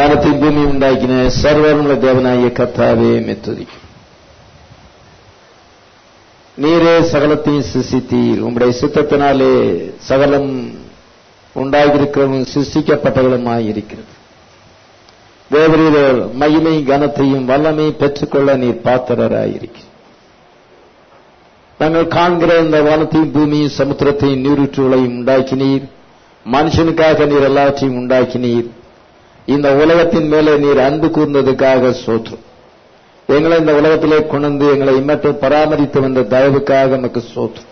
வானத்தை பூமி உண்டாக்கின சர்வருள்ள தேவனாகிய கர்த்தாவே மெத்துதிக்கும் நீரே சகலத்தையும் சிசித்தீர் உம்முடைய சித்தத்தினாலே சகலம் உண்டாகியிருக்கிறவும் சிருஷ்டிக்கப்பட்டவளுமாய் இருக்கிறது தேவரீரர் மகிமை கனத்தையும் வல்லமை பெற்றுக்கொள்ள நீர் பாத்திரராயிருக்கிறீர் நாங்கள் காண்கிற இந்த வானத்தையும் பூமியும் சமுத்திரத்தையும் நீரூற்றுகளையும் உண்டாக்கினீர் மனுஷனுக்காக நீர் எல்லாவற்றையும் உண்டாக்கினீர் இந்த உலகத்தின் மேலே நீர் அன்பு கூர்ந்ததுக்காக சோற்றும் எங்களை இந்த உலகத்திலே கொண்டு எங்களை இம்மட்டும் பராமரித்து வந்த தயவுக்காக நமக்கு சோற்றும்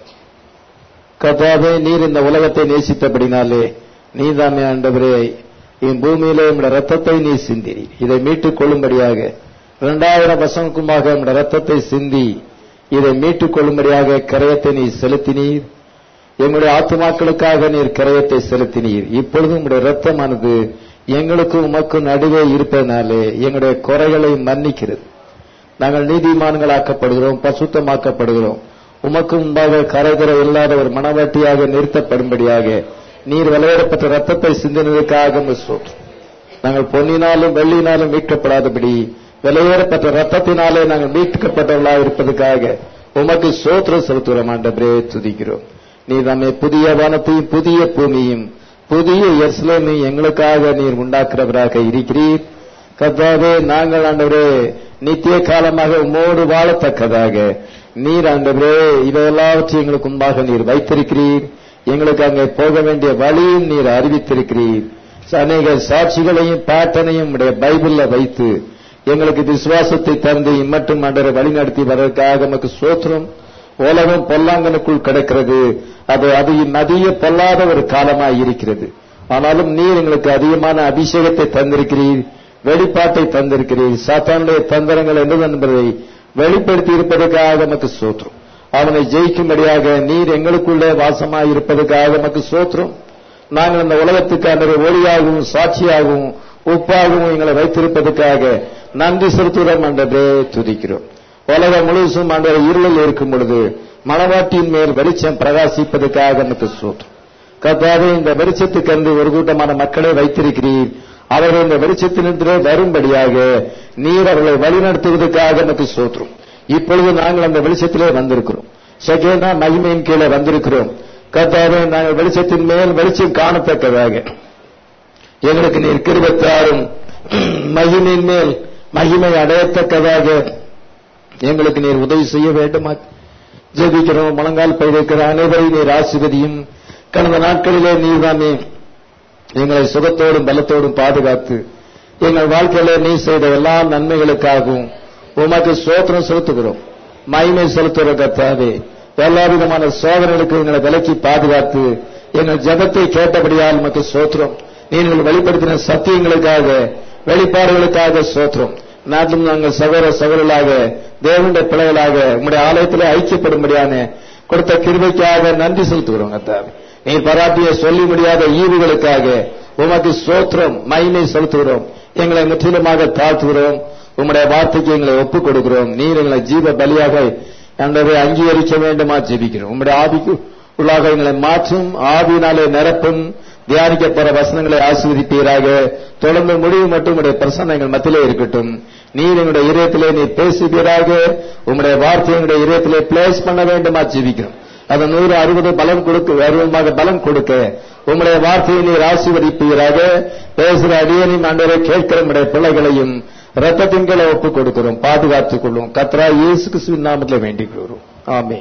கர்த்தாவே நீர் இந்த உலகத்தை நேசித்தபடினாலே நீதாமே ஆண்டவரே என் பூமியிலே உம்முடைய ரத்தத்தை நீ சிந்திரி இதை மீட்டுக் கொள்ளும்படியாக இரண்டாயிரம் வருஷங்களுக்குமாக உம்முடைய ரத்தத்தை சிந்தி இதை மீட்டுக் கொள்ளும்படியாக கரையத்தை நீ செலுத்தினீர் எங்களுடைய ஆத்துமாக்களுக்காக நீர் கரையத்தை செலுத்தினீர் இப்பொழுது உங்களுடைய ரத்தமானது எங்களுக்கும் உமக்கும் நடுவே இருப்பதனாலே எங்களுடைய குறைகளை மன்னிக்கிறது நாங்கள் நீதிமான்களாக்கப்படுகிறோம் பசுத்தமாக்கப்படுகிறோம் உமக்கு முன்பாக கரைதர இல்லாத ஒரு மனவாட்டியாக நிறுத்தப்படும்படியாக நீர் விளையாடப்பட்ட ரத்தத்தை சிந்தினதுக்காக சொல்றோம் நாங்கள் பொன்னினாலும் வெள்ளினாலும் மீட்கப்படாதபடி விலையேறப்பட்ட ரத்தத்தினாலே நாங்கள் மீட்கப்பட்டவர்களாக இருப்பதற்காக உமக்கு சோத்திரம் செலுத்துகிறோம் ஆண்டவரே துதிக்கிறோம் நீ நம்மை புதிய வானத்தையும் புதிய பூமியும் புதிய எஸ்லேமையும் எங்களுக்காக நீர் உண்டாக்குறவராக இருக்கிறீர் கர்த்தாவே நாங்கள் ஆண்டவரே நித்திய காலமாக உம்மோடு வாழத்தக்கதாக நீர் ஆண்டவரே இவையெல்லாவற்றையும் எங்களுக்கு முன்பாக நீர் வைத்திருக்கிறீர் எங்களுக்கு அங்கே போக வேண்டிய வழியும் நீர் அறிவித்திருக்கிறீர் அநேக சாட்சிகளையும் பேட்டனையும் உடைய பைபிள்ல வைத்து எங்களுக்கு விசுவாசத்தை தந்து இம்மட்டும் ஆண்டவரை வழிநடத்தி வருவதற்காக நமக்கு சோத்திரம் உலகம் பொல்லாங்கனுக்குள் கிடக்கிறது அது அது நதிய பொல்லாத ஒரு காலமாய் இருக்கிறது ஆனாலும் நீர் எங்களுக்கு அதிகமான அபிஷேகத்தை தந்திருக்கிறீர் வெளிப்பாட்டை தந்திருக்கிறீர் சாத்தானுடைய தந்திரங்கள் என்ன என்பதை வெளிப்படுத்தி இருப்பதற்காக நமக்கு சோத்திரம் அவனை ஜெயிக்கும்படியாக நீர் எங்களுக்குள்ளே வாசமாய் இருப்பதற்காக நமக்கு சோத்திரம் நாங்கள் இந்த உலகத்துக்கான ஒளியாகவும் சாட்சியாகவும் உப்பாகவும் எங்களை வைத்திருப்பதற்காக நன்றி செலுத்துகிறோம் என்றே துதிக்கிறோம் உலகம் முழுசும் ஆண்டவர் இருளில் இருக்கும் பொழுது மணவாட்டியின் மேல் வெளிச்சம் பிரகாசிப்பதற்காக நமக்கு சோற்றம் கர்த்தாவே இந்த வெளிச்சத்துக்கு அன்று ஒரு கூட்டமான மக்களை வைத்திருக்கிறீர் அவர்கள் இந்த வெளிச்சத்தினின்றே வரும்படியாக நீர் அவர்களை வழிநடத்துவதற்காக நமக்கு சோற்றும் இப்பொழுது நாங்கள் அந்த வெளிச்சத்திலே வந்திருக்கிறோம் செகேனா மகிமையின் கீழே வந்திருக்கிறோம் கர்த்தாவே நாங்கள் வெளிச்சத்தின் மேல் வெளிச்சம் காணத்தக்கதாக எங்களுக்கு நீர் கிருபத்தாரும் மகிமையின் மேல் மகிமை அடையத்தக்கதாக எங்களுக்கு நீர் உதவி செய்ய வேண்டுமா ஜெபிக்கிறோம் முழங்கால் பயிரிருக்கிற அனைவரையும் நீர் ஆசிர்வதியும் கடந்த நாட்களிலே நீர்தாமே எங்களை சுகத்தோடும் பலத்தோடும் பாதுகாத்து எங்கள் வாழ்க்கையிலே நீ செய்த எல்லா நன்மைகளுக்காகவும் உமக்கு சோத்திரம் செலுத்துகிறோம் மகிமை செலுத்துகிற கத்தாவே எல்லா விதமான சோதனைகளுக்கு எங்களை விலக்கி பாதுகாத்து எங்கள் ஜபத்தை கேட்டபடியால் உமக்கு சோத்திரம் நீங்கள் வெளிப்படுத்தின சத்தியங்களுக்காக வெளிப்பாடுகளுக்காக சோத்திரம் நாட்டிலும் நாங்கள் சகோதர சகோதரர்களாக தேவனுடைய பிள்ளைகளாக உங்களுடைய ஆலயத்திலே ஐக்கியப்படும்படியான கொடுத்த கிருபைக்காக நன்றி செலுத்துகிறோம் கத்தாவே நீ பராட்டிய சொல்லி முடியாத ஈவுகளுக்காக உமக்கு சோத்திரம் மகிமை செலுத்துகிறோம் எங்களை முற்றிலுமாக தாழ்த்துகிறோம் உம்முடைய வார்த்தைக்கு எங்களை ஒப்புக் கொடுக்கிறோம் நீர் எங்களை ஜீவ பலியாக என்பதை அங்கீகரிக்க வேண்டுமா ஜெபிக்கிறோம் உம்முடைய ஆவிக்கு உள்ளாக எங்களை மாற்றும் ஆவியினாலே நிரப்பும் தியானிக்க போற வசனங்களை ஆசீர்வதிப்பீராக தொடர்ந்து முடிவு மட்டும் உடைய பிரசன்னங்கள் மத்தியிலே இருக்கட்டும் நீர் எங்களுடைய இதயத்திலே நீர் பேசுவீராக உம்முடைய வார்த்தை எங்களுடைய இதயத்திலே பிளேஸ் பண்ண வேண்டுமா ஜீவிக்கிறோம் அது நூறு அறுபது பலம் கொடுக்க அறுபதாக பலம் கொடுக்க உம்முடைய வார்த்தையை நீர் ஆசீர்வதிப்பீராக பேசுகிற அடியனையும் ஆண்டவரை கேட்கிற உடைய பிள்ளைகளையும் ரத்தத்தின் கீழே ஒப்புக் கொடுக்கிறோம் பாதுகாத்துக் கொள்ளும் கத்ரா இயேசு கிறிஸ்துவின் நாமத்தில் வேண்டிக் கொள்கிறோம் ஆமே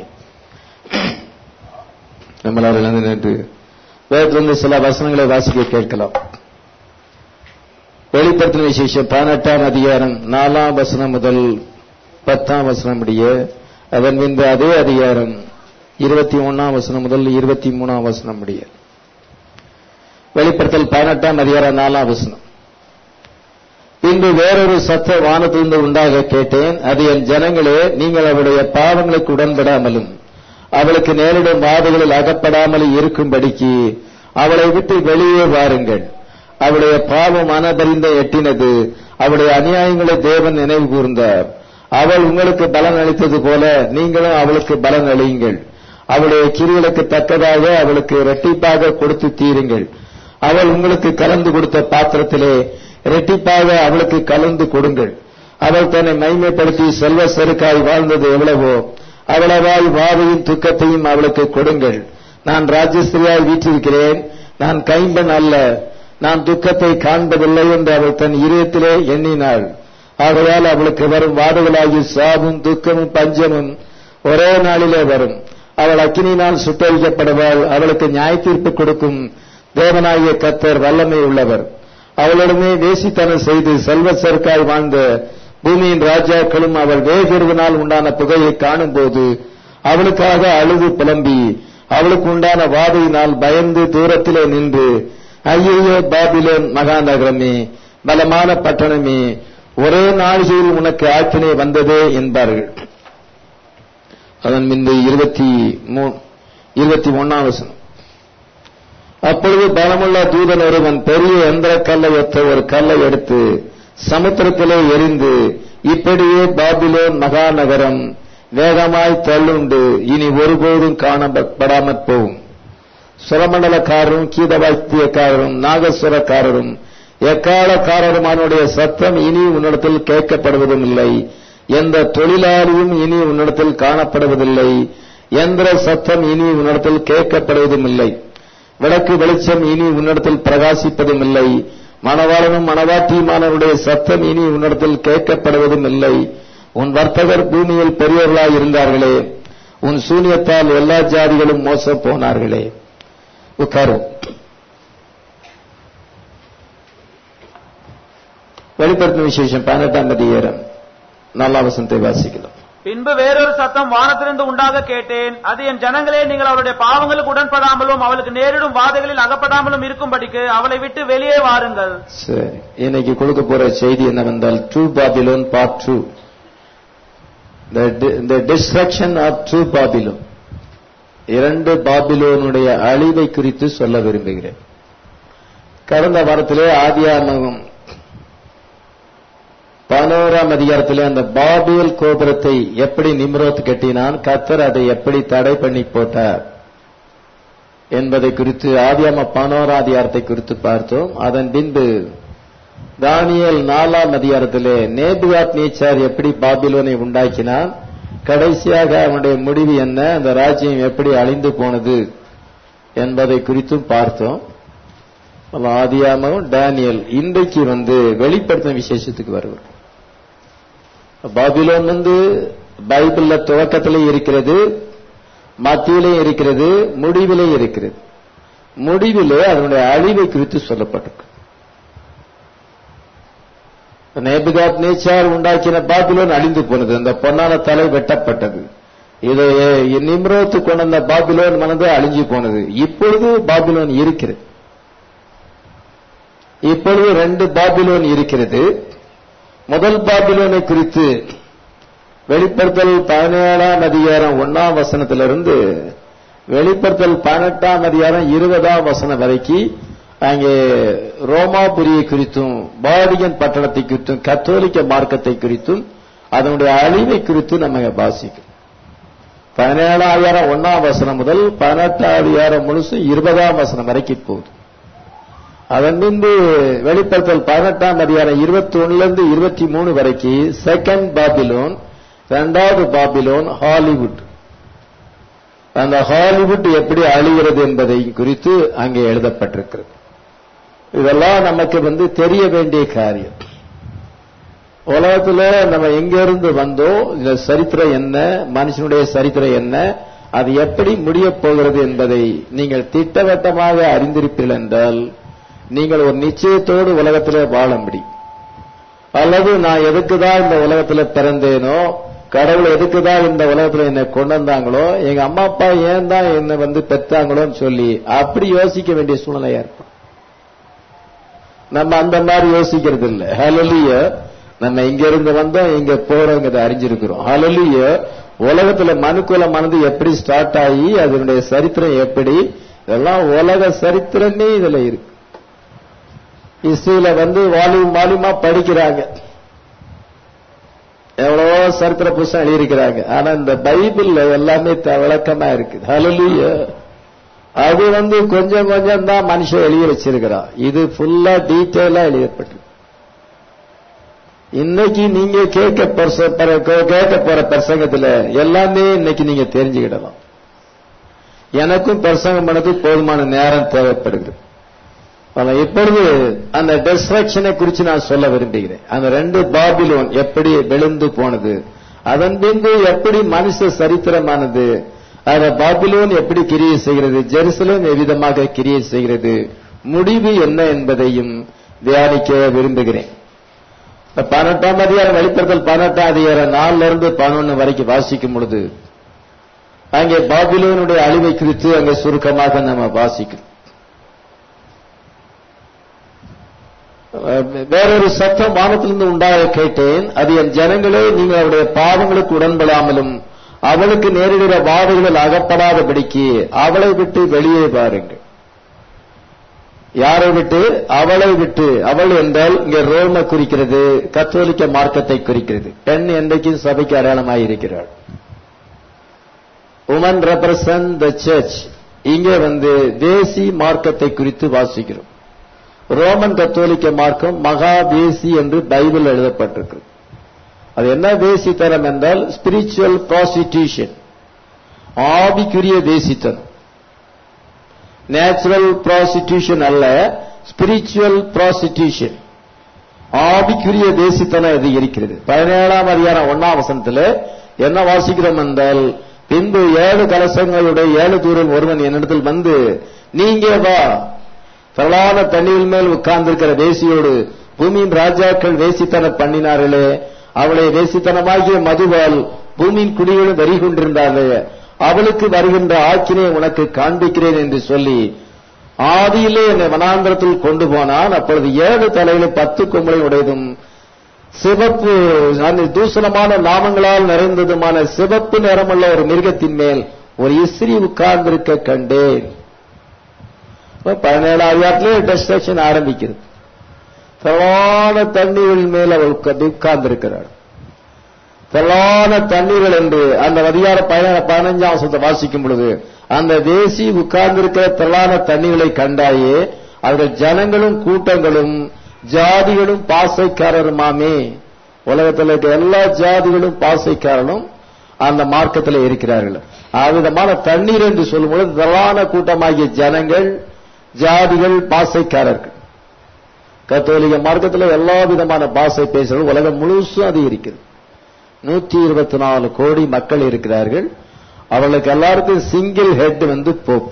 நம்மளால் நின்று வேதத்திலிருந்து சில வசனங்களை வாசிக்க கேட்கலாம் வெளிப்படுத்தின விசேஷம் பதினெட்டாம் அதிகாரம் நாலாம் வசனம் முதல் பத்தாம் வசனம் முடிய அதன் பின்பு அதே அதிகாரம் இருபத்தி ஒன்னாம் வசனம் முதல் இருபத்தி மூணாம் வசனம் முடிய வெளிப்படுத்தல் பதினெட்டாம் அதிகாரம் நாலாம் வசனம் பின்பு வேறொரு சத்த வானத்திலிருந்து உண்டாக கேட்டேன் அது என் ஜனங்களே நீங்கள் அவருடைய பாவங்களுக்கு உடன்படாமலும் அவளுக்கு நேரிடும் வாதைகளில் அகப்படாமல் இருக்கும்படிக்கு அவளை விட்டு வெளியே வாருங்கள் அவளுடைய பாவம் அனபரிந்த எட்டினது அவளுடைய அநியாயங்களை தேவன் நினைவு கூர்ந்தார் அவள் உங்களுக்கு பலன் அளித்தது போல நீங்களும் அவளுக்கு பலன் அளியுங்கள் அவளுடைய கிரிகளுக்கு தக்கதாக அவளுக்கு இரட்டிப்பாக கொடுத்து தீருங்கள் அவள் உங்களுக்கு கலந்து கொடுத்த பாத்திரத்திலே இரட்டிப்பாக அவளுக்கு கலந்து கொடுங்கள் அவள் தன்னை மைமைப்படுத்தி செல்வ செருக்காய் வாழ்ந்தது எவ்வளவோ அவ்வளவாய் வாதையும் துக்கத்தையும் அவளுக்கு கொடுங்கள் நான் ராஜஸ்திரியாய் வீற்றிருக்கிறேன் நான் கைம்பன் அல்ல நான் துக்கத்தை காண்பதில்லை என்று அவள் தன் இதயத்திலே எண்ணினாள் ஆகையால் அவளுக்கு வரும் வாதைகளாகி சாபும் துக்கமும் பஞ்சமும் ஒரே நாளிலே வரும் அவள் அக்கினியினால் சுட்டரிக்கப்படுவாள் அவளுக்கு நியாய தீர்ப்பு கொடுக்கும் தேவனாகிய கத்தர் வல்லமை உள்ளவர் அவளுடனே வேசித்தனம் செய்து செல்வ செருக்காய் வாழ்ந்த பூமியின் ராஜாக்களும் அவள் வேகிறதுனால் உண்டான புகையை காணும்போது அவளுக்காக அழுது புலம்பி அவளுக்கு உண்டான வாதையினால் பயந்து தூரத்திலே நின்று ஐயையோ பாபிலோன் மகாநகரமே பலமான பட்டணமே ஒரே நாளிகையில் உனக்கு ஆக்கினை வந்ததே என்பார்கள் அதன் பின்பு இருபத்தி மூ இருபத்தி ஒன்னாம் வசனம் அப்பொழுது பலமுள்ள தூதன் ஒருவன் பெரிய எந்திர கல்லை ஒத்த ஒரு கல்லை எடுத்து சமுத்திரத்திலே எரிந்து இப்படியே பாபிலோன் மகாநகரம் வேகமாய் தள்ளுண்டு இனி ஒருபோதும் காணப்படாமற் போகும் சுரமண்டலக்காரரும் கீதவாத்தியக்காரரும் நாகஸ்வரக்காரரும் எக்காலக்காரருமானுடைய சத்தம் இனி உன்னிடத்தில் கேட்கப்படுவதும் இல்லை எந்த தொழிலாளியும் இனி உன்னிடத்தில் காணப்படுவதில்லை எந்திர சத்தம் இனி உன்னிடத்தில் கேட்கப்படுவதும் இல்லை விளக்கு வெளிச்சம் இனி உன்னிடத்தில் பிரகாசிப்பதும் இல்லை மணவாளனும் மணவாட்டியுமானவருடைய சத்தம் இனி உன்னிடத்தில் கேட்கப்படுவதும் இல்லை உன் வர்த்தகர் பூமியில் பெரியவர்களாய் இருந்தார்களே உன் சூனியத்தால் எல்லா ஜாதிகளும் மோசம் போனார்களே உட்காரும் வெளிப்படுத்தும் விசேஷம் பதினெட்டாம் அதிகாரம் நாலாம் வசனத்தை வாசிக்கலாம் பின்பு வேறொரு சத்தம் வானத்திலிருந்து உண்டாக கேட்டேன் அது என் ஜனங்களே நீங்கள் அவருடைய பாவங்களுக்கு உடன்படாமலும் அவளுக்கு நேரிடும் வாதைகளில் அகப்படாமலும் இருக்கும்படிக்கு அவளை விட்டு வெளியே வாருங்கள் சரி இன்னைக்கு கொடுக்க போற செய்தி என்னவென்றால் true Babylon part two the destruction of true Babylon இரண்டு பாபிலோனுடைய அழிவை குறித்து சொல்ல விரும்புகிறேன் கடந்த வாரத்திலே ஆதியாமகம் பதினோராம் அதிகாரத்திலே அந்த பாபியல் கோபுரத்தை எப்படி நிம்ரோத் கட்டினான் கத்தர் அதை எப்படி தடை பண்ணி போட்டார் என்பதை குறித்து ஆதியாம பதினோராம் அதிகாரத்தை குறித்து பார்த்தோம் அதன் பின்பு தானியல் நாலாம் அதிகாரத்திலே நேபுகாத் நீச்சார் எப்படி பாபிலோனை உண்டாக்கினான் கடைசியாக அவனுடைய முடிவு என்ன அந்த ராஜ்யம் எப்படி அழிந்து போனது என்பதை குறித்தும் பார்த்தோம் ஆதியாமவும் டேனியல் இன்றைக்கு வந்து வெளிப்படுத்தின விசேஷத்துக்கு வருவோம் பாபிலோன் வந்து பைபிள்ல துவக்கத்திலே இருக்கிறது மத்தியிலே இருக்கிறது முடிவிலே இருக்கிறது முடிவிலே அதனுடைய அழிவை குறித்து சொல்லப்பட்டிருக்கு நேபுகாத் நேச்சார் உண்டாக்கின பாபிலோன் அழிந்து போனது அந்த பொன்னான தலை வெட்டப்பட்டது இதை நிம்ரோத்து கொண்ட அந்த பாபிலோன் மனது அழிஞ்சு போனது இப்பொழுது பாபிலோன் இருக்கிறது இப்பொழுது ரெண்டு பாபிலோன் இருக்கிறது முதல் பாபிலோனை குறித்து வெளிப்படுத்தல் பதினேழாம் அதிகாரம் ஒன்னாம் வசனத்திலிருந்து வெளிப்படுத்தல் பதினெட்டாம் அதிகாரம் இருபதாம் வசனம் வரைக்கும் அங்கே ரோமாபுரியை குறித்தும் பாடியன் பட்டணத்தை குறித்தும் கத்தோலிக்க மார்க்கத்தை குறித்தும் அதனுடைய அழிவை குறித்து நம்ம வாசிக்கும் பதினேழாயிரம் ஒன்னாம் வசனம் முதல் பதினெட்டாயிரம் முழுசும் இருபதாம் வசனம் வரைக்கும் போகுது அதன் பின்பு வெளிப்படுத்தல் பதினெட்டாம் அதிகாரம் இருபத்தி ஒண்ணுல இருந்து இருபத்தி மூணு வரைக்கும் செகண்ட் பாபிலோன் இரண்டாவது பாபிலோன் ஹாலிவுட் அந்த ஹாலிவுட் எப்படி அழிகிறது என்பதை குறித்து அங்கே எழுதப்பட்டிருக்கிறது இதெல்லாம் நமக்கு வந்து தெரிய வேண்டிய காரியம் உலகத்துல நம்ம எங்க இருந்து வந்தோம் இந்த சரித்திரம் என்ன மனுஷனுடைய சரித்திரம் என்ன அது எப்படி முடிய போகிறது என்பதை நீங்கள் திட்டவட்டமாக அறிந்திருப்பீர்கள் என்றால் நீங்கள் ஒரு நிச்சயத்தோடு உலகத்திலே வாழ முடியும் அல்லது நான் எதுக்கு தான் இந்த உலகத்துல பிறந்தேனோ கடவுள் எதுக்கு தான் இந்த உலகத்துல என்னை கொண்டு வந்தாங்களோ எங்க அம்மா அப்பா ஏன் தான் என்னை வந்து பெற்றாங்களோன்னு சொல்லி அப்படி யோசிக்க வேண்டிய சூழ்நிலையா இருக்கும் நம்ம அந்த மாதிரி யோசிக்கிறது இல்ல ஹலலிய நம்ம இங்க இருந்து வந்தோம் இங்க போறோங்கிறத அறிஞ்சிருக்கிறோம் ஹலலிய உலகத்துல மனுக்குலமானது எப்படி ஸ்டார்ட் ஆகி அதனுடைய சரித்திரம் எப்படி இதெல்லாம் உலக சரித்திரமே இதுல இருக்கு இஸ்ரேல வந்து வால்யூம் வால்யூமா படிக்கிறாங்க எவ்வளவோ சரித்திர புஸ்தகம் எழுதியிருக்கிறாங்க ஆனா இந்த பைபிள்ல எல்லாமே விளக்கமா இருக்கு ஹலலிய அது வந்து கொஞ்சம் கொஞ்சம் தான் மனுஷன் எழுதி வச்சிருக்கிறான் இது ஃபுல்லா டீட்டெயிலா எழுதப்பட்டு இன்னைக்கு நீங்க கேட்க பிரச- பர- கே- கேட்க போற பிரசங்கத்துல எல்லாமே இன்னைக்கு நீங்க தெரிஞ்சுக்கிடலாம் எனக்கும் பிரசங்கம் பண்ணது போதுமான நேரம் தேவைப்படுகிறது ஆனா இப்பொழுது அந்த டிஸ்ட்ராக்ஷனை குறித்து நான் சொல்ல விரும்புகிறேன் அந்த ரெண்டு பாபிலோன் எப்படி விழுந்து போனது அதன் பின்பு எப்படி மனுஷ சரித்திரமானது அந்த பாபிலோன் எப்படி கிரியை செய்கிறது ஜெருசலேம் எவ்விதமாக கிரியை செய்கிறது முடிவு என்ன என்பதையும் தியானிக்க விரும்புகிறேன் இப்ப பதினெட்டாம் அதிகாரம் வெளிப்படுத்தல் பதினெட்டாம் அதிகாரம் நாலுல இருந்து பதினொன்னு வரைக்கும் வாசிக்கும் பொழுது அங்கே பாபிலோனுடைய அழிவை குறித்து அங்கே சுருக்கமாக நம்ம வாசிக்கிறோம் வேறொரு சத்தம் வானத்திலிருந்து உண்டாக கேட்டேன் அது என் ஜனங்களே நீங்கள் அவருடைய பாவங்களுக்கு உடன்படாமலும் அவளுக்கு நேரிடுகிற வாதைகளில் அகப்படாதபடிக்கு அவளை விட்டு வெளியே பாருங்கள் யாரை விட்டு அவளை விட்டு அவள் என்றால் இங்கே ரோம குறிக்கிறது கத்தோலிக்க மார்க்கத்தை குறிக்கிறது பெண் என்றைக்கும் சபைக்கு அடையாளமாக இருக்கிறாள் உமன் ரெப்ரசன்ட் த சர்ச் இங்கே வந்து தேசி மார்க்கத்தை குறித்து வாசிக்கிறோம் ரோமன் கத்தோலிக்க மார்க்கம் மகா தேசி என்று பைபிள் எழுதப்பட்டிருக்கு அது என்ன தேசித்தனம் என்றால் ஸ்பிரிச்சுவல் ப்ராசிடியூஷன் ஆவிக்குரிய தேசித்தனம் நேச்சுரல் ப்ராசிடியூஷன் அல்ல ஸ்பிரிச்சுவல் ப்ராசிடியூஷன் ஆவிக்குரிய தேசித்தனம் இது இருக்கிறது பதினேழாம் அதிகாரம் ஒன்னாம் வசனத்துல என்ன வாசிக்கிறோம் என்றால் பின்பு ஏழு கலசங்களுடைய ஏழு தூரம் ஒருவன் என்னிடத்தில் வந்து நீங்க வா திரளான தண்ணீர் மேல் உட்கார்ந்திருக்கிற வேசியோடு பூமியின் ராஜாக்கள் வேசித்தனம் பண்ணினார்களே அவளை வேசித்தனமாகிய மதுவால் பூமியின் குடிகளும் வரி கொண்டிருந்தார்களே அவளுக்கு வருகின்ற ஆக்கினை உனக்கு காண்பிக்கிறேன் என்று சொல்லி ஆதியிலே என்னை வனாந்திரத்தில் கொண்டு போனான் அப்பொழுது ஏழு தலையிலும் பத்து கொம்பளை உடையதும் சிவப்பு அந்த தூசணமான நாமங்களால் நிறைந்ததுமான சிவப்பு நிறமுள்ள ஒரு மிருகத்தின் மேல் ஒரு இஸ்ரி உட்கார்ந்திருக்க கண்டேன் பதினேழாம் அதிகாரத்திலே டெஸ்ட்ரக்ஷன் ஆரம்பிக்கிறது திரளான தண்ணீர்கள் மேல் அவள் உட்கார்ந்திருக்கிறாள் திரளான தண்ணீர்கள் என்று அந்த அதிகார பதினேழு பதினஞ்சாம் வருஷத்தை வாசிக்கும் பொழுது அந்த தேசி உட்கார்ந்திருக்கிற திரளான தண்ணீர்களை கண்டாயே அவர்கள் ஜனங்களும் கூட்டங்களும் ஜாதிகளும் பாசைக்காரருமாமே உலகத்தில் இருக்க எல்லா ஜாதிகளும் பாசைக்காரனும் அந்த மார்க்கத்தில் இருக்கிறார்கள் அவ்விதமான தண்ணீர் என்று சொல்லும் பொழுது திரளான கூட்டமாகிய ஜனங்கள் ஜாதிகள் பாசைக்காரர்கள் கத்தோலிக்க மார்க்கத்தில் எல்லா விதமான பாசை பேசுறது உலகம் முழுசும் அது இருக்குது நூத்தி இருபத்தி நாலு கோடி மக்கள் இருக்கிறார்கள் அவர்களுக்கு எல்லாருக்கும் சிங்கிள் ஹெட் வந்து போப்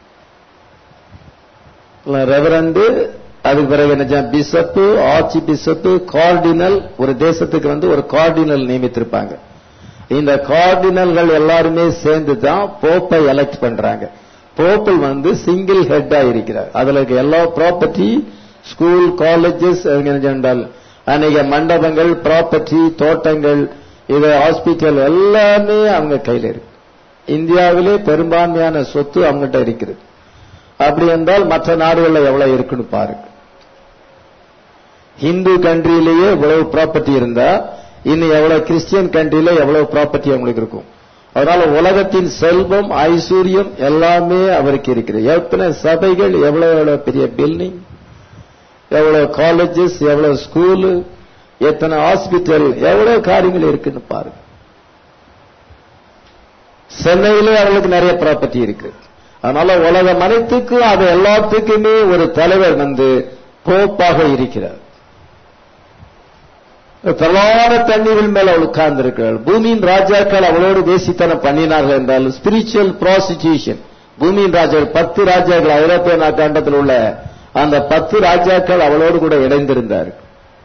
ரெவரண்டு அதுக்கு பிறகு என்ன பிஷப்பு ஆர்ச்சி பிஷப்பு கார்டினல் ஒரு தேசத்துக்கு வந்து ஒரு கார்டினல் நியமித்திருப்பாங்க இந்த கார்டினல்கள் எல்லாருமே சேர்ந்து தான் போப்பை எலெக்ட் பண்றாங்க போப்பில் வந்து சிங்கிள் ஹெட்டா இருக்கிறார் அதுல இருக்க எல்லா ப்ராப்பர்ட்டி ஸ்கூல் காலேஜஸ் என்றால் அநேக மண்டபங்கள் ப்ராப்பர்ட்டி தோட்டங்கள் இது ஹாஸ்பிட்டல் எல்லாமே அவங்க கையில இருக்கு இந்தியாவிலே பெரும்பான்மையான சொத்து அவங்ககிட்ட இருக்குது அப்படி என்றால் மற்ற நாடுகள்ல எவ்வளவு இருக்குன்னு பாருங்க ஹிந்து கண்ட்ரியிலேயே இவ்வளவு ப்ராப்பர்ட்டி இருந்தா இன்னும் எவ்வளவு கிறிஸ்டியன் கண்ட்ரியில எவ்வளவு ப்ராப்பர்ட்டி அவங்களுக்கு இருக்கும் அதனால உலகத்தின் செல்வம் ஐஸ்வர்யம் எல்லாமே அவருக்கு இருக்கிறது எத்தனை சபைகள் எவ்வளவு எவ்வளவு பெரிய பில்டிங் எவ்வளவு காலேஜஸ் எவ்வளவு ஸ்கூலு எத்தனை ஹாஸ்பிட்டல் எவ்வளவு காரியங்கள் இருக்குன்னு பாருங்க சென்னையிலே அவளுக்கு நிறைய ப்ராப்பர்ட்டி இருக்கு அதனால உலகம் அனைத்துக்கும் அது எல்லாத்துக்குமே ஒரு தலைவர் வந்து போப்பாக இருக்கிறார் பிரலான தண்ணீரின் மேல் அவள் உட்கார்ந்திருக்கிறாள் பூமியின் ராஜாக்கள் அவளோடு தேசித்தனம் பண்ணினார்கள் என்றால் ஸ்பிரிச்சுவல் ப்ராசிக்யூஷன் பூமியின் ராஜாக்கள் பத்து ராஜாக்கள் ஐரோப்பிய நாட்டாண்டத்தில் உள்ள அந்த பத்து ராஜாக்கள் அவளோடு கூட இணைந்திருந்தார்கள்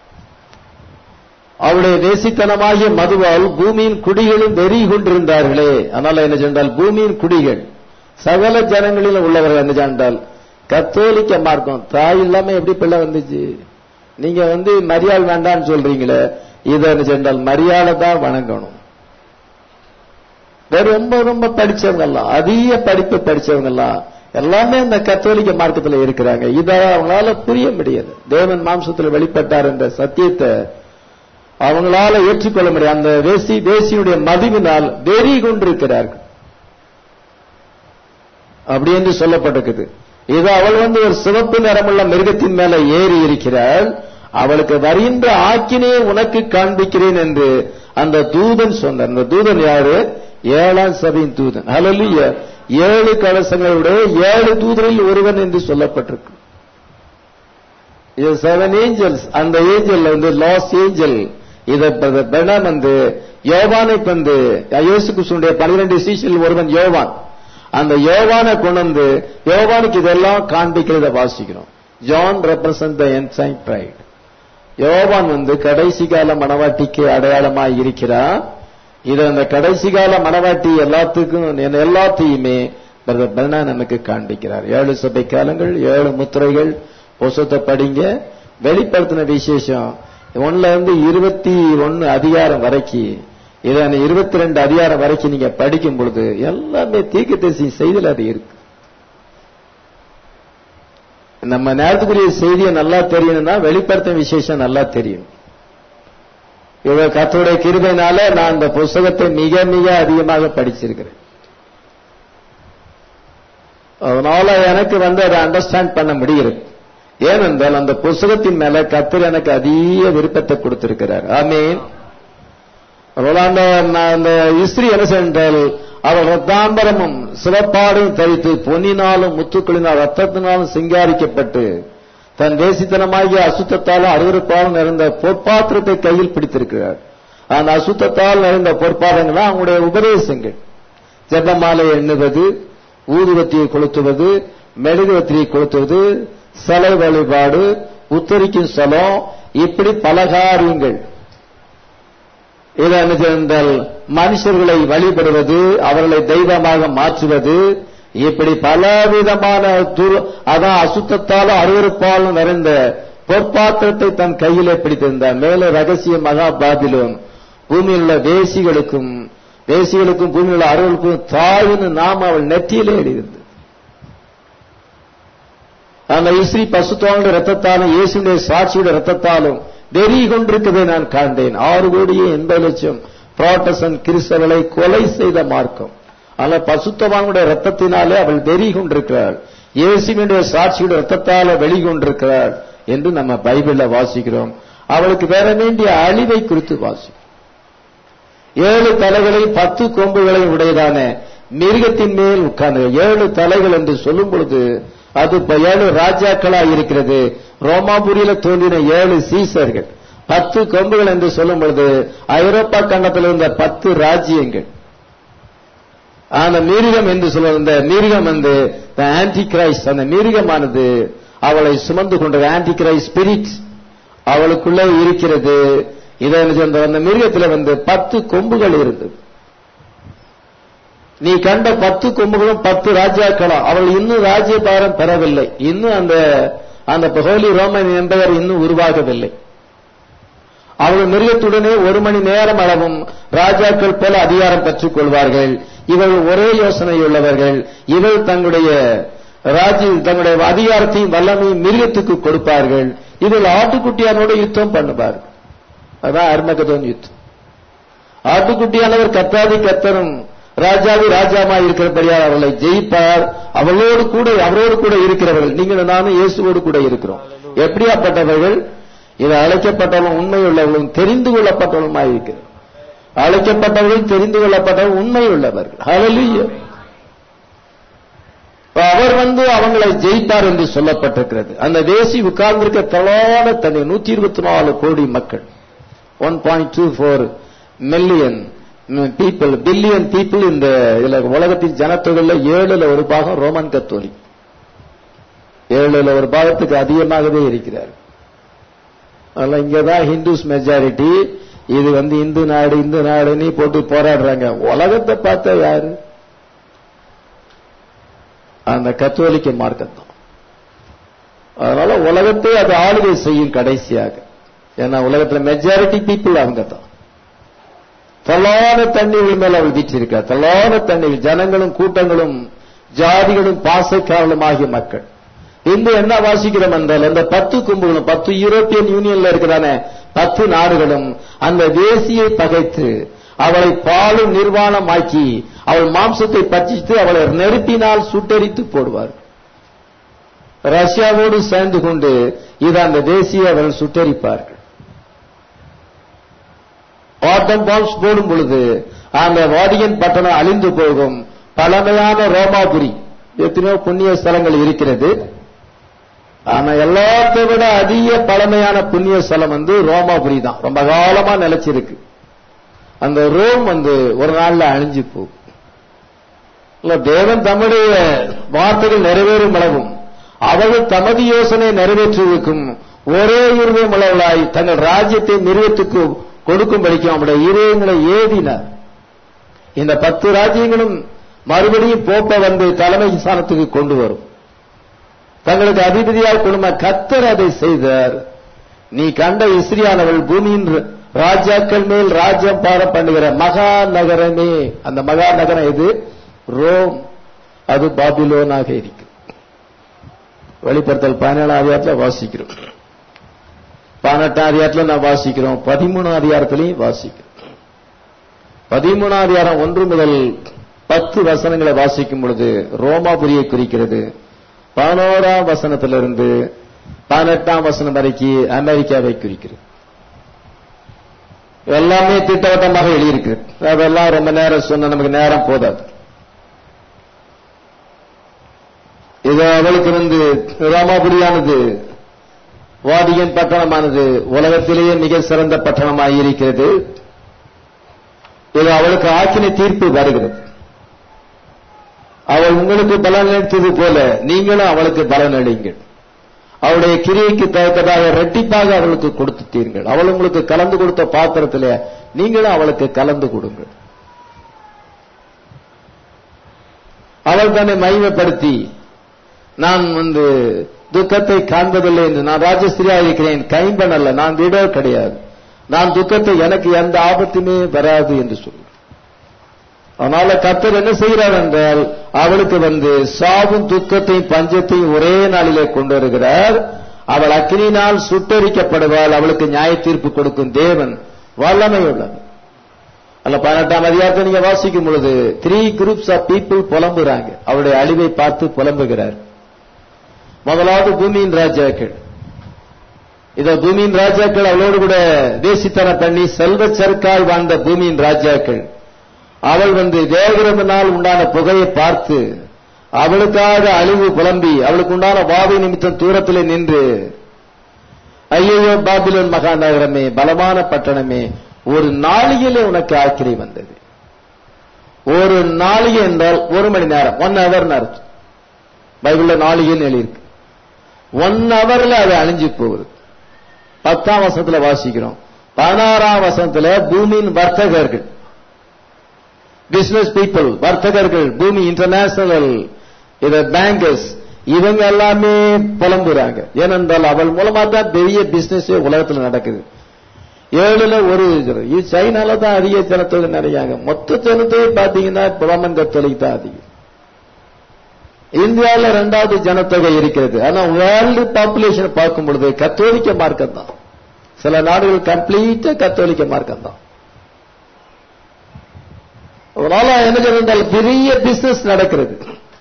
அவளுடைய தேசித்தனமாகிய மதுவால் பூமியின் குடிகளும் வெறி கொண்டிருந்தார்களே அதனால என்ன சொன்னால் பூமியின் குடிகள் சகல ஜனங்களிலும் உள்ளவர்கள் என்ன சொன்னால் கத்தோலிக்க மார்க்கம் தாய் இல்லாம எப்படி பிள்ளை வந்துச்சு நீங்க வந்து மரியாள் வேண்டாம்னு சொல்றீங்களே இதை என்ன சொன்னால் மரியாதை தான் வணங்கணும் ரொம்ப ரொம்ப படிச்சவங்க எல்லாம் அதிக படிப்பு படிச்சவங்க எல்லாம் எல்லாமே இந்த கத்தோலிக்க மார்க்கத்தில் இருக்கிறாங்க இதை அவங்களால புரிய முடியாது தேவன் மாம்சத்தில் வெளிப்பட்டார் என்ற சத்தியத்தை அவங்களால ஏற்றுக்கொள்ள முடியாது அந்த வேசி வேசியுடைய மதிவினால் வெறி கொண்டிருக்கிறார்கள் அப்படி என்று சொல்லப்பட்டிருக்குது இது அவள் வந்து ஒரு சிவப்பு நிறமுள்ள மிருகத்தின் மேல ஏறி இருக்கிறாள் அவளுக்கு வருகின்ற ஆக்கினையை உனக்கு காண்பிக்கிறேன் என்று அந்த தூதன் சொன்னார் அந்த தூதன் யாரு ஏழாம் சபையின் தூதன் ஹalleluya ஏழு கலசங்களுடைய ஏழு தூதரில் ஒருவன் என்று சொல்லப்பட்டிருக்கு செவன் ஏஞ்சல்ஸ் அந்த ஏஞ்சல் வந்து லாஸ் ஏஞ்சல் இத பெணம் வந்து யோவானை வந்து இயேசு கிறிஸ்துடைய பன்னிரண்டு சீஷில் ஒருவன் யோவான் அந்த யோவானை கொண்டு வந்து யோவானுக்கு இதெல்லாம் காண்பிக்கிறத வாசிக்கிறோம் John represent the ensign bride யோவான் வந்து கடைசி கால மனவாட்டிக்கு அடையாளமாய் இருக்கிறார் இது அந்த கடைசி கால மனவாட்டி எல்லாத்துக்கும் எல்லாத்தையுமே பிரதர் நமக்கு காண்பிக்கிறார் ஏழு சபை காலங்கள் ஏழு முத்திரைகள் புசத்தை படிங்க வெளிப்படுத்தின விசேஷம் ஒன்னுல இருந்து இருபத்தி ஒன்னு அதிகாரம் வரைக்கும் இதை இருபத்தி ரெண்டு அதிகாரம் வரைக்கும் நீங்க படிக்கும் பொழுது எல்லாமே தீர்க்க தரிசி செய்தியில் அது இருக்கு நம்ம நேரத்துக்குரிய செய்தியை நல்லா தெரியணும்னா வெளிப்படுத்தும் விசேஷம் நல்லா தெரியும் இவ கத்தோடைய கிருபைனால நான் இந்த புஸ்தகத்தை மிக மிக அதிகமாக படிச்சிருக்கிறேன் அதனால எனக்கு வந்து அதை அண்டர்ஸ்டாண்ட் பண்ண முடிகிறது ஏனென்றால் அந்த புஸ்தகத்தின் மேல கத்தர் எனக்கு அதிக விருப்பத்தை கொடுத்திருக்கிறார் ஆமீன் அந்த அந்த இஸ்திரி என்ன சென்றால் அவள் ரத்தாம்பரமும் சிவப்பாடும் தரித்து பொன்னினாலும் முத்துக்களினால் ரத்தத்தினாலும் சிங்காரிக்கப்பட்டு தன் தேசித்தனமாகிய அசுத்தத்தாலும் அருவறுப்பாலும் நிறைந்த பொற்பாத்திரத்தை கையில் பிடித்திருக்கிறார் அந்த அசுத்தத்தால் நிறைந்த பொற்பாதங்கள் அவங்களுடைய உபதேசங்கள் ஜெபமாலை எண்ணுவது ஊதுவத்தியை கொளுத்துவது மெழுகுவத்தியை கொளுத்துவது சலை வழிபாடு உத்தரிக்கும் சலம் இப்படி பல காரியங்கள் இது என்ன என்றால் மனுஷர்களை வழிபடுவது அவர்களை தெய்வமாக மாற்றுவது இப்படி பலவிதமான அதான் அசுத்தத்தாலும் அருவறுப்பாலும் நிறைந்த பொற்பாத்திரத்தை தன் கையிலே பிடித்திருந்தார் மேல ரகசிய மகா பாபிலோன் பூமியில் உள்ள தேசிகளுக்கும் தேசிகளுக்கும் பூமியில் உள்ள அருவருக்கும் தாயின்னு நாம் அவள் நெற்றியிலே எழுதியிருந்தது அந்த இஸ்ரீ பசுத்தோனுடைய ரத்தத்தாலும் இயேசுடைய சாட்சியுடைய ரத்தத்தாலும் வெறி கொண்டிருக்கதை நான் காண்டேன் ஆறு கோடியே எண்பது லட்சம் புரோட்டசன் கிறிஸ்தவர்களை கொலை செய்த மார்க்கம் ஆனால் பசுத்தவானுடைய ரத்தத்தினாலே அவள் வெறி கொண்டிருக்கிறாள் இயேசுவினுடைய சாட்சியுடைய ரத்தத்தால வெளிகொண்டிருக்கிறாள் என்று நம்ம பைபிள்ல வாசிக்கிறோம் அவளுக்கு வேற வேண்டிய அழிவை குறித்து வாசி ஏழு தலைகளை பத்து கொம்புகளை உடையதான மிருகத்தின் மேல் உட்கார்ந்து ஏழு தலைகள் என்று சொல்லும் பொழுது அது இப்ப ஏழு ராஜாக்களா இருக்கிறது ரோமாபுரியில தோன்றின ஏழு சீசர்கள் பத்து கொம்புகள் என்று சொல்லும் பொழுது ஐரோப்பா கண்டத்தில் இருந்த பத்து ராஜ்யங்கள் அந்த மிருகம் என்று சொல்ல இந்த மிருகம் வந்து ஆன்டி கிரைஸ்ட் அந்த மிருகமானது அவளை சுமந்து கொண்டது ஆன்டி கிரைஸ்ட் ஸ்பிரிட் அவளுக்குள்ள இருக்கிறது இதை அந்த மிருகத்துல வந்து பத்து கொம்புகள் இருந்தது நீ கண்ட பத்து கொம்புகளும் பத்து ராஜாக்களும் அவள் இன்னும் ராஜ்யபாரம் பெறவில்லை இன்னும் அந்த அந்த ஹோலி ரோமன் என்பவர் இன்னும் உருவாகவில்லை அவள் மிருகத்துடனே ஒரு மணி நேரம் அளவும் ராஜாக்கள் போல அதிகாரம் பெற்றுக் கொள்வார்கள் இவள் ஒரே யோசனை உள்ளவர்கள் இவள் தங்களுடைய ராஜ்ய தங்களுடைய அதிகாரத்தையும் வல்லமையும் மிருகத்துக்கு கொடுப்பார்கள் இவள் ஆட்டுக்குட்டியானோட யுத்தம் பண்ணுவார்கள் அதான் அருமகதோன் யுத்தம் ஆட்டுக்குட்டியானவர் கத்தாதி கத்தரும் ராஜாவி ராஜாமா இருக்கிறபடியால் அவர்களை ஜெயிப்பார் அவளோடு கூட அவரோடு கூட இருக்கிறவர்கள் நீங்கள் நானும் இயேசுவோடு கூட இருக்கிறோம் எப்படியாப்பட்டவர்கள் இது அழைக்கப்பட்டவர்களும் உண்மையுள்ளவர்களும் தெரிந்து கொள்ளப்பட்டவர்களுமாய் இருக்கிறது அழைக்கப்பட்டவர்கள் தெரிந்து கொள்ளப்பட்டவர்கள் உண்மை உள்ளவர்கள் ஹalleluya அவர் வந்து அவங்களை ஜெயிப்பார் என்று சொல்லப்பட்டிருக்கிறது அந்த தேசி உட்கார்ந்திருக்க தளான தன்னை நூத்தி இருபத்தி நாலு கோடி மக்கள் one point two four million people billion people இந்த இதுல உலகத்தின் ஜனத்தொகையில ஏழுல ஒரு பாகம் ரோமன் கத்தோலிக் ஏழுல ஒரு பாகத்துக்கு அதிகமாகவே இருக்கிறார் அதெல்லாம் இங்கதான் ஹிந்துஸ் மெஜாரிட்டி இது வந்து இந்து நாடு இந்து நாடுன்னு போட்டு போராடுறாங்க உலகத்தை பார்த்தா யாரு அந்த கத்தோலிக்க மார்க்கத்தான் அதனால உலகத்தை அது ஆளுகை செய்யும் கடைசியாக ஏன்னா உலகத்துல மெஜாரிட்டி பீப்புள் அவங்க தான் தள்ளான தண்ணீர்கள் மேல் அவள் வீற்றிருக்கிறார் தள்ளான தண்ணீர் ஜனங்களும் கூட்டங்களும் ஜாதிகளும் பாசக்காரர்களும் ஆகிய மக்கள் இன்று என்ன வாசிக்கிறோம் என்றால் அந்த பத்து கும்புகளும் பத்து யூரோப்பியன் யூனியன்ல இருக்கிறான பத்து நாடுகளும் அந்த தேசியை பகைத்து அவளை பாலும் நிர்வாணமாக்கி அவள் மாம்சத்தை பற்றித்து அவளை நெருப்பினால் சுட்டரித்து போடுவார் ரஷ்யாவோடு சேர்ந்து கொண்டு இது அந்த தேசிய அவர்கள் சுட்டரிப்பார்கள் ஆட்டம் பால்ஸ் போடும் பொழுது அந்த வாடியன் பட்டணம் அழிந்து போகும் பழமையான ரோமாபுரி எத்தனையோ புண்ணிய ஸ்தலங்கள் இருக்கிறது ஆனா எல்லாத்தை விட அதிக பழமையான புண்ணிய ஸ்தலம் வந்து ரோமாபுரி தான் ரொம்ப காலமா நிலைச்சிருக்கு அந்த ரோம் வந்து ஒரு நாள்ல அழிஞ்சு போகும் இல்ல தேவன் தம்முடைய வார்த்தைகள் நிறைவேறும் அளவும் அவர்கள் தமது யோசனை நிறைவேற்றுவதற்கும் ஒரே இருதயம் அளவலாய் தங்கள் ராஜ்யத்தை நிறுவத்துக்கு கொடுக்கும்படிக்கும் அவருடைய இருதயங்களை ஏதினார் இந்த பத்து ராஜ்யங்களும் மறுபடியும் போப்ப வந்து தலைமை ஸ்தானத்துக்கு கொண்டு வரும் தங்களுக்கு அதிபதியால் கொடும கத்தர் அதை செய்தார் நீ கண்ட இஸ்ரியானவள் பூமியின் ராஜாக்கள் மேல் ராஜ்யம் பார பண்ணுகிற மகா நகரமே அந்த மகா நகரம் இது ரோம் அது பாபிலோனாக இருக்கு வெளிப்படுத்தல் பதினேழாம் அதிகாரத்தில் வாசிக்கிறோம் பதினெட்டாம் அதிகாரத்தில் நான் வாசிக்கிறோம் பதிமூணாம் அதிகாரத்திலையும் வாசிக்கிறோம் பதிமூணாம் அதிகாரம் ஒன்று முதல் பத்து வசனங்களை வாசிக்கும் பொழுது ரோமாபுரியை குறிக்கிறது பதினோராம் வசனத்திலிருந்து பதினெட்டாம் வசனம் வரைக்கும் அமெரிக்காவை குறிக்கிறது எல்லாமே திட்டவட்டமாக எழுதியிருக்கு அதெல்லாம் ரொம்ப நேரம் சொன்ன நமக்கு நேரம் போதாது இது அவளுக்கு வந்து ரோமாபுரியானது வாடியன் பட்டணமானது உலகத்திலேயே மிக சிறந்த பட்டணமாக இருக்கிறது இது அவளுக்கு ஆக்கின தீர்ப்பு வருகிறது அவள் உங்களுக்கு பலன் அளித்தது போல நீங்களும் அவளுக்கு பலன் அளிங்கள் அவளுடைய கிரியைக்கு தக்கதாக ரெட்டிப்பாக அவளுக்கு கொடுத்துட்டீர்கள் அவள் உங்களுக்கு கலந்து கொடுத்த பாத்திரத்தில் நீங்களும் அவளுக்கு கலந்து கொடுங்கள் அவள் தன்னை மகிமைப்படுத்தி நான் வந்து துக்கத்தை காண்பதில்லை என்று நான் ராஜஸ்திரியா இருக்கிறேன் கைம்பன் அல்ல நான் விடோ கிடையாது நான் துக்கத்தை எனக்கு எந்த ஆபத்துமே வராது என்று சொல்றேன் அதனால கத்தர் என்ன செய்கிறார் என்றால் அவளுக்கு வந்து சாவும் துக்கத்தையும் பஞ்சத்தையும் ஒரே நாளிலே கொண்டு வருகிறார் அவள் அக்னினால் சுட்டரிக்கப்படுவாள் அவளுக்கு நியாய தீர்ப்பு கொடுக்கும் தேவன் வல்லமை உள்ளது அல்ல பதினெட்டாம் அதிகாரத்தை நீங்க வாசிக்கும் பொழுது த்ரீ குரூப்ஸ் ஆஃப் பீப்புள் புலம்புறாங்க அவருடைய அழிவை பார்த்து புலம்புகிறார் முதலாவது பூமியின் ராஜாக்கள் இத பூமியின் ராஜாக்கள் அவளோடு கூட தேசித்தனம் பண்ணி செல்வ சருக்காய் வாழ்ந்த பூமியின் ராஜாக்கள் அவள் வந்து தேவகிரமனால் உண்டான புகையை பார்த்து அவளுக்காக அழிவு புலம்பி அவளுக்கு உண்டான வாதை நிமித்தம் தூரத்தில் நின்று ஐயோ பாபிலோன் மகாநகரமே பலமான பட்டணமே ஒரு நாளிகையிலே உனக்கு ஆக்கிரை வந்தது ஒரு நாளிகை என்றால் ஒரு மணி நேரம் ஒன் ஹவர் அர்த்தம் பைபிள்ல நாளிகைன்னு எழுதியிருக்கு ஒன் ஹவர்ல அது அழிஞ்சு போகுது பத்தாம் வசனத்துல வாசிக்கிறோம் பதினாறாம் வசனத்துல பூமியின் வர்த்தகர்கள் பிசினஸ் பீப்புள் வர்த்தகர்கள் பூமி இன்டர்நேஷனல் இத பேங்கர்ஸ் இவங்க எல்லாமே புலம்புறாங்க ஏனென்றால் அவள் மூலமா தான் பெரிய பிசினஸ் உலகத்தில் நடக்குது ஏழுல ஒரு இது சைனால தான் அதிக ஜனத்தொகை நிறையாங்க மொத்த ஜனத்தொகை பாத்தீங்கன்னா ரோமன் கத்தோலிக் தான் அதிகம் இந்தியாவில் ரெண்டாவது ஜனத்தொகை இருக்கிறது ஆனா வேர்ல்டு பாப்புலேஷன் பார்க்கும் பொழுது கத்தோலிக்க மார்க்கம் தான் சில நாடுகள் கம்ப்ளீட்டா கத்தோலிக்க மார்க்கம் தான் அதனால என்ன சொன்னால் பெரிய பிசினஸ் நடக்கிறது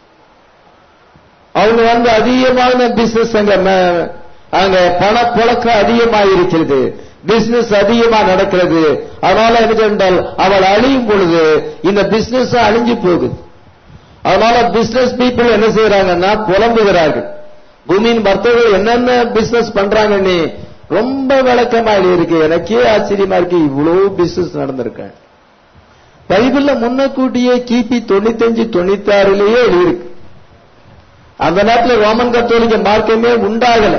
அவங்க வந்து அதிகமான பிசினஸ் அங்க அங்க பண புழக்கம் அதிகமாக இருக்கிறது பிசினஸ் அதிகமா நடக்கிறது அதனால என்ன சொன்னால் அவள் அழியும் பொழுது இந்த பிசினஸ் அழிஞ்சு போகுது அதனால பிசினஸ் பீப்புள் என்ன செய்யறாங்கன்னா புலம்புகிறார்கள் பூமியின் வர்த்தகர்கள் என்னென்ன பிசினஸ் பண்றாங்கன்னு ரொம்ப விளக்கமா இருக்கு எனக்கே ஆச்சரியமா இருக்கு இவ்வளவு பிசினஸ் நடந்திருக்கேன் பைபிள்ல முன்னக்கூட்டியே கிபி தொண்ணூத்தஞ்சு தொண்ணூத்தி ஆறுலயே எழுதியிருக்கு அந்த நேரத்தில் ரோமன் கத்தோலிக்க மார்க்கமே உண்டாகல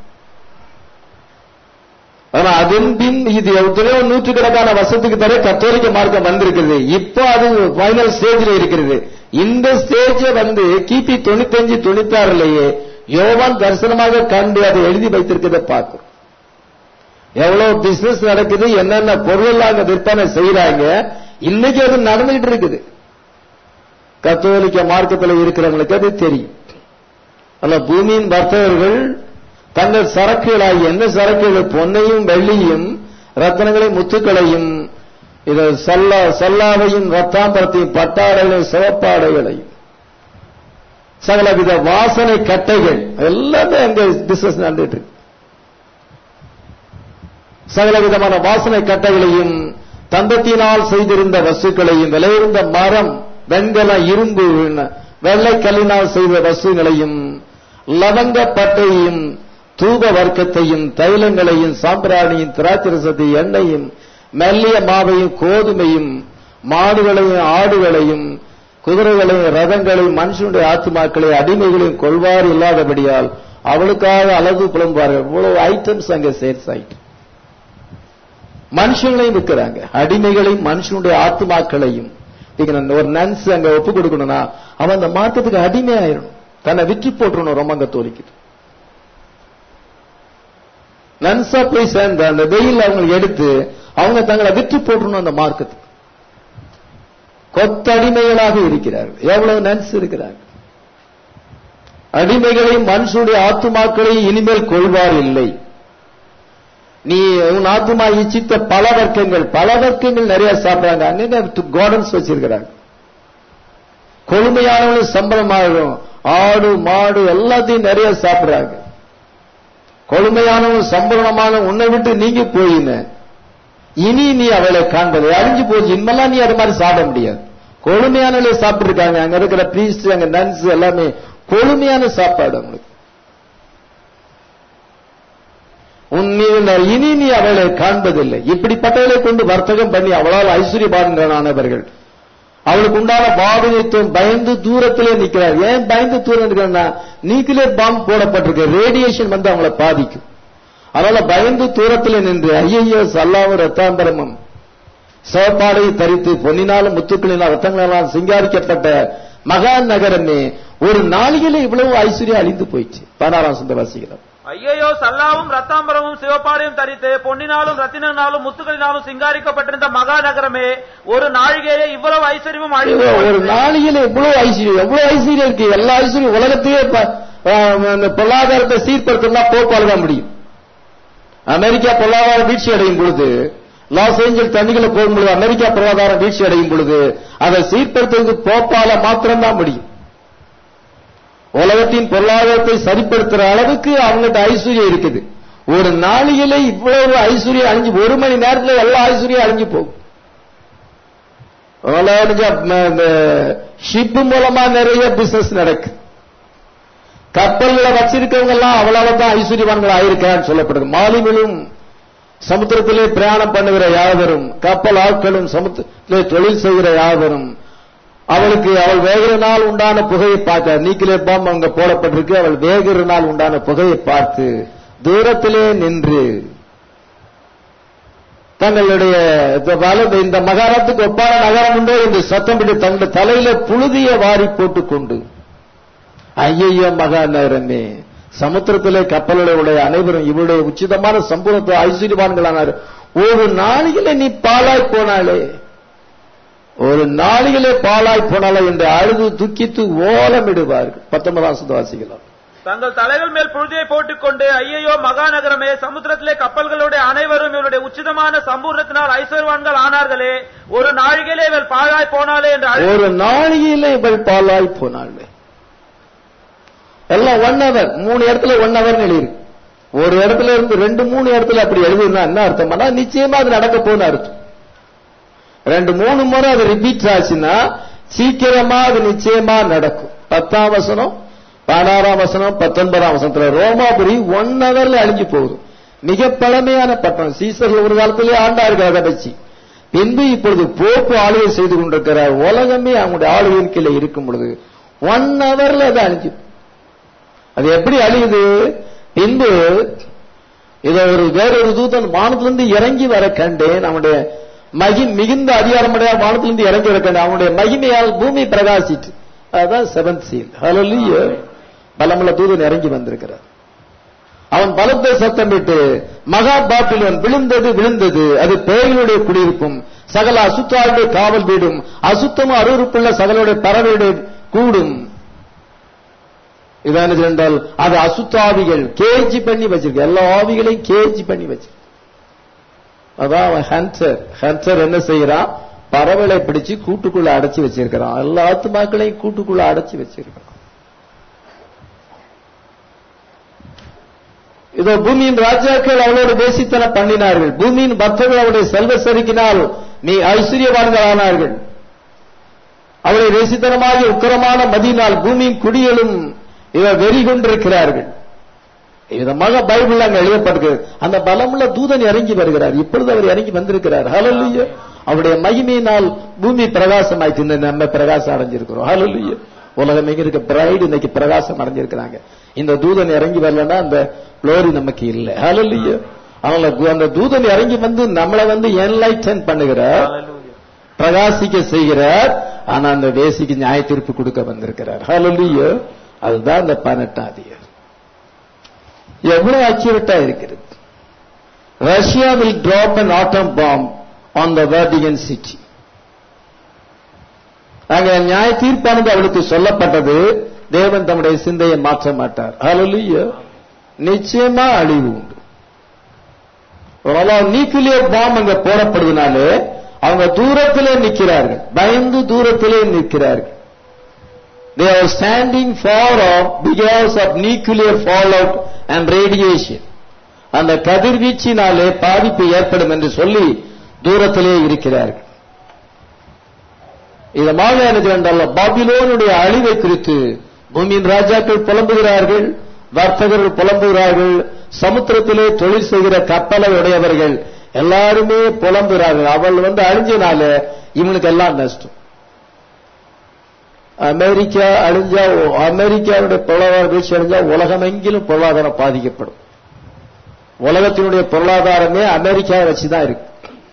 ஆனா அதன் பின் இது எத்தனையோ நூற்றுக்கணக்கான வருஷத்துக்கு தர கத்தோலிக்க மார்க்கம் வந்திருக்கிறது இப்போ அது ஃபைனல் ஸ்டேஜில் இருக்கிறது இந்த ஸ்டேஜ வந்து கிபி தொண்ணூத்தஞ்சு தொண்ணூத்தி ஆறுலயே யோவான் தரிசனமாக கண்டு அதை எழுதி வைத்திருக்கிறத பார்க்கிறோம் எவ்வளவு பிசினஸ் நடக்குது என்னென்ன பொருள் அங்க விற்பனை செய்யறாங்க இன்னைக்கு அது நடந்துகிட்டு இருக்குது கத்தோலிக்க மார்க்கத்தில் இருக்கிறவங்களுக்கு அது தெரியும் அல்ல பூமியின் வர்த்தகர்கள் தங்கள் சரக்குகளாகி எந்த சரக்குகள் பொன்னையும் வெள்ளியும் ரத்தனங்களையும் முத்துக்களையும் இதை சல்லா சல்லாவையும் ரத்தாம்பரத்தையும் பட்டாடைகளையும் சிவப்பாடைகளையும் சகலவித வாசனை கட்டைகள் எல்லாமே அங்க பிசினஸ் நடந்துட்டு இருக்கு சகல விதமான வாசனை கட்டைகளையும் தந்தத்தினால் செய்திருந்த வஸ்துக்களையும் விலையுந்த மரம் வெண்கல இரும்பு வெள்ளை கல்லினால் செய்த வஸ்துகளையும் லவங்க பட்டையும் தூப வர்க்கத்தையும் தைலங்களையும் சாம்பிராணியும் திராட்சரசத்தையும் எண்ணெயும் மெல்லிய மாவையும் கோதுமையும் மாடுகளையும் ஆடுகளையும் குதிரைகளையும் ரதங்களையும் மனுஷனுடைய ஆத்துமாக்களை அடிமைகளையும் கொள்வார் இல்லாதபடியால் அவளுக்காக அளவு புலம்புவார்கள் இவ்வளவு ஐட்டம்ஸ் அங்க சேர்ஸ் ஆயிட்டு மனுஷங்களையும் விற்கிறாங்க அடிமைகளையும் மனுஷனுடைய ஆத்துமாக்களையும் நீங்க நான் ஒரு நன்ஸ் அங்க ஒப்பு கொடுக்கணும்னா அவன் அந்த மார்க்கத்துக்கு அடிமை ஆயிடணும் தன்னை விற்று போட்டுறணும் ரொம்ப அங்க தோலிக்குது நன்ஸா போய் சேர்ந்த அந்த வெயில் அவங்களுக்கு எடுத்து அவங்க தங்களை விற்று போட்டுறணும் அந்த மார்க்கத்துக்கு கொத்தடிமைகளாக இருக்கிறார்கள் எவ்வளவு நன்ஸ் இருக்கிறார்கள் அடிமைகளையும் மனுஷனுடைய ஆத்துமாக்களையும் இனிமேல் கொள்வார் இல்லை நீ உன் ஆத்துமா இச்சித்த பல வர்க்கங்கள் பல வர்க்கங்கள் நிறைய சாப்பிடுறாங்க அங்க கார்டன்ஸ் வச்சிருக்கிறாங்க கொழுமையானவங்களும் சம்பளமாகும் ஆடு மாடு எல்லாத்தையும் நிறைய சாப்பிடுறாங்க கொழுமையானவன் சம்பளமான உன்னை விட்டு நீங்கி போயின இனி நீ அவளை காண்பது அழிஞ்சு போச்சு இனிமெல்லாம் நீ அது மாதிரி சாப்பிட முடியாது கொழுமையானவளை சாப்பிட்டு இருக்காங்க அங்க இருக்கிற பிரீஸ்ட் அங்க நன்ஸ் எல்லாமே கொழுமையான சாப்பாடு அவங்களுக்கு உன் மீது இனி நீ அவளை காண்பதில்லை இப்படிப்பட்டவளை கொண்டு வர்த்தகம் பண்ணி அவளால் ஐஸ்வர்யபாரங்களானவர்கள் அவளுக்கு உண்டான பாதகத்துவம் பயந்து தூரத்திலே நிக்கிறார் ஏன் பயந்து தூரம் இருக்கிறா நியூக்ளியர் பாம்பு போடப்பட்டிருக்கு ரேடியேஷன் வந்து அவங்கள பாதிக்கும் அதனால பயந்து தூரத்திலே நின்று ஐயையோ சல்லாவும் ரத்தாம்பரமும் சிவப்பாடை தரித்து பொன்னினாலும் முத்துக்களினால் ரத்தங்களால் சிங்காரிக்கப்பட்ட மகா நகரமே ஒரு நாளிலே இவ்வளவு ஐஸ்வர்யம் அழிந்து போயிடுச்சு பதினாறாம் சொந்த வாசிக்கிறோம் ஐயையோ சல்லாவும் ரத்தாம்பரமும் சிவப்பாடையும் தரித்து பொன்னினாலும் ரத்தினாலும் முத்துக்களினாலும் சிங்காரிக்கப்பட்டிருந்த மகா நகரமே ஒரு நாழிகையே இவ்வளவு ஐஸ்வர்யமும் அழிந்து ஒரு போயிற்று. நாளிகையில எவ்வளவு ஐஸ்வர்யம் எவ்வளவு ஐஸ்வர்யம் இருக்கு எல்லா ஐஸ்வர்யம் உலகத்தையே ப- ஆஹ் அந்த பொருளாதாரத்தை சீர்படுத்தணும்னா போப்பால் தான் முடியும் அமெரிக்கா பொருளாதார வீழ்ச்சி அடையும் பொழுது லாஸ் ஏஞ்சல் தண்ணிகளை போகும் பொழுது அமெரிக்கா பொருளாதாரம் வீழ்ச்சி அடையும் பொழுது அதை சீர்படுத்துவதற்கு போப்பால மாத்திரம்தான் முடியும் உலகத்தின் பொருளாதாரத்தை சரிப்படுத்துற அளவுக்கு அவங்ககிட்ட ஐஸ்வர்யம் இருக்குது ஒரு நாளிகையில இவ்வளவு ஐஸ்வர்யம் அழிஞ்சு ஒரு மணி நேரத்துல எல்லா ஐஸ்வர்யம் அழிஞ்சு போகும் இந்த ஷிப் மூலமா நிறைய பிசினஸ் நடக்குது கப்பல்களை வச்சிருக்கவங்க எல்லாம் அவ்வளவு தான் ஐஸ்வர்யவான்கள் ஆயிருக்கான்னு சொல்லப்படுது மாலுமிலும் சமுத்திரத்திலே பிரயாணம் பண்ணுகிற யாவரும் கப்பல் ஆட்களும் சமுத்திரத்திலே தொழில் செய்கிற யாவரும் அவளுக்கு அவள் வேகிற நாள் உண்டான புகையை பார்க்க நீக்கிலே பாம்பு அங்க போடப்பட்டிருக்கு அவள் வேகிற நாள் உண்டான புகையை பார்த்து தூரத்திலே நின்று தங்களுடைய இந்த வலது இந்த மகாரத்துக்கு ஒப்பான நகரம் உண்டோ என்று சத்தம் விட்டு தங்களுடைய தலையில புழுதிய வாரி போட்டுக்கொண்டு ஐயையோ மகா நகரமே சமுத்திரத்திலே கப்பலுடைய அனைவரும் இவருடைய உச்சிதமான சம்பூரத்தை ஐஸ்வர்யவான்களானார் ஒரு நாளிலே நீ பாலாய் போனாலே ஒரு நாளிலே பாலாய் போனாலே என்று அழுது துக்கித்து ஓலமிடுவார்கள் பத்தொன்பதாம் சுத்த வாசிக்கலாம் தங்கள் தலைகள் மேல் புழுதியை போட்டுக்கொண்டு ஐயையோ மகாநகரமே சமுத்திரத்திலே கப்பல்களுடைய அனைவரும் இவருடைய உச்சிதமான சம்பூர்ணத்தினால் ஐஸ்வர்வான்கள் ஆனார்களே ஒரு நாழிகையிலே இவள் பாழாய் போனாலே என்று அழு- ஒரு நாளிகையிலே இவள் பாலாய் போனாள் எல்லாம் ஒன் ஹவர் மூணு இடத்துல ஒன் ஹவர் எழுதிருக்கு ஒரு இடத்துல இருந்து ரெண்டு மூணு இடத்துல அப்படி எழுதுனா என்ன அர்த்தம் பண்ணா நிச்சயமா அது நடக்க போகுது அர்த்தம் ரெண்டு மூணு முறை அது ரிப்பீட் ஆச்சுன்னா சீக்கிரமா அது நிச்சயமா நடக்கும் பத்தாம் வசனம் பதினாறாம் வசனம் பத்தொன்பதாம் வசனத்துல ரோமாபுரி ஒன் ஹவர்ல அழிஞ்சு போகுது மிக பழமையான பட்டணம் சீசர்கள் ஒரு காலத்திலே ஆண்டார்கள் அதை வச்சு பின்பு இப்பொழுது போப்பு ஆளுகை செய்து கொண்டிருக்கிறார் உலகமே அவங்களுடைய ஆளுகையின் கீழே இருக்கும் பொழுது ஒன் ஹவர்ல அது அழிஞ்சு அது எப்படி அழியுது பின்பு இதை ஒரு வேறொரு தூதன் வானத்திலிருந்து இறங்கி வர கண்டேன் அவனுடைய மகி மிகுந்த அதிகாரமுடைய வானத்திலிருந்து இறங்கி வர கண்டேன் அவனுடைய மகிமையால் பூமி பிரகாசிட்டு அதுதான் செவன்த் சீல் ஹalleluya பலமுள்ள தூதன் இறங்கி வந்திருக்கிறார் அவன் பலத்தை சத்தமிட்டு மகா பாட்டிலன் விழுந்தது விழுந்தது அது பேய்களுடைய குடியிருப்பும் சகல அசுத்தாளுடைய காவல் வீடும் அசுத்தமும் அருவருப்புள்ள சகலுடைய பறவையுடைய கூடும் இதானது என்றால் அது அசுத்தாவிகள் கேஜி பண்ணி வச்சிருக்கு எல்லா ஆவிகளையும் கேஜி பண்ணி வச்சிருக்கு அதான் அவன் ஹன்சர் ஹன்சர் என்ன செய்யறான் பறவைகளை பிடிச்சு கூட்டுக்குள்ள அடைச்சு வச்சிருக்கிறான் எல்லா ஆத்துமாக்களையும் கூட்டுக்குள்ள அடைச்சு வச்சிருக்கிறான் இதோ பூமியின் ராஜாக்கள் அவளோடு பேசித்தனம் பண்ணினார்கள் பூமியின் பக்தர்கள் அவருடைய செல்வ செருக்கினால் நீ ஐஸ்வர்யவான்கள் ஆனார்கள் அவளை தேசித்தனமாக உக்கரமான மதியினால் பூமியின் குடிகளும் இவ வெறி கொண்டிருக்கிறார்கள் விதமாக பைபிள் அங்க எழுதப்பட்டிருக்கு அந்த பலமுள்ள தூதன் இறங்கி வருகிறார் இப்பொழுது அவர் இறங்கி வந்திருக்கிறார் ஹalleluya அவருடைய மகிமையினால் பூமி பிரகாசமாயிட்டு இந்த நம்ம பிரகாசம் அடைஞ்சிருக்கிறோம் ஹalleluya உலகம் எங்க இருக்க பிரைடு இன்னைக்கு பிரகாசம் அடைஞ்சிருக்கிறாங்க இந்த தூதன் இறங்கி வரலன்னா அந்த குளோரி நமக்கு இல்லை ஹalleluya அதனால கு- அந்த தூதன் இறங்கி வந்து நம்மளை வந்து என்லைட்டன் பண்ணுகிறார் Hallelujah. பிரகாசிக்க செய்கிறார் ஆனா அந்த வேசிக்கு நியாய தீர்ப்பு கொடுக்க வந்திருக்கிறார் ஹalleluya அதுதான் இந்த பதினெட்டாம் அதிகாரம் எவ்வளவு அக்யூரேட்டா இருக்கிறது Russia will drop an atom bomb on the Vatican city அங்க நியாய தீர்ப்பானது அவளுக்கு சொல்லப்பட்டது தேவன் தம்முடைய சிந்தையை மாற்ற மாட்டார் ஹalleluya நிச்சயமா அழிவு உண்டு நியூக்ளியர் பாம் அங்க போடப்படுவதனாலே அவங்க தூரத்திலே நிற்கிறார்கள் பயந்து தூரத்திலே நிற்கிறார்கள் they are standing far off because of nuclear fallout and radiation அந்த கதிர்வீச்சினாலே பாதிப்பு ஏற்படும் என்று சொல்லி தூரத்திலே இருக்கிறார்கள் இதமாக எனக்கு என்றால் பாபிலோனுடைய அழிவை குறித்து பூமியின் ராஜாக்கள் புலம்புகிறார்கள் வர்த்தகர்கள் புலம்புகிறார்கள் சமுத்திரத்திலே தொழில் செய்கிற கப்பலை உடையவர்கள் எல்லாருமே புலம்புகிறார்கள் அவள் வந்து அழிஞ்சனால இவனுக்கு எல்லாம் நஷ்டம் அமெரிக்கா அழிஞ்சா அமெரிக்காவுடைய பொருளாதார வீழ்ச்சி அடைஞ்சா உலகமெங்கிலும் பொருளாதாரம் பாதிக்கப்படும் உலகத்தினுடைய பொருளாதாரமே அமெரிக்காவை வச்சுதான் இருக்கு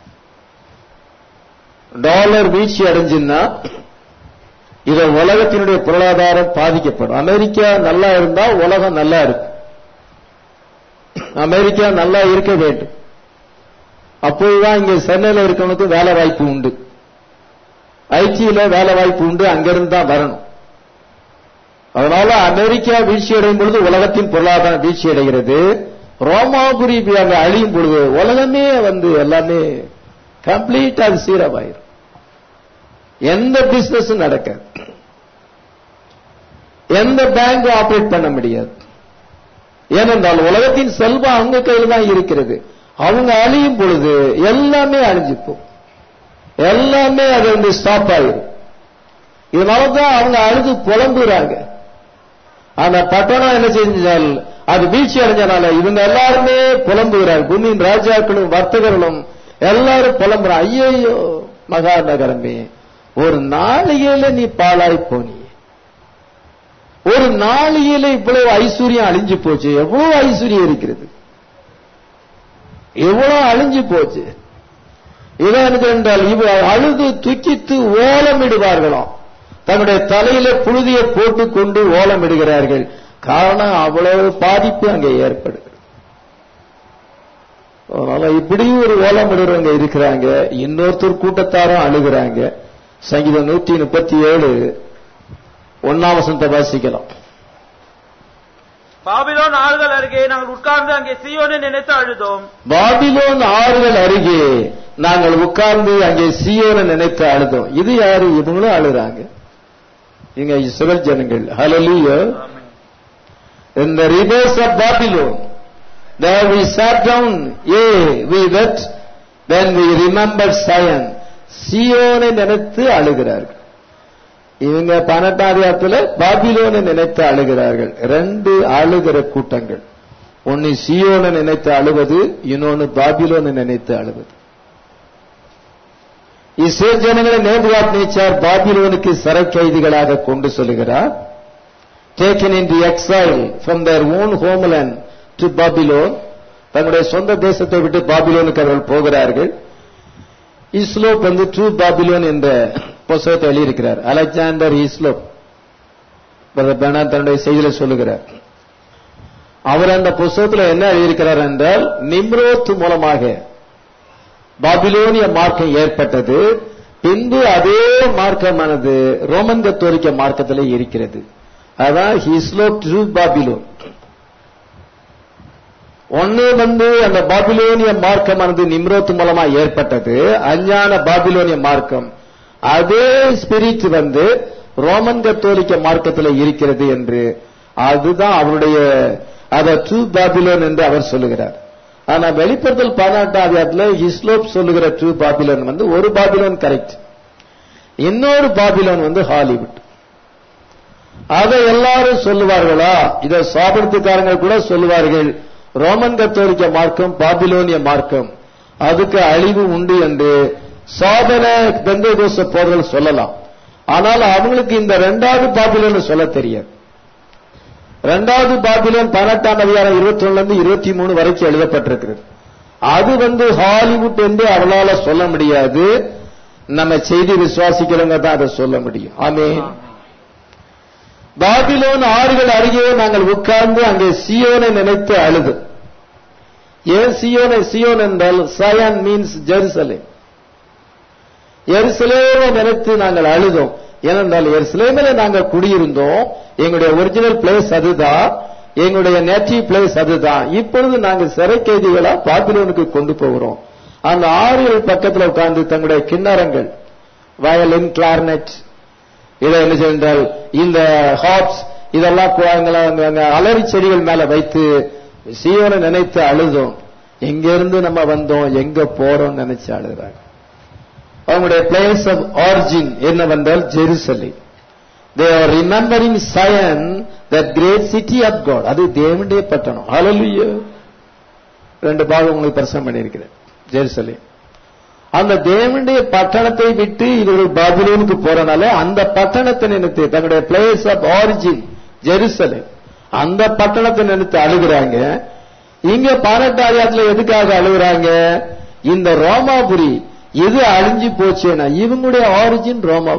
டாலர் வீழ்ச்சி அடைஞ்சுன்னா இத உலகத்தினுடைய பொருளாதாரம் பாதிக்கப்படும் அமெரிக்கா நல்லா இருந்தா உலகம் நல்லா இருக்கு அமெரிக்கா நல்லா இருக்க வேண்டும் அப்போதுதான் இங்க சென்னையில இருக்கவனுக்கு வேலை வாய்ப்பு உண்டு ஐடியில வேலை வாய்ப்பு உண்டு அங்கிருந்து தான் வரணும் அதனால அமெரிக்கா வீழ்ச்சி அடையும் பொழுது உலகத்தின் பொருளாதாரம் வீழ்ச்சி அடைகிறது ரோமாபுரி அங்க அழியும் பொழுது உலகமே வந்து எல்லாமே கம்ப்ளீட்டா அது சீரமாயிரும் எந்த பிசினஸ் நடக்காது எந்த பேங்க் ஆபரேட் பண்ண முடியாது ஏனென்றால் உலகத்தின் செல்வம் அவங்க கையில் தான் இருக்கிறது அவங்க அழியும் பொழுது எல்லாமே அழிஞ்சு போகும் எல்லாமே அது வந்து ஸ்டாப் ஆயிரும் இதனாலதான் அவங்க அழுது புலம்புறாங்க அந்த பட்டணம் என்ன செஞ்சால் அது வீழ்ச்சி அடைஞ்சனால இவங்க எல்லாருமே புலம்புகிறாங்க பூமியின் ராஜாக்களும் வர்த்தகர்களும் எல்லாரும் புலம்புறாங்க ஐயோ மகா நகரமே ஒரு நாளிகையில நீ பாழாய் போனி ஒரு நாளிகையில இவ்வளவு ஐஸ்வர்யம் அழிஞ்சு போச்சு எவ்வளவு ஐஸ்வர்யம் இருக்கிறது எவ்வளவு அழிஞ்சு போச்சு இவன் என்றால் இவ அழுது துக்கித்து ஓலமிடுவார்களாம் தன்னுடைய தலையில புழுதியை போட்டுக்கொண்டு ஓலமிடுகிறார்கள் காரணம் அவ்வளவு பாதிப்பு அங்கே ஏற்படுது அதனால இப்படியும் ஒரு ஓலமிடுறவங்க இருக்கிறாங்க இன்னொருத்தர் கூட்டத்தாரும் அழுகிறாங்க சங்கீதம் நூத்தி முப்பத்தி ஏழு ஒன்னாம் வசனத்தை வாசிக்கலாம் பாபிலோன் ஆறுதல் அருகே நாங்கள் உட்கார்ந்து அங்கே சீயோனை நினைத்து அழுதோம் பாபிலோன் ஆறுகள் அருகே நாங்கள் உட்கார்ந்து அங்கே சீயோனை நினைத்து அழுதோம் இது யாரு இவங்களும் அழுறாங்க இங்க இஸ்ரேல் ஜனங்கள் ஹalleluya in the rivers of Babylon there we sat down yea we wept when we remembered Zion சீயோனை நினைத்து அழுகிறார்கள் இவங்க பன்னெண்டாம் அதிகாரத்துல பாபிலோனை நினைத்து அழுகிறார்கள் ரெண்டு அழுகிற கூட்டங்கள் ஒன்னு சியோனை நினைத்து அழுவது இன்னொன்னு பாபிலோனை நினைத்து அழுவது இஸ்ரேல் ஜனங்களை நேபுகாத் நேச்சார் பாபிலோனுக்கு சிறை கைதிகளாக கொண்டு செல்கிறார் taken in the exile from their own homeland to Babylon தங்களுடைய சொந்த தேசத்தை விட்டு பாபிலோனுக்கு அவர்கள் போகிறார்கள் இஸ்லோப் வந்து ட்ரூ பாபிலோன் என்ற புஸ்தகத்தை எழுதியிருக்கிறார் அலெக்சாண்டர் இஸ்லோப் பிரதர் பெர்னார்ட் தன்னுடைய செய்தியில சொல்லுகிறார் அவர் அந்த புஸ்தகத்துல என்ன எழுதியிருக்கிறார் என்றால் நிம்ரோத் மூலமாக பாபிலோனிய மார்க்கம் ஏற்பட்டது பின்பு அதே மார்க்கமானது ரோமன் கத்தோலிக்க மார்க்கத்திலே இருக்கிறது அதான் ஹிஸ்லோப் ட்ரூ பாபிலோன் ஒன்னு வந்து அந்த பாபிலோனிய மார்க்கமானது நிம்ரோத் மூலமா ஏற்பட்டது அஞ்ஞான பாபிலோனிய மார்க்கம் அதே ஸ்பிரிட் வந்து ரோமன் கத்தோலிக்க மார்க்கத்தில் இருக்கிறது என்று அதுதான் அவருடைய அதை ட்ரூ பாபிலோன் என்று அவர் சொல்லுகிறார் ஆனா வெளிப்படுத்தல் பதினெட்டாம் அதிகாரத்துல இஸ்லோப் சொல்லுகிற ட்ரூ பாபிலோன் வந்து ஒரு பாபிலோன் கரெக்ட் இன்னொரு பாபிலோன் வந்து ஹாலிவுட் அதை எல்லாரும் சொல்லுவார்களா இத சாப்பிடத்துக்காரங்க கூட சொல்லுவார்கள் ரோமன் கத்தோலிக்க மார்க்கம் பாபிலோனிய மார்க்கம் அதுக்கு அழிவு உண்டு என்று சாதன பெந்தகோச போர்கள் சொல்லலாம் ஆனால் அவங்களுக்கு இந்த ரெண்டாவது பாபிலோன் சொல்ல தெரியாது ரெண்டாவது பாபிலோன் பதினெட்டாம் அதிகாரம் இருபத்தி ஒண்ணுல இருந்து இருபத்தி மூணு வரைக்கும் எழுதப்பட்டிருக்கிறது அது வந்து ஹாலிவுட் என்று அவளால சொல்ல முடியாது நம்ம செய்தி விசுவாசிக்கிறவங்க தான் அதை சொல்ல முடியும் ஆமே பாபிலோன் ஆறுகள் அருகே நாங்கள் உட்கார்ந்து அங்கே சியோனை நினைத்து அழுது ஏன் சியோனை சியோன் என்றால் சயான் மீன்ஸ் ஜெருசலேம் எருசலேமை நினைத்து நாங்கள் அழுதோம் ஏனென்றால் எருசலேமில் நாங்கள் குடியிருந்தோம் எங்களுடைய ஒரிஜினல் பிளேஸ் அதுதான் எங்களுடைய நேட்டிவ் பிளேஸ் அதுதான் இப்பொழுது நாங்கள் சிறை கைதிகளா பாபிலோனுக்கு கொண்டு போகிறோம் அந்த ஆறுகள் பக்கத்தில் உட்கார்ந்து தங்களுடைய கிண்ணறங்கள் வயலின் கிளார்னெட் இதை என்ன செய்தால் இந்த ஹாப்ஸ் இதெல்லாம் குழாங்களை அங்க அலறி செடிகள் மேல வைத்து சீவனை நினைத்து அழுதோம் எங்க இருந்து நம்ம வந்தோம் எங்க போறோம் நினைச்சு அழுகிறாங்க அவங்களுடைய பிளேஸ் ஆஃப் ஆரிஜின் என்னவென்றால் Jerusalem they are remembering Zion that great city of God அது தேவனுடைய பட்டணம் ஹalleluya ரெண்டு பாகம் உங்களுக்கு பிரசனம் பண்ணியிருக்கிறேன் ஜெருசலே அந்த தேவனுடைய பட்டணத்தை விட்டு இவர்கள் பாபிலோனுக்கு போறனால அந்த பட்டணத்தை நினைத்து தங்களுடைய பிளேஸ் ஆஃப் ஆரிஜின் ஜெருசலே அந்த பட்டணத்தை நினைத்து அழுகிறாங்க இங்க பதினெட்டாயிரத்துல எதுக்காக அழுகுறாங்க இந்த ரோமாபுரி எது அழிஞ்சு போச்சுன்னா இவங்களுடைய ஆரிஜின் ரோமா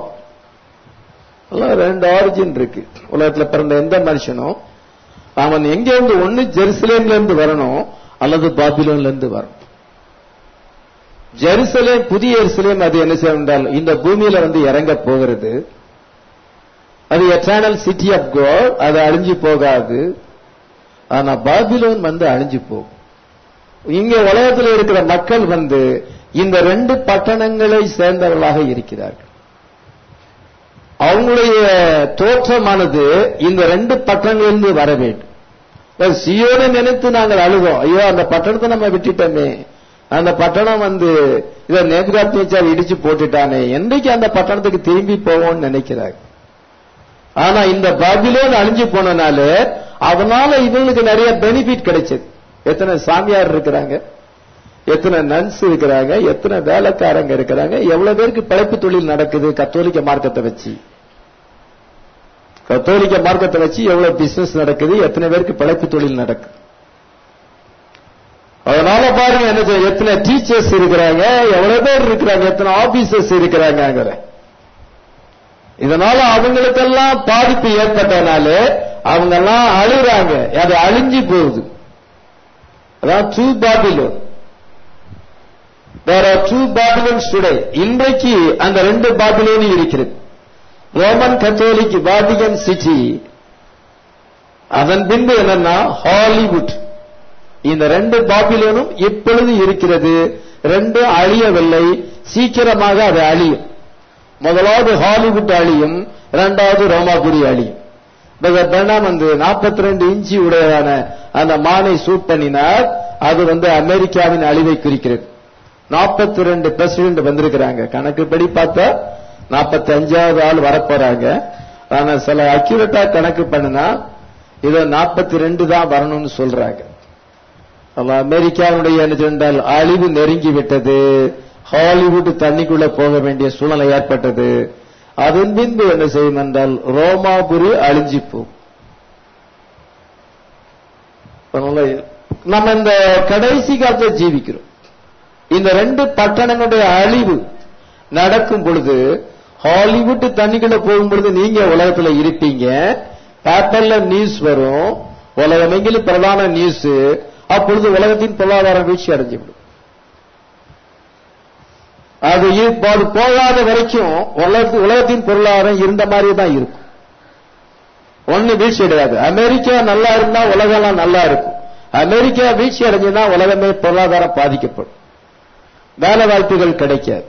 ரெண்டு ஆரிஜின் இருக்கு உலகத்துல பிறந்த எந்த மனுஷனும் அவன் எங்க இருந்து ஒண்ணு ஜெருசலேம்ல இருந்து வரணும் அல்லது பாபிலோன்ல இருந்து வரணும் ஜெருசலேம் புதிய எருசலேம் அது என்ன செய்தால் இந்த பூமியில வந்து இறங்க போகிறது அது எட்டர்னல் சிட்டி ஆஃப் காட் அது அழிஞ்சு போகாது ஆனா பாபிலோன் வந்து அழிஞ்சு போகும் இங்க உலகத்தில் இருக்கிற மக்கள் வந்து இந்த ரெண்டு பட்டணங்களை சேர்ந்தவர்களாக இருக்கிறார்கள் அவங்களுடைய தோற்றமானது இந்த ரெண்டு பட்டணங்களிலிருந்து வர வேண்டும் சியோனை நினைத்து நாங்கள் அழுதோம் ஐயோ அந்த பட்டணத்தை நம்ம விட்டுட்டோமே அந்த பட்டணம் வந்து இதை நேபுகாத் நேச்சார் இடிச்சு போட்டுட்டானே என்றைக்கு அந்த பட்டணத்துக்கு திரும்பி போவோம்னு நினைக்கிறாங்க ஆனா இந்த பாபிலோன் அழிஞ்சு போனனால அதனால இவங்களுக்கு நிறைய பெனிஃபிட் கிடைச்சது எத்தனை சாமியார் இருக்கிறாங்க எத்தனை நன்ஸ் இருக்கிறாங்க எத்தனை வேலைக்காரங்க இருக்கிறாங்க எவ்வளவு பேருக்கு பிழைப்பு தொழில் நடக்குது கத்தோலிக்க மார்க்கத்தை வச்சு கத்தோலிக்க மார்க்கத்தை வச்சு எவ்வளவு பிசினஸ் நடக்குது எத்தனை பேருக்கு பிழைப்பு தொழில் நடக்குது அதனால பாருங்க என்ன செய்ய- எத்தனை டீச்சர்ஸ் இருக்கிறாங்க எவ்வளவு பேர் இருக்கிறாங்க எத்தனை ஆபீசர்ஸ் இருக்கிறாங்க இதனால அவங்களுக்கெல்லாம் பாதிப்பு ஏற்பட்டனால அவங்க எல்லாம் அழுறாங்க அது அழிஞ்சு போகுது அதான் ட்ரூ பாபிலோன் வேற ட்ரூ பாபிலோன் டுடே இன்றைக்கு அந்த ரெண்டு பாபிலோனும் இருக்கிறது ரோமன் கத்தோலிக் வாட்டிகன் சிட்டி அதன் பின்பு என்னன்னா ஹாலிவுட் இந்த ரெண்டு பாபிலோனும் இப்பொழுது இருக்கிறது ரெண்டு அழியவில்லை சீக்கிரமாக அது அழியும் முதலாவது ஹாலிவுட் அழியும் இரண்டாவது ரோமாபுரி அழியும் பிரதர் பெர்னாம் வந்து 42 ரெண்டு இன்ச்சி உடையதான அந்த மானை சூட் பண்ணினார் அது வந்து அமெரிக்காவின் அழிவை குறிக்கிறது 42 ரெண்டு பிரசிடென்ட் வந்திருக்கிறாங்க கணக்குப்படி பார்த்தா 45 அஞ்சாவது ஆள் வரப்போறாங்க ஆனா சில அக்யூரேட்டா கணக்கு பண்ணுனா இது 42 ரெண்டு தான் வரணும்னு சொல்றாங்க அப்ப அமெரிக்காவுடைய என்ன சொன்னால் அழிவு நெருங்கி விட்டது ஹாலிவுட் தண்ணிக்குள்ள போக வேண்டிய சூழ்நிலை ஏற்பட்டது அதன் பின்பு என்ன செய்யும் என்றால் ரோமாபுரி அழிஞ்சு போகும் அதனால நம்ம இந்த கடைசி காலத்துல ஜீவிக்கிறோம் இந்த ரெண்டு பட்டணங்களுடைய அழிவு நடக்கும் பொழுது ஹாலிவுட் தண்ணிக்குள்ள போகும் பொழுது நீங்க உலகத்துல இருப்பீங்க பேப்பர்ல நியூஸ் வரும் உலகமெங்கிலும் பிரதான நியூஸ் அப்பொழுது உலகத்தின் பொருளாதாரம் வீழ்ச்சி அடைஞ்சுவிடும் அது இ- அது போகாத வரைக்கும் உலகத்து- உலகத்தின் பொருளாதாரம் இருந்த மாதிரி தான் இருக்கும் ஒண்ணு வீழ்ச்சி அடையாது அமெரிக்கா நல்லா இருந்தா உலகம்லாம் நல்லா இருக்கும் அமெரிக்கா வீழ்ச்சி அடைஞ்சுன்னா உலகமே பொருளாதாரம் பாதிக்கப்படும் வேலை வாய்ப்புகள் கிடைக்காது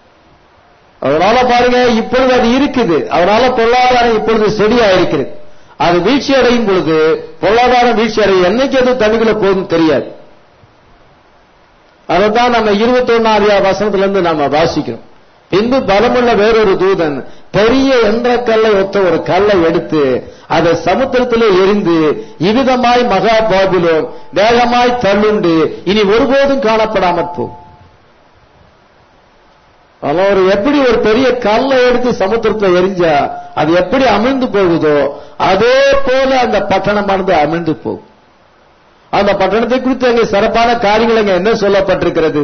அதனால பாருங்க இப்பொழுது அது இருக்குது அதனால பொருளாதாரம் இப்பொழுது செடியா இருக்கிறது அது வீழ்ச்சி அடையும் பொழுது பொருளாதாரம் வீழ்ச்சி அடையும் என்னைக்கு அது தண்ணிக்குள்ள போகும் தெரியாது அதைத்தான் நம்ம இருபத்தி ஒன்னாவது வசனத்துல இருந்து நாம வாசிக்கிறோம் பின்பு பலமுள்ள வேறொரு தூதன் பெரிய என்ற கல்லை ஒத்த ஒரு கல்லை எடுத்து அதை சமுத்திரத்திலே எரிந்து இவ்விதமாய் மகா பாபிலோன் வேகமாய் தள்ளுண்டு இனி ஒருபோதும் காணப்படாமற் போகும் அவன் ஒரு எப்படி ஒரு பெரிய கல்லை எடுத்து சமுத்திரத்துல எரிஞ்சா அது எப்படி அமிழ்ந்து போகுதோ அதே போல அந்த பட்டணமானது அமிழ்ந்து போகும் அந்த பட்டணத்தை குறித்து அங்கே சிறப்பான காரியங்கள் அங்க என்ன சொல்லப்பட்டிருக்கிறது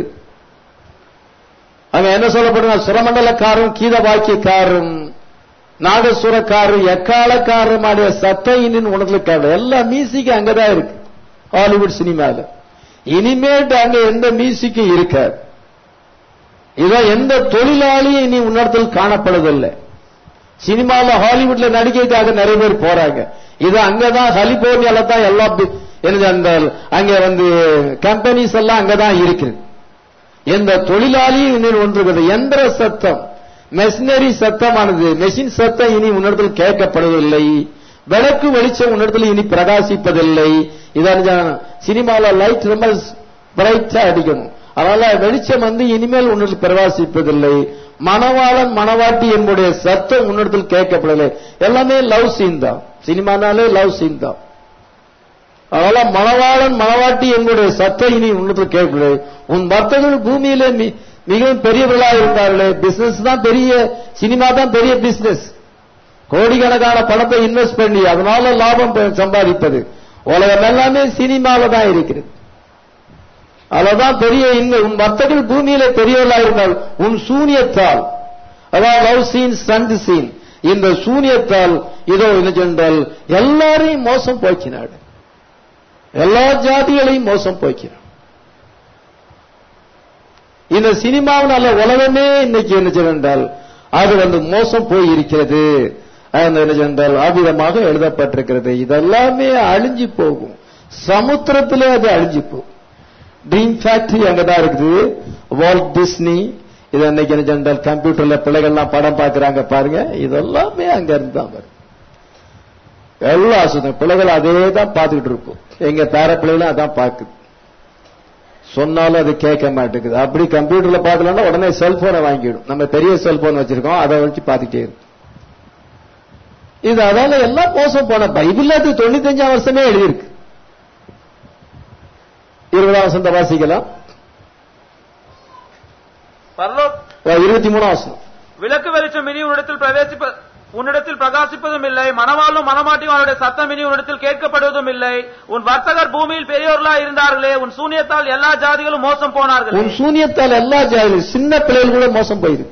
அங்க என்ன சொல்லப்படுறது சுரமண்டலக்காரும் கீத வாக்கியக்காரும் நாகசுரக்காரும் எக்காலக்காரும் ஆடிய சத்தையின் உணர்வுக்காரர் எல்லா மியூசிக்கும் அங்கதான் இருக்கு ஹாலிவுட் சினிமால இனிமேட்டு அங்க எந்த மியூசிக்கும் இருக்காது இதோ எந்த தொழிலாளியும் இனி உன்னடத்தில் காணப்படுவதில்லை சினிமால ஹாலிவுட்ல நடிகைக்காக நிறைய பேர் போறாங்க இது அங்கதான் கலிபோர்னியால தான் எல்லா பி- என்னது அந்த அங்க வந்து கம்பெனிஸ் எல்லாம் அங்கதான் இருக்குது எந்த தொழிலாளியும் இனி ஒன்று எந்திர சத்தம் மெஷினரி சத்தமானது மெஷின் சத்தம் இனி உன்னிடத்தில் கேட்கப்படுவதில்லை விளக்கு வெளிச்சம் உன்னிடத்தில் இனி பிரகாசிப்பதில்லை இதான் சினிமால லைட் ரொம்ப பிரைட்டா அடிக்கணும் அதனால வெளிச்சம் வந்து இனிமேல் உன்னிடத்தில் பிரகாசிப்பதில்லை மணவாளன் மணவாட்டி என்புடைய சத்தம் உன்னிடத்தில் கேட்கப்படவில்லை எல்லாமே லவ் சீன் தான் சினிமானாலே லவ் சீன் தான் அதனால மணவாளன் மணவாட்டி என்னுடைய சத்தம் இனி உன்னத்தில் கேட்கவில்லை உன் வர்த்தகர்கள் பூமியிலே மி- மிகவும் பெரியவர்களா இருந்தார்களே பிசினஸ் தான் பெரிய சினிமா தான் பெரிய பிசினஸ் கோடிக்கணக்கான பணத்தை இன்வெஸ்ட் பண்ணி அதனால லாபம் பெ- சம்பாதிப்பது உலகம் எல்லாமே சினிமால தான் இருக்கிறது அதுதான் பெரிய இந்த உன் வர்த்தகர்கள் பூமியில பெரியவர்களா இருந்தால் உன் சூனியத்தால் அதாவது லவ் சீன் சண்ட் சீன் இந்த சூனியத்தால் இதோ என்ன சென்றால் எல்லாரையும் மோசம் போக்கினாடு எல்லா ஜாதிகளையும் மோசம் போக்கிறான் இந்த சினிமாவினால உலகமே இன்னைக்கு என்ன செய்தால் அது வந்து மோசம் போய் இருக்கிறது அது என்ன சென்றால் அவ்விதமாக எழுதப்பட்டிருக்கிறது இதெல்லாமே அழிஞ்சு போகும் சமுத்திரத்திலே அது அழிஞ்சு போகும் ட்ரீம் ஃபேக்டரி அங்கதான் இருக்குது வால்ட் டிஸ்னி இது அன்னைக்கு என்ன சென்றால் கம்ப்யூட்டர்ல பிள்ளைகள்லாம் படம் பார்க்கறாங்க பாருங்க இதெல்லாமே அங்க இருந்து தான் வரும் எல்லா சுத்தம் பிள்ளைகள் அதே தான் பார்த்துக்கிட்டு இருக்கும் எங்க பேர பிள்ளைகளும் அதான் பார்க்குது சொன்னாலும் அது கேட்க மாட்டேங்குது அப்படி கம்ப்யூட்டர்ல பார்க்கலன்னா உடனே செல்போனை வாங்கிடும் நம்ம பெரிய செல்போன் வச்சிருக்கோம் அதை வச்சு பார்த்துட்டே இருக்கும் இது அதால எல்லாம் மோசம் போன பைபிள்ல அது தொண்ணூத்தஞ்சாம் வருஷமே எழுதியிருக்கு இருபதாம் வசந்த வாசிக்கலாம் பரலோக் இருபத்தி மூணாம் வசனம் விளக்கு வெளிச்சம் இனி உன்னிடத்தில் பிரவேசிப்ப உன்னிடத்தில் பிரகாசிப்பதும் இல்லை மணவாளும் மணமாட்டியும் அவருடைய சத்தம் இனி உன்னிடத்தில் கேட்கப்படுவதும் இல்லை உன் வர்த்தகர் பூமியில் பெரியோர்களா இருந்தார்களே உன் சூனியத்தால் எல்லா ஜாதிகளும் மோசம் போனார்கள் உன் சூனியத்தால் எல்லா ஜாயிலும் சின்ன பிள்ளைகள் கூட மோசம் போயிருக்கு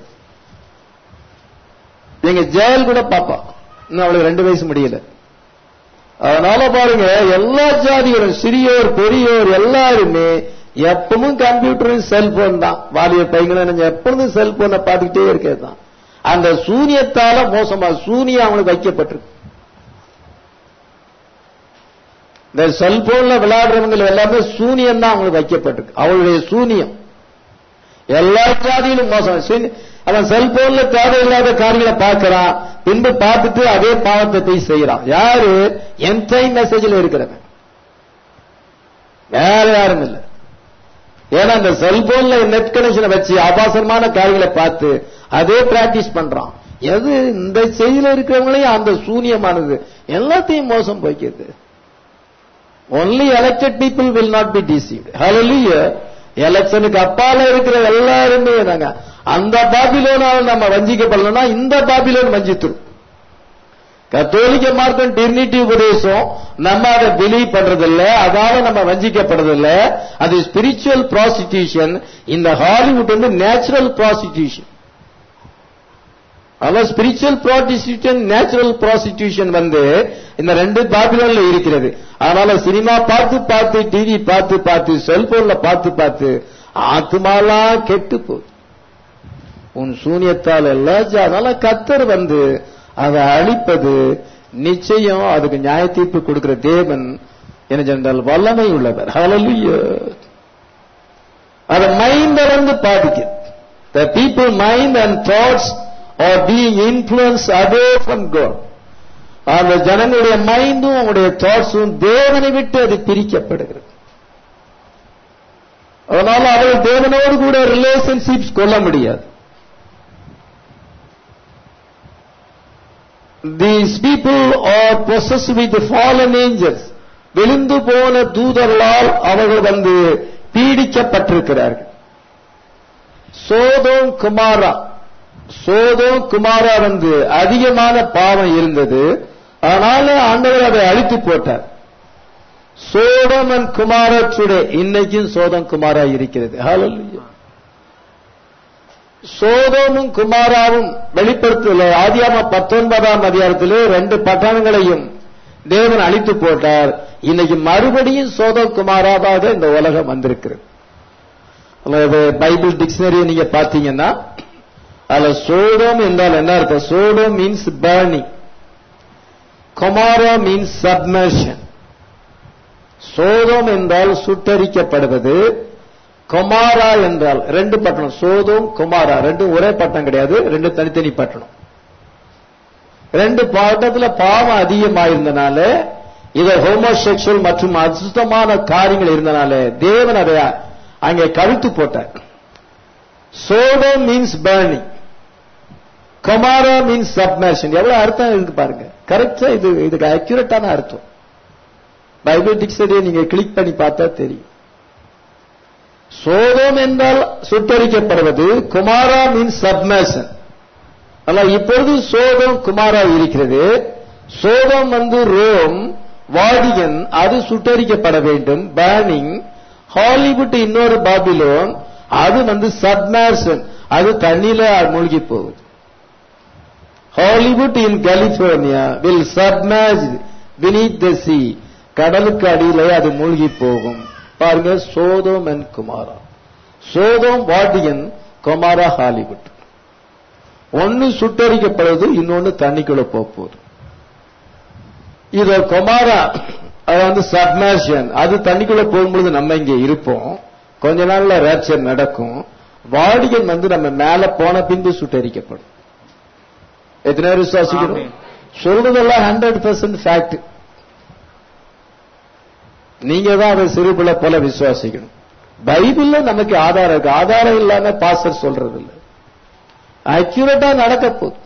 எங்க ஜெயல் கூட பாப்பா இன்னும் அவளுக்கு ரெண்டு வயசு முடியல அதனால பாருங்க எல்லா ஜாதிகளும் சிறியோர் பெரியோர் எல்லாருமே எப்பவும் கம்ப்யூட்டரும் செல்போன் தான் வாலிய பையங்களும் நீங்க எப்பொழுதும் செல்போனை பார்த்துக்கிட்டே இருக்கிறது தான் அந்த சூனியத்தால மோசமா சூனியம் அவங்களுக்கு வைக்கப்பட்டிருக்கு இந்த செல்போன்ல விளையாடுறவங்க எல்லாமே சூனியம் தான் அவங்களுக்கு வைக்கப்பட்டிருக்கு அவளுடைய சூனியம் எல்லா ஜாதியிலும் மோசம் சூனி- அவன் செல்போன்ல தேவையில்லாத காரியங்களை பார்க்கறான் பின்பு பார்த்துட்டு அதே பாவத்தை போய் செய்யறான் யாரு என் டைம் மெசேஜ்ல இருக்கிறவன் வேற யாரும் இல்ல ஏன்னா இந்த செல்போன்ல நெட் கனெக்ஷனை வச்சு ஆபாசமான காரியங்களை பார்த்து அதே பிராக்டிஸ் பண்றான் எது இந்த செய்தியில இருக்கிறவங்களையும் அந்த சூனியமானது எல்லாத்தையும் மோசம் போய்க்குது only elected people will not be deceived hallelujah எலெக்ஷனுக்கு அப்பால இருக்கிற எல்லாருமே நாங்க அந்த பாபிலோனால் நம்ம வஞ்சிக்கப்படலன்னா இந்த பாபிலோன் வஞ்சித்துரும் கத்தோலிக்க மார்க்கம் டிரினிட்டி உபதேசம் நம்ம அதை பிலீவ் பண்றதில்ல அதால நம்ம வஞ்சிக்கப்படுறதில்ல அது ஸ்பிரிச்சுவல் ப்ராஸ்டிடியூஷன் இந்த ஹாலிவுட் வந்து நேச்சுரல் ப்ராஸ்டிடியூஷன் அதான் ஸ்பிரிச்சுவல் ப்ராஸ்டிடியூஷன் நேச்சுரல் ப்ராஸ்டிடியூஷன் வந்து இந்த ரெண்டு பாபிலோன்ல இருக்கிறது அதனால சினிமா பார்த்து பார்த்து டிவி பார்த்து பார்த்து செல்போன்ல பார்த்து பார்த்து ஆத்மாலாம் கெட்டு போகுது உன் சூனியத்தால் எல்லாம் ஜா- அதனால கத்தர் வந்து அதை அழிப்பது நிச்சயம் அதுக்கு நியாய தீர்ப்பு கொடுக்கிற தேவன் என்ன சொன்னால் வல்லமை உள்ளவர் ஹalleluya அது மைண்ட வந்து பாதிக்குது the people mind and thoughts are being influenced away from God அந்த ஜனங்களுடைய மைண்டும் அவங்களுடைய தாட்ஸும் தேவனை விட்டு அது பிரிக்கப்படுகிறது அதனால அவர்கள் தேவனோடு கூட ரிலேஷன்ஷிப்ஸ் கொள்ள முடியாது These people are possessed with the fallen angels. விழுந்து போன தூதர்களால் அவர்கள் வந்து பீடிக்கப்பட்டிருக்கிறார்கள் சோதோம் குமாரா சோதோம் குமாரா வந்து அதிகமான பாவம் இருந்தது அதனால ஆண்டவர் அதை அழித்து போட்டார் சோதம் அண்ட் குமாரா டுடே இன்னைக்கும் சோதம் குமாரா இருக்கிறது Hallelujah. சோதோமும் குமாராவும் வெளிப்படுத்தல ஆதியாம பத்தொன்பதாம் அதிகாரத்திலே ரெண்டு பட்டணங்களையும் தேவன் அழித்து போட்டார் இன்னைக்கு மறுபடியும் சோதம் குமாராவாக இந்த உலகம் வந்திருக்கிறது அல்லது பைபிள் டிக்ஷனரியை நீங்க பாத்தீங்கன்னா அதுல சோடோம் என்றால் என்ன அர்த்தம் Sodom means burning Gomorrah means submersion சோதோம் என்றால் சுட்டரிக்கப்படுவது குமாரா என்றால் ரெண்டு பட்டணம் சோதோம் குமாரா ரெண்டும் ஒரே பட்டணம் கிடையாது ரெண்டு தனித்தனி பட்டணம் ரெண்டு பட்டணத்துல பாவம் அதிகமாயிருந்தனால இத ஹோமோசெக்சுவல் மற்றும் அசுத்தமான காரியங்கள் இருந்தனால தேவன் அதை அங்கே கவிழ்த்து போட்டார் Sodom means burning Gomorrah means submersion எவ்வளவு அர்த்தம் இருக்கு பாருங்க கரெக்டா இது இதுக்கு அக்யூரேட்டான அர்த்தம் பைபிள் டிக்ஷனரியை நீங்க கிளிக் பண்ணி பார்த்தா தெரியும் சோதோம் என்றால் சுட்டரிக்கப்படுவது குமாரா மீன்ஸ் சப்மேஷன் அல்ல இப்பொழுது சோதம் குமாரா இருக்கிறது சோதம் வந்து ரோம் வாடிகன் அது சுட்டரிக்கப்பட வேண்டும் பேர்னிங் ஹாலிவுட் இன்னொரு பாபிலோன் அது வந்து சப்மேர்சன் அது தண்ணியில மூழ்கி போகுது Hollywood in California will submerge beneath the sea கடலுக்கு அடியிலே அது மூழ்கி போகும் பாருங்க Sodom and Gomorrah Sodom Vatican Gomorrah Hollywood ஒன்னு சுட்டரிக்கப்படுவது இன்னொன்னு தண்ணிக்குள்ள போக போகுது இத குமாரா அது வந்து சப்மேஷன் அது தண்ணிக்குள்ள போகும்பொழுது நம்ம இங்க இருப்போம் கொஞ்ச நாள்ல ரேப்சர் நடக்கும் வாடிகன் வந்து நம்ம மேல போன பின்பு சுட்டரிக்கப்படும் எத்தனை பேர் விசுவாசிக்கணும் ஆமென். சொல்றதெல்லாம் ஹண்ட்ரட் பர்சன்ட் ஃபேக்ட் நீங்க தான் அதை சிறுபிள்ளை போல விசுவாசிக்கணும் பைபிள்ல நமக்கு ஆதாரம் இருக்கு ஆதாரம் இல்லாம பாஸ்டர் சொல்றது இல்ல அக்யூரேட்டா நடக்க போகுது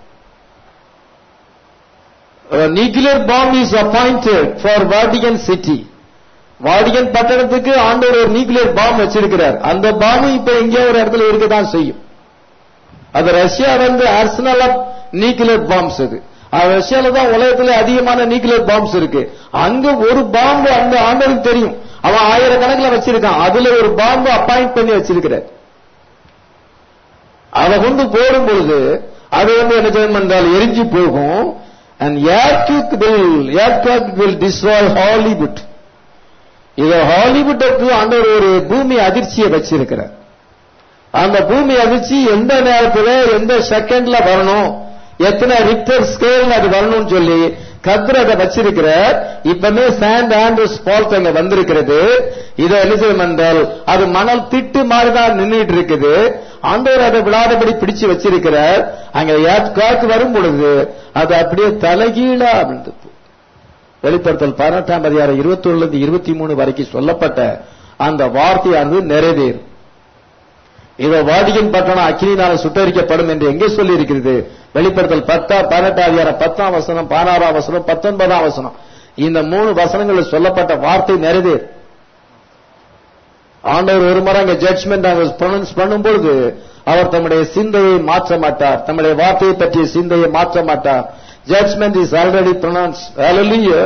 nuclear bomb is appointed for Vatican city Vatican பட்டணத்துக்கு ஆண்டவர் ஒரு நியூக்ளியர் பாம் வச்சிருக்கிறார் அந்த பாம் இப்ப எங்கேயோ ஒரு இடத்துல இருக்கதான் செய்யும் அது ரஷ்யா வந்து ஆர்சனல் ஆஃப் நியூக்ளியர் பாம்ஸ் அது அது ரஷ்யால தான் உலகத்துல அதிகமான நியூக்ளியர் பாம்ஸ் இருக்கு அங்க ஒரு பாம்பு அந்த ஆண்டவருக்கு தெரியும் அவன் ஆயிரக்கணக்கில் வச்சிருக்கான் அதுல ஒரு பாம்பு அப்பாயிண்ட் பண்ணி வச்சிருக்கிறார் அதை கொண்டு போடும் பொழுது அது வந்து என்ன செய்யும் என்றால் எரிஞ்சு போகும் and earthquake will aircraft will destroy Hollywood இத ஹாலிவுட்டுக்கு ஆண்டவர் ஒரு பூமி அதிர்ச்சியை வச்சிருக்கிறார் அந்த பூமி அதிர்ச்சி எந்த நேரத்துல எந்த செகண்ட்ல வரணும் எத்தனை ரிக்டர் ஸ்கேல் அது வரணும்னு சொல்லி கத்தர் அதை வச்சிருக்கிறார் இப்பமே சாண்ட் ஆண்டர்ஸ் ஃபால்ட் அங்க வந்திருக்கிறது இதை என்ன செய்யும் என்றால் அது மணல் திட்டு மாதிரி தான் நின்றுட்டு இருக்குது ஆண்டவர் அதை விடாதபடி பிடிச்சு வச்சிருக்கிறார் அங்க காத்து வரும் பொழுது அது அப்படியே தலைகீழா விழுந்து போகும். வெளிப்படுத்தல் பதினெட்டாம் அதிகாரம் இருபத்தொன்னுல இருந்து இருபத்தி மூணு வரைக்கும் சொல்லப்பட்ட அந்த வார்த்தையானது நிறைவேறும் இதோ வாடிகன் பட்டணம் அக்கினினால சுட்டரிக்கப்படும் என்று எங்கே சொல்லி இருக்கிறது வெளிப்படுத்தல் பத்தா பதினெட்டாம் அதிகாரம் பத்தாம் வசனம் பதினாறாம் வசனம் பத்தொன்பதாம் வசனம் இந்த மூணு வசனங்களில் சொல்லப்பட்ட வார்த்தை நிறைவேறு ஆண்டவர் ஒரு முறை அங்க ஜட்ஜ்மெண்ட் அங்க ப்ரொனன்ஸ் பண்ணும் பொழுது அவர் தம்முடைய சிந்தையை மாற்ற மாட்டார் தம்முடைய வார்த்தையை பற்றிய சிந்தையை மாற்ற மாட்டார் judgment is already pronounced Hallelujah.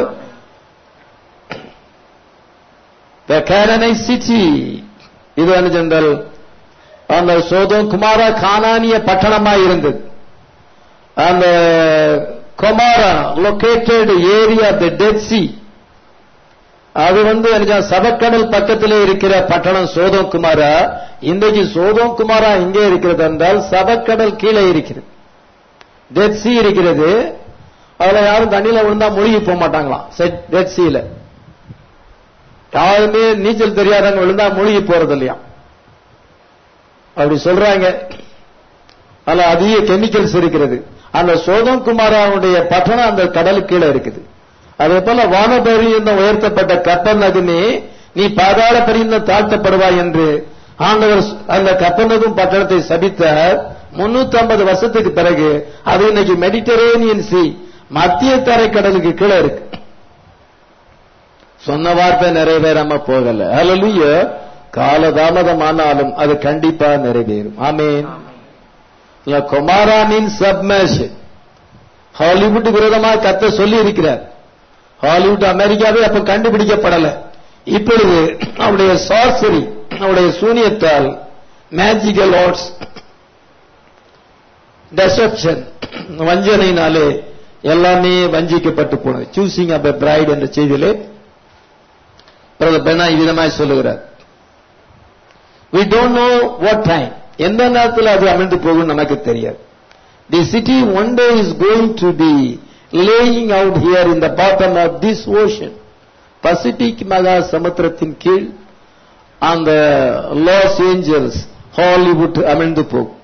The Canaanite city இது என்ன சென்றால் அந்த சோதம் குமாரா கானானிய பட்டணமா இருந்தது அந்த Gomorrah located area the dead sea அது வந்து என்ன சபக்கடல் பக்கத்திலே இருக்கிற பட்டணம் சோதம் குமாரா இன்றைக்கு சோதம் குமாரா இங்கே இருக்கிறது என்றால் சபக்கடல் கீழே இருக்கிறது டெட் சி இருக்கிறது அதுல யாரும் தண்ணியில விழுந்தா மூழ்கி போக மாட்டாங்களாம் டெட் சீல யாருமே நீச்சல் தெரியாதவங்க விழுந்தா மூழ்கி போறது இல்லையா அப்படி சொல்றாங்க அதுல அதிக கெமிக்கல்ஸ் இருக்கிறது அந்த சோதம் குமாராவுடைய பட்டணம் அந்த கடலுக்கு கீழே இருக்குது அதே போல வானபரியந்தம் உயர்த்தப்பட்ட கப்பநகுமே நீ பாதாள பரியந்தம் தாழ்த்தப்படுவாய் என்று ஆண்டவர் அந்த கப்பநகும் பட்டணத்தை சபித்தார் முன்னூத்தி ஐம்பது வருஷத்துக்கு பிறகு அது இன்னைக்கு மெடிட்டரேனியன் சி மத்திய தரை கடலுக்கு கீழே இருக்கு சொன்ன வார்த்தை நிறைவேறாம போகல அல்ல காலதாமதமானாலும் அது கண்டிப்பா நிறைவேறும் ஆமேன் குமாரா மீன் சப்மேஷன் ஹாலிவுட் விரோதமாக கத்த சொல்லி இருக்கிறார் ஹாலிவுட் அமெரிக்காவே அப்ப கண்டுபிடிக்கப்படல இப்பொழுது அவருடைய சாசரி அவருடைய சூனியத்தால் மேஜிக்கல் ஆர்ட்ஸ் டெசப்ஷன் வஞ்சனையினாலே எல்லாமே வஞ்சிக்கப்பட்டு போனது சூசிங் அப் பிரைட் என்ற செய்தியிலே பிரதர் பெனா விதமாய் சொல்லுகிறார் we don't know what time எந்த நேரத்தில் அது அமிழ்ந்து போகும் நமக்கு தெரியாது the city one day is going to be laying out here in the bottom of this ocean Pacific மகா சமுத்திரத்தின் கீழ் அந்த லாஸ் ஏஞ்சல்ஸ் ஹாலிவுட் அமிழ்ந்து போகும்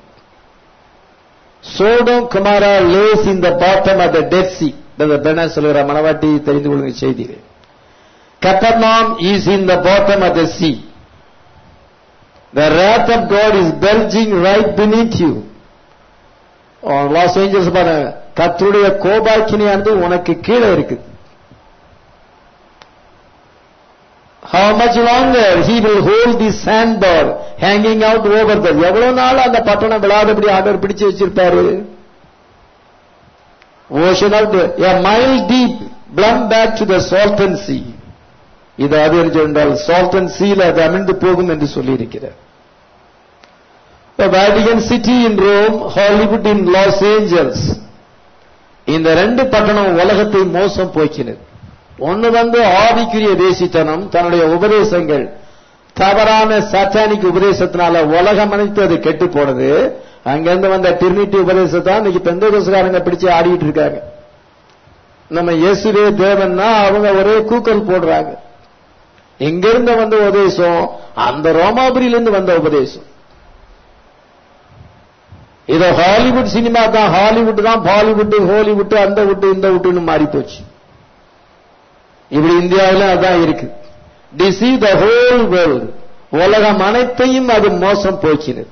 Sodom Gomorrah lays in the bottom of the dead sea பெனா சொல்லுகிற மனவாட்டி தெரிந்து கொள்ளுங்க செய்திகள் Capernaum is in the bottom of the sea The wrath of God is bulging right beneath you. Los Angeles பாருங்க கத்தருடைய கோபாக்கினியானது உனக்கு கீழே இருக்குது How much longer he will hold the sandbar hanging out over there? எவ்வளவு நாள் அந்த பட்டணம் விழாதபடி order பிடிச்சு வச்சிருப்பாரு Ocean of the, a mile deep, blum back to the Salton Sea. இது அது என்று சொன்னால் சால்டன் சீல அது அமிழ்ந்து போகும் என்று சொல்லியிருக்கிறார் Vatican city in Rome Hollywood in Los Angeles இந்த ரெண்டு பட்டணம் உலகத்தை மோசம் போக்கினது ஒன்னு வந்து ஆவிக்குரிய தேசித்தனம் தன்னுடைய உபதேசங்கள் தவறான சாத்தானிக் உபதேசத்தினால உலகம் அனைத்து அது கெட்டு போனது அங்கிருந்து வந்த டிரினிட்டி உபதேசத்தை இன்னைக்கு பெந்தோகசுகாரங்க பிடிச்சு ஆடிட்டு இருக்காங்க நம்ம இயேசுவே தேவன்னா அவங்க ஒரே கூக்கல் போடுறாங்க எங்கிருந்து வந்த உபதேசம் அந்த ரோமாபுரியிலிருந்து வந்த உபதேசம் இத ஹாலிவுட் சினிமா தான் ஹாலிவுட் தான் பாலிவுட் ஹாலிவுட் அந்த விட்டு இந்த விட்டுன்னு மாறி போச்சு இப்படி இந்தியாவில அதான் இருக்கு டிசி த ஹோல் வேர்ல்ட் உலகம் அனைத்தையும் அது மோசம் போக்கினது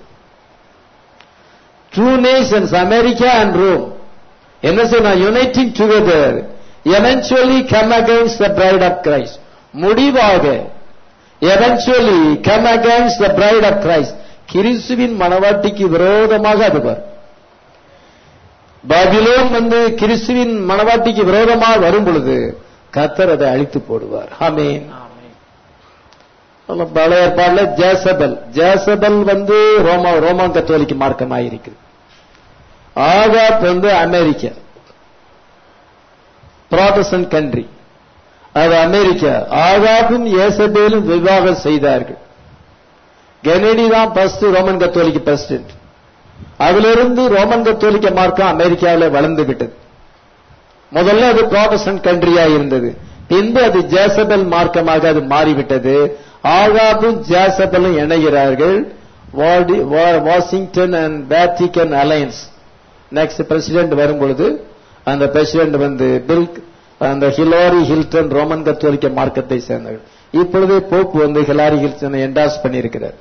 two nations America and Rome என்ன சொன்னா uniting together eventually come against the bride of Christ முடிவாக eventually come against the bride of Christ கிறிஸ்துவின் மனவாட்டிக்கு விரோதமாக அது வரும் பாபிலோன் வந்து கிறிஸ்துவின் மனவாட்டிக்கு விரோதமாக வரும் பொழுது கத்தர் அதை அழித்து போடுவார் ஆமேன் பழைய ஏற்பாடுல ஜேசபல் ஜேசபல் வந்து ரோமா ரோமான் கத்தோலிக்கு மார்க்கமாயிருக்குது ஆகாப் வந்து அமெரிக்கா ப்ராட்டஸ்டன்ட் கண்ட்ரி அது அமெரிக்கா ஆகாப்பும் ஏசபேலும் விவாகம் செய்தார்கள் கெனடி தான் ஃபர்ஸ்ட் ரோமன் கத்தோலிக்க பிரசிடென்ட் அதிலிருந்து ரோமன் கத்தோலிக்க மார்க்கம் அமெரிக்காவில் வளர்ந்து விட்டது முதல்ல அது ப்ராட்டஸ்டன்ட் கண்ட்ரியா இருந்தது பின்பு அது ஜேசபல் மார்க்கமாக அது மாறிவிட்டது ஆகாபும் ஜேசபலும் இணைகிறார்கள் Washington and Vatican alliance next president வரும் பொழுது அந்த பிரசிடென்ட் வந்து பில் அந்த ஹிலாரி ஹில்டன் ரோமன் கத்தோலிக்க மார்க்கத்தை சேர்ந்தவர்கள் இப்பொழுதே போப்பு வந்து ஹிலாரி ஹில்டனை என்டாஸ் பண்ணியிருக்கிறார்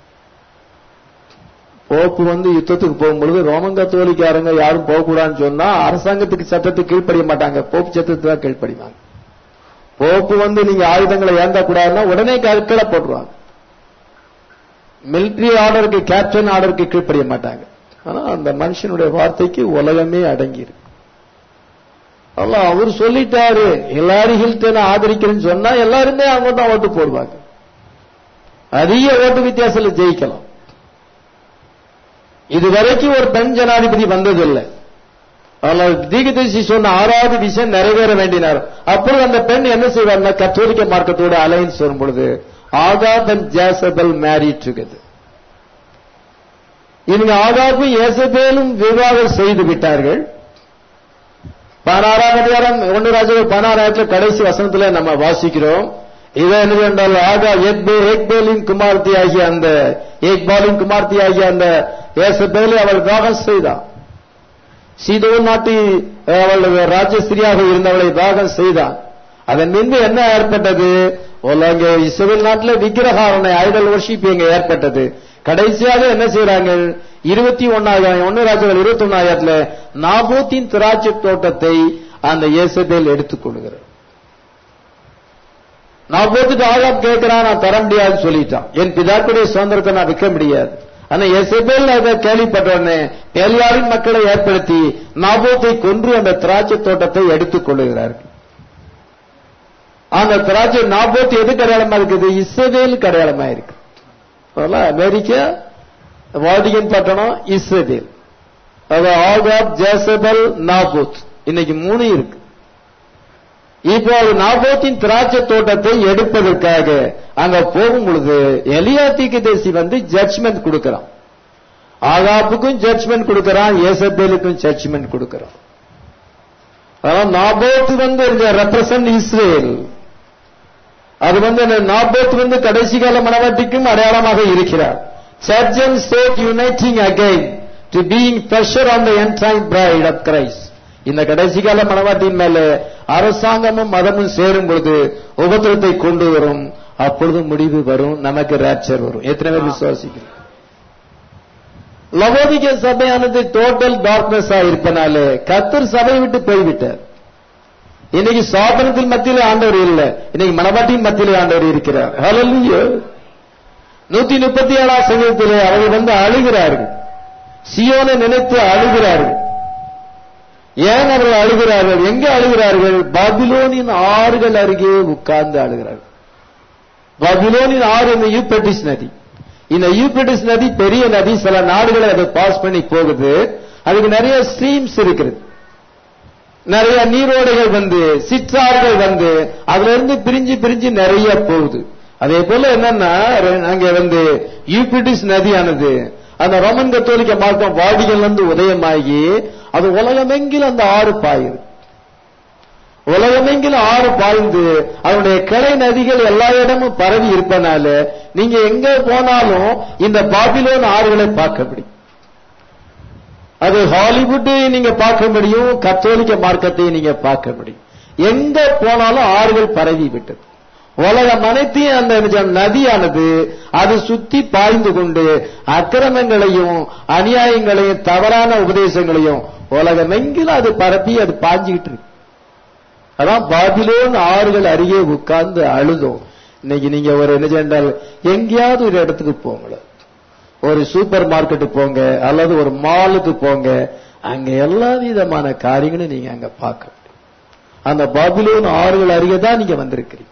போப்பு வந்து யுத்தத்துக்கு போகும்பொழுது ரோமன் கத்தோலிக்காரங்க யாரும் போகக்கூடாதுன்னு சொன்னா அரசாங்கத்துக்கு சட்டத்துக்கு கீழ்ப்படிய மாட்டாங்க போப்பு சட்டத்துக்கு தான் கீழ்ப்படிவாங்க போப்பு வந்து நீங்க ஆயுதங்களை ஏந்தக்கூடாதுன்னா உடனே கீழே போட்டுருவாங்க மிலிட்டரி ஆர்டருக்கு கேப்டன் ஆர்டருக்கு கீழ்ப்படிய மாட்டாங்க ஆனா அந்த மனுஷனுடைய வார்த்தைக்கு உலகமே அடங்கியிருக்கு அல்ல அவர் சொல்லிட்டாரு எல்லாரும் ஹில்டனை ஆதரிக்கிறேன்னு சொன்னா எல்லாருமே அவங்க தான் ஓட்டு போடுவாங்க அதிக ஓட்டு வித்தியாசத்தில் ஜெயிக்கலாம் இதுவரைக்கும் ஒரு பெண் ஜனாதிபதி வந்ததில்லை ஆனால் தீகதரிசி சொன்ன ஆறாவது விஷயம் நிறைவேற வேண்டினார் அப்பொழுது அந்த பெண் என்ன செய்வார்னா கத்தோலிக்க மார்க்கத்தோட அலையன்ஸ் வரும் பொழுது Ahab and Jezebel marry together இவங்க ஆகாப்பும் ஏசபேலும் விவாகம் செய்து விட்டார்கள் பதினாறாம் அதிகாரம் ஒன்று ராஜாவில் பதினாறாயிரத்துல கடைசி வசனத்துல நம்ம வாசிக்கிறோம் இதை என்ன என்றால் ஆகா ஏக்பேலின் குமார்த்தி ஆகிய அந்த ஏக்பாலின் குமார்த்தி ஆகிய அந்த ஏசபேலை அவள் விவாகம் செய்தான் சீதோ நாட்டு அவள் ராஜஸ்திரியாக இருந்தவளை தாகம் செய்தான் அதன் பின்பு என்ன ஏற்பட்டது உலக இஸ்ரேல் நாட்டில் விக்கிரகாரணை ஐடல் வர்ஷிப் இங்க ஏற்பட்டது கடைசியாக என்ன செய்யறாங்க இருபத்தி ஒன்னாயிரம் ஒன்னு ராஜர்கள் இருபத்தி ஒன்னாயிரத்துல நாபூத்தின் திராட்சை தோட்டத்தை அந்த இயேசபேல் எடுத்துக் கொள்கிறார் நாபோத்துக்கு ஆகாப் கேட்கிறான் நான் தர முடியாதுன்னு சொல்லிட்டான் என் பிதாக்குடைய சுதந்திரத்தை நான் விற்க முடியாது ஆனா எசபேல் அதை கேள்விப்பட்ட உடனே எல்லாரின் மக்களை ஏற்படுத்தி நாபோத்தை கொன்று அந்த திராட்சை தோட்டத்தை எடுத்துக் கொள்ளுகிறார்கள் அந்த திராட்சை நாபோத் எது கடையாளமா இருக்குது இஸ்ரேல் கடையாளமா இருக்கு அதனால அமெரிக்கா வாடிகன் பட்டணம் இஸ்ரேல் அது ஆகாப் ஜேசபல் நாபோத் இன்னைக்கு மூணு இருக்கு இப்போ அது நாபோத்தின் திராட்சை தோட்டத்தை எடுப்பதற்காக அங்க போகும் பொழுது எலியா தீர்க்கதரிசி வந்து ஜட்ஜ்மெண்ட் கொடுக்கறான் ஆகாப்புக்கும் ஜட்ஜ்மெண்ட் கொடுக்கறான் ஏசபேலுக்கும் ஜட்ஜ்மெண்ட் கொடுக்கறான் அதனால நாபோத் வந்து ரெப்ரசன்ட் இஸ்ரேல் அது வந்து அந்த நாபோத் வந்து கடைசி கால மனவாட்டிக்கும் அடையாளமாக இருக்கிறார் church and state uniting again to being pressure on the endtime bride of Christ இந்த கடைசி கால மனவாட்டின் மேல அரசாங்கமும் மதமும் சேரும் பொழுது உபத்திரத்தை கொண்டு வரும் அப்பொழுது முடிவு வரும் நமக்கு ரேப்சர் வரும் எத்தனை பேர் விசுவாசிக்கிறோம் லவோதிக சபையானது டோட்டல் டார்க்னஸ் இருப்பனால கத்தர் சபை விட்டு போய்விட்டார் இன்னைக்கு சாதனத்தின் மத்தியில் ஆண்டவர் இல்ல இன்னைக்கு மனவாட்டின் மத்தியில் ஆண்டவர் இருக்கிறார் ஹalleluya நூத்தி முப்பத்தி ஏழாம் சங்கத்திலே அவர்கள் வந்து அழுகிறார்கள் சியோனை நினைத்து அழுகிறார்கள் ஏன் அவர்கள் அழுகிறார்கள் எங்க அழுகிறார்கள் பாபிலோனின் ஆறுகள் அருகே உட்கார்ந்து அழுகிறார்கள் பாபிலோனின் ஆறு இந்த யூப்பட்டிஸ் நதி இந்த யூப்பட்டிஸ் நதி பெரிய நதி சில நாடுகளை அதை பாஸ் பண்ணி போகுது அதுக்கு நிறைய ஸ்ட்ரீம்ஸ் இருக்குது நிறைய நீரோடைகள் வந்து சிற்றாறுகள் வந்து அதுல இருந்து பிரிஞ்சு பிரிஞ்சு நிறைய போகுது அதே போல என்னன்னா ரெ- அங்க வந்து யூபிரிட்டிஸ் நதியானது அந்த ரோமன் கத்தோலிக்க மார்க்கம் வாடிகள் இருந்து உதயமாகி அது உலகமெங்கிலும் அந்த ஆறு பாயுது உலகமெங்கிலும் ஆறு பாய்ந்து அதனுடைய கிளை நதிகள் எல்லா இடமும் பரவி இருப்பனால நீங்க எங்க போனாலும் இந்த பாபிலோன் ஆறுகளை பார்க்க முடியும் அது ஹாலிவுட்டை நீங்க பார்க்க முடியும் கத்தோலிக்க மார்க்கத்தை நீங்க பார்க்க முடியும் எங்க போனாலும் ஆறுகள் பரவி விட்டது உலகம் அனைத்தையும் அந்த நிஜ- நதியானது அது சுத்தி பாய்ந்து கொண்டு அக்கிரமங்களையும் அநியாயங்களையும் தவறான உபதேசங்களையும் உலகமெங்கிலும் அது பரப்பி அது பாஞ்சுக்கிட்டு இருக்கு அதான் பாபிலோன் ஆறுகள் அருகே உட்கார்ந்து அழுதோம் இன்னைக்கு நீங்க ஒரு என்ன சென்றால் எங்கேயாவது ஒரு இடத்துக்கு போங்களேன் ஒரு சூப்பர் மார்க்கெட்டு போங்க அல்லது ஒரு மாலுக்கு போங்க அங்க எல்லா விதமான காரியங்களும் நீங்க அங்க பார்க்க முடியும் அந்த பாபிலோன் ஆறுகள் அருகே தான் நீங்க வந்திருக்கிறீங்க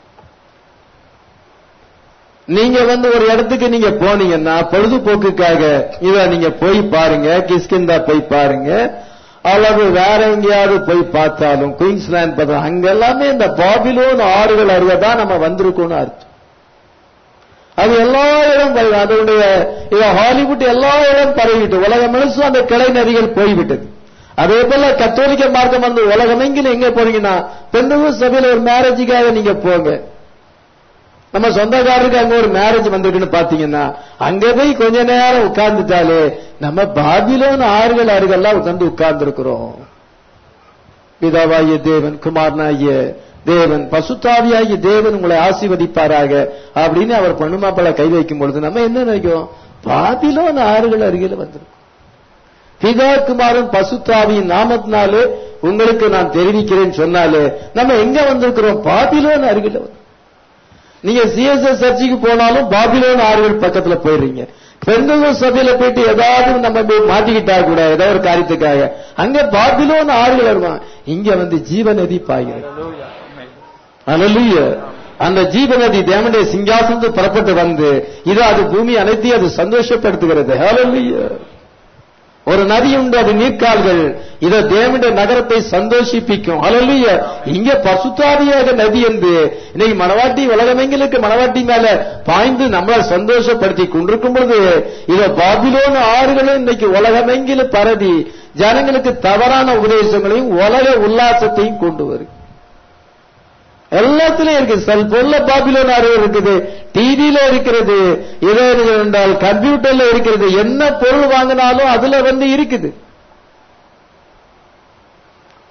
நீங்க வந்து ஒரு இடத்துக்கு நீங்க போனீங்கன்னா பொழுதுபோக்குக்காக இத நீங்க போய் பாருங்க கிஸ்கிந்தா போய் பாருங்க அல்லது வேற எங்கேயாவது போய் பார்த்தாலும் குயின்ஸ்லாந்து பார்த்தா அங்க எல்லாமே இந்த பாபிலோன் ஆறுகள் அருகே தான் நம்ம வந்திருக்கோம்னு அர்த்தம் அது எல்லா இடம் பரவி அதனுடைய இத ஹாலிவுட் எல்லா இடம் பரவிட்டு உலகம் முழுசும் அந்த கிளை நதிகள் போய்விட்டது அதே போல கத்தோலிக்க மார்க்கம் வந்து உலகமெங்கிலும் எங்க போறீங்கன்னா பெண்ணுவும் சபையில ஒரு மேரேஜுக்காக நீங்க போங்க நம்ம சொந்தக்காரருக்கு அங்க ஒரு மேரேஜ் வந்திருக்குன்னு பாத்தீங்கன்னா அங்க போய் கொஞ்ச நேரம் உட்கார்ந்துட்டாலே நம்ம பாபிலோன் ஆறுகள் அருகெல்லாம் உட்கார்ந்து உட்கார்ந்து இருக்கிறோம் பிதாவாகிய தேவன் குமாரனாகிய தேவன் பசுத்தாவியாகிய தேவன் உங்களை ஆசீர்வதிப்பாராக அப்படின்னு அவர் பொண்ணுமாப்பள கை வைக்கும் பொழுது நம்ம என்ன நினைக்கிறோம் பாபிலோன் ஆறுகள் அருகில வந்திருக்கோம் பிதா குமாரன் பசுத்தாவியின் நாமத்தினாலே உங்களுக்கு நான் தெரிவிக்கிறேன்னு சொன்னாலே நம்ம எங்க வந்திருக்கிறோம் பாபிலோன் அருகில வந்து நீங்க சிஎஸ்எஸ் சர்ச்சுக்கு போனாலும் பாபிலோன் ஆறுகள் பக்கத்துல போயிடுறீங்க பெண்கள் சபையில போயிட்டு ஏதாவது நம்ம போய் மாட்டிக்கிட்டா கூட ஏதோ ஒரு காரியத்துக்காக அங்க பாபிலோன் ஆறுகள் இருக்கும் இங்க வந்து ஜீவநதி பாய்கிறது அல்லேலூயா அந்த ஜீவநதி தேவனுடைய சிங்காசனத்து புறப்பட்டு வந்து இது அது பூமி அனைத்தையும் அது சந்தோஷப்படுத்துகிறது ஹalleluya ஒரு நதி உண்டு அது நீர்க்கால்கள் இத தேவனுடைய நகரத்தை சந்தோஷிப்பிக்கும் ஹalleluya இங்க பசுத்தாவியாக நதி என்று இன்னைக்கு மணவாட்டி உலகமெங்கிலுக்கு மணவாட்டி மேல பாய்ந்து நம்மளை சந்தோஷப்படுத்தி கொண்டிருக்கும் பொழுது இத பாபிலோன் ஆறுகளும் இன்னைக்கு உலகமெங்கிலும் பரவி ஜனங்களுக்கு தவறான உபதேசங்களையும் உலக உல்லாசத்தையும் கொண்டு வரும் எல்லாத்துலயும் இருக்குது செல்போன்ல பாபிலோன் ஆறு இருக்குது டிவியில இருக்கிறது இதோ என்றால் கம்ப்யூட்டர்ல இருக்கிறது என்ன பொருள் வாங்கினாலும் அதுல வந்து இருக்குது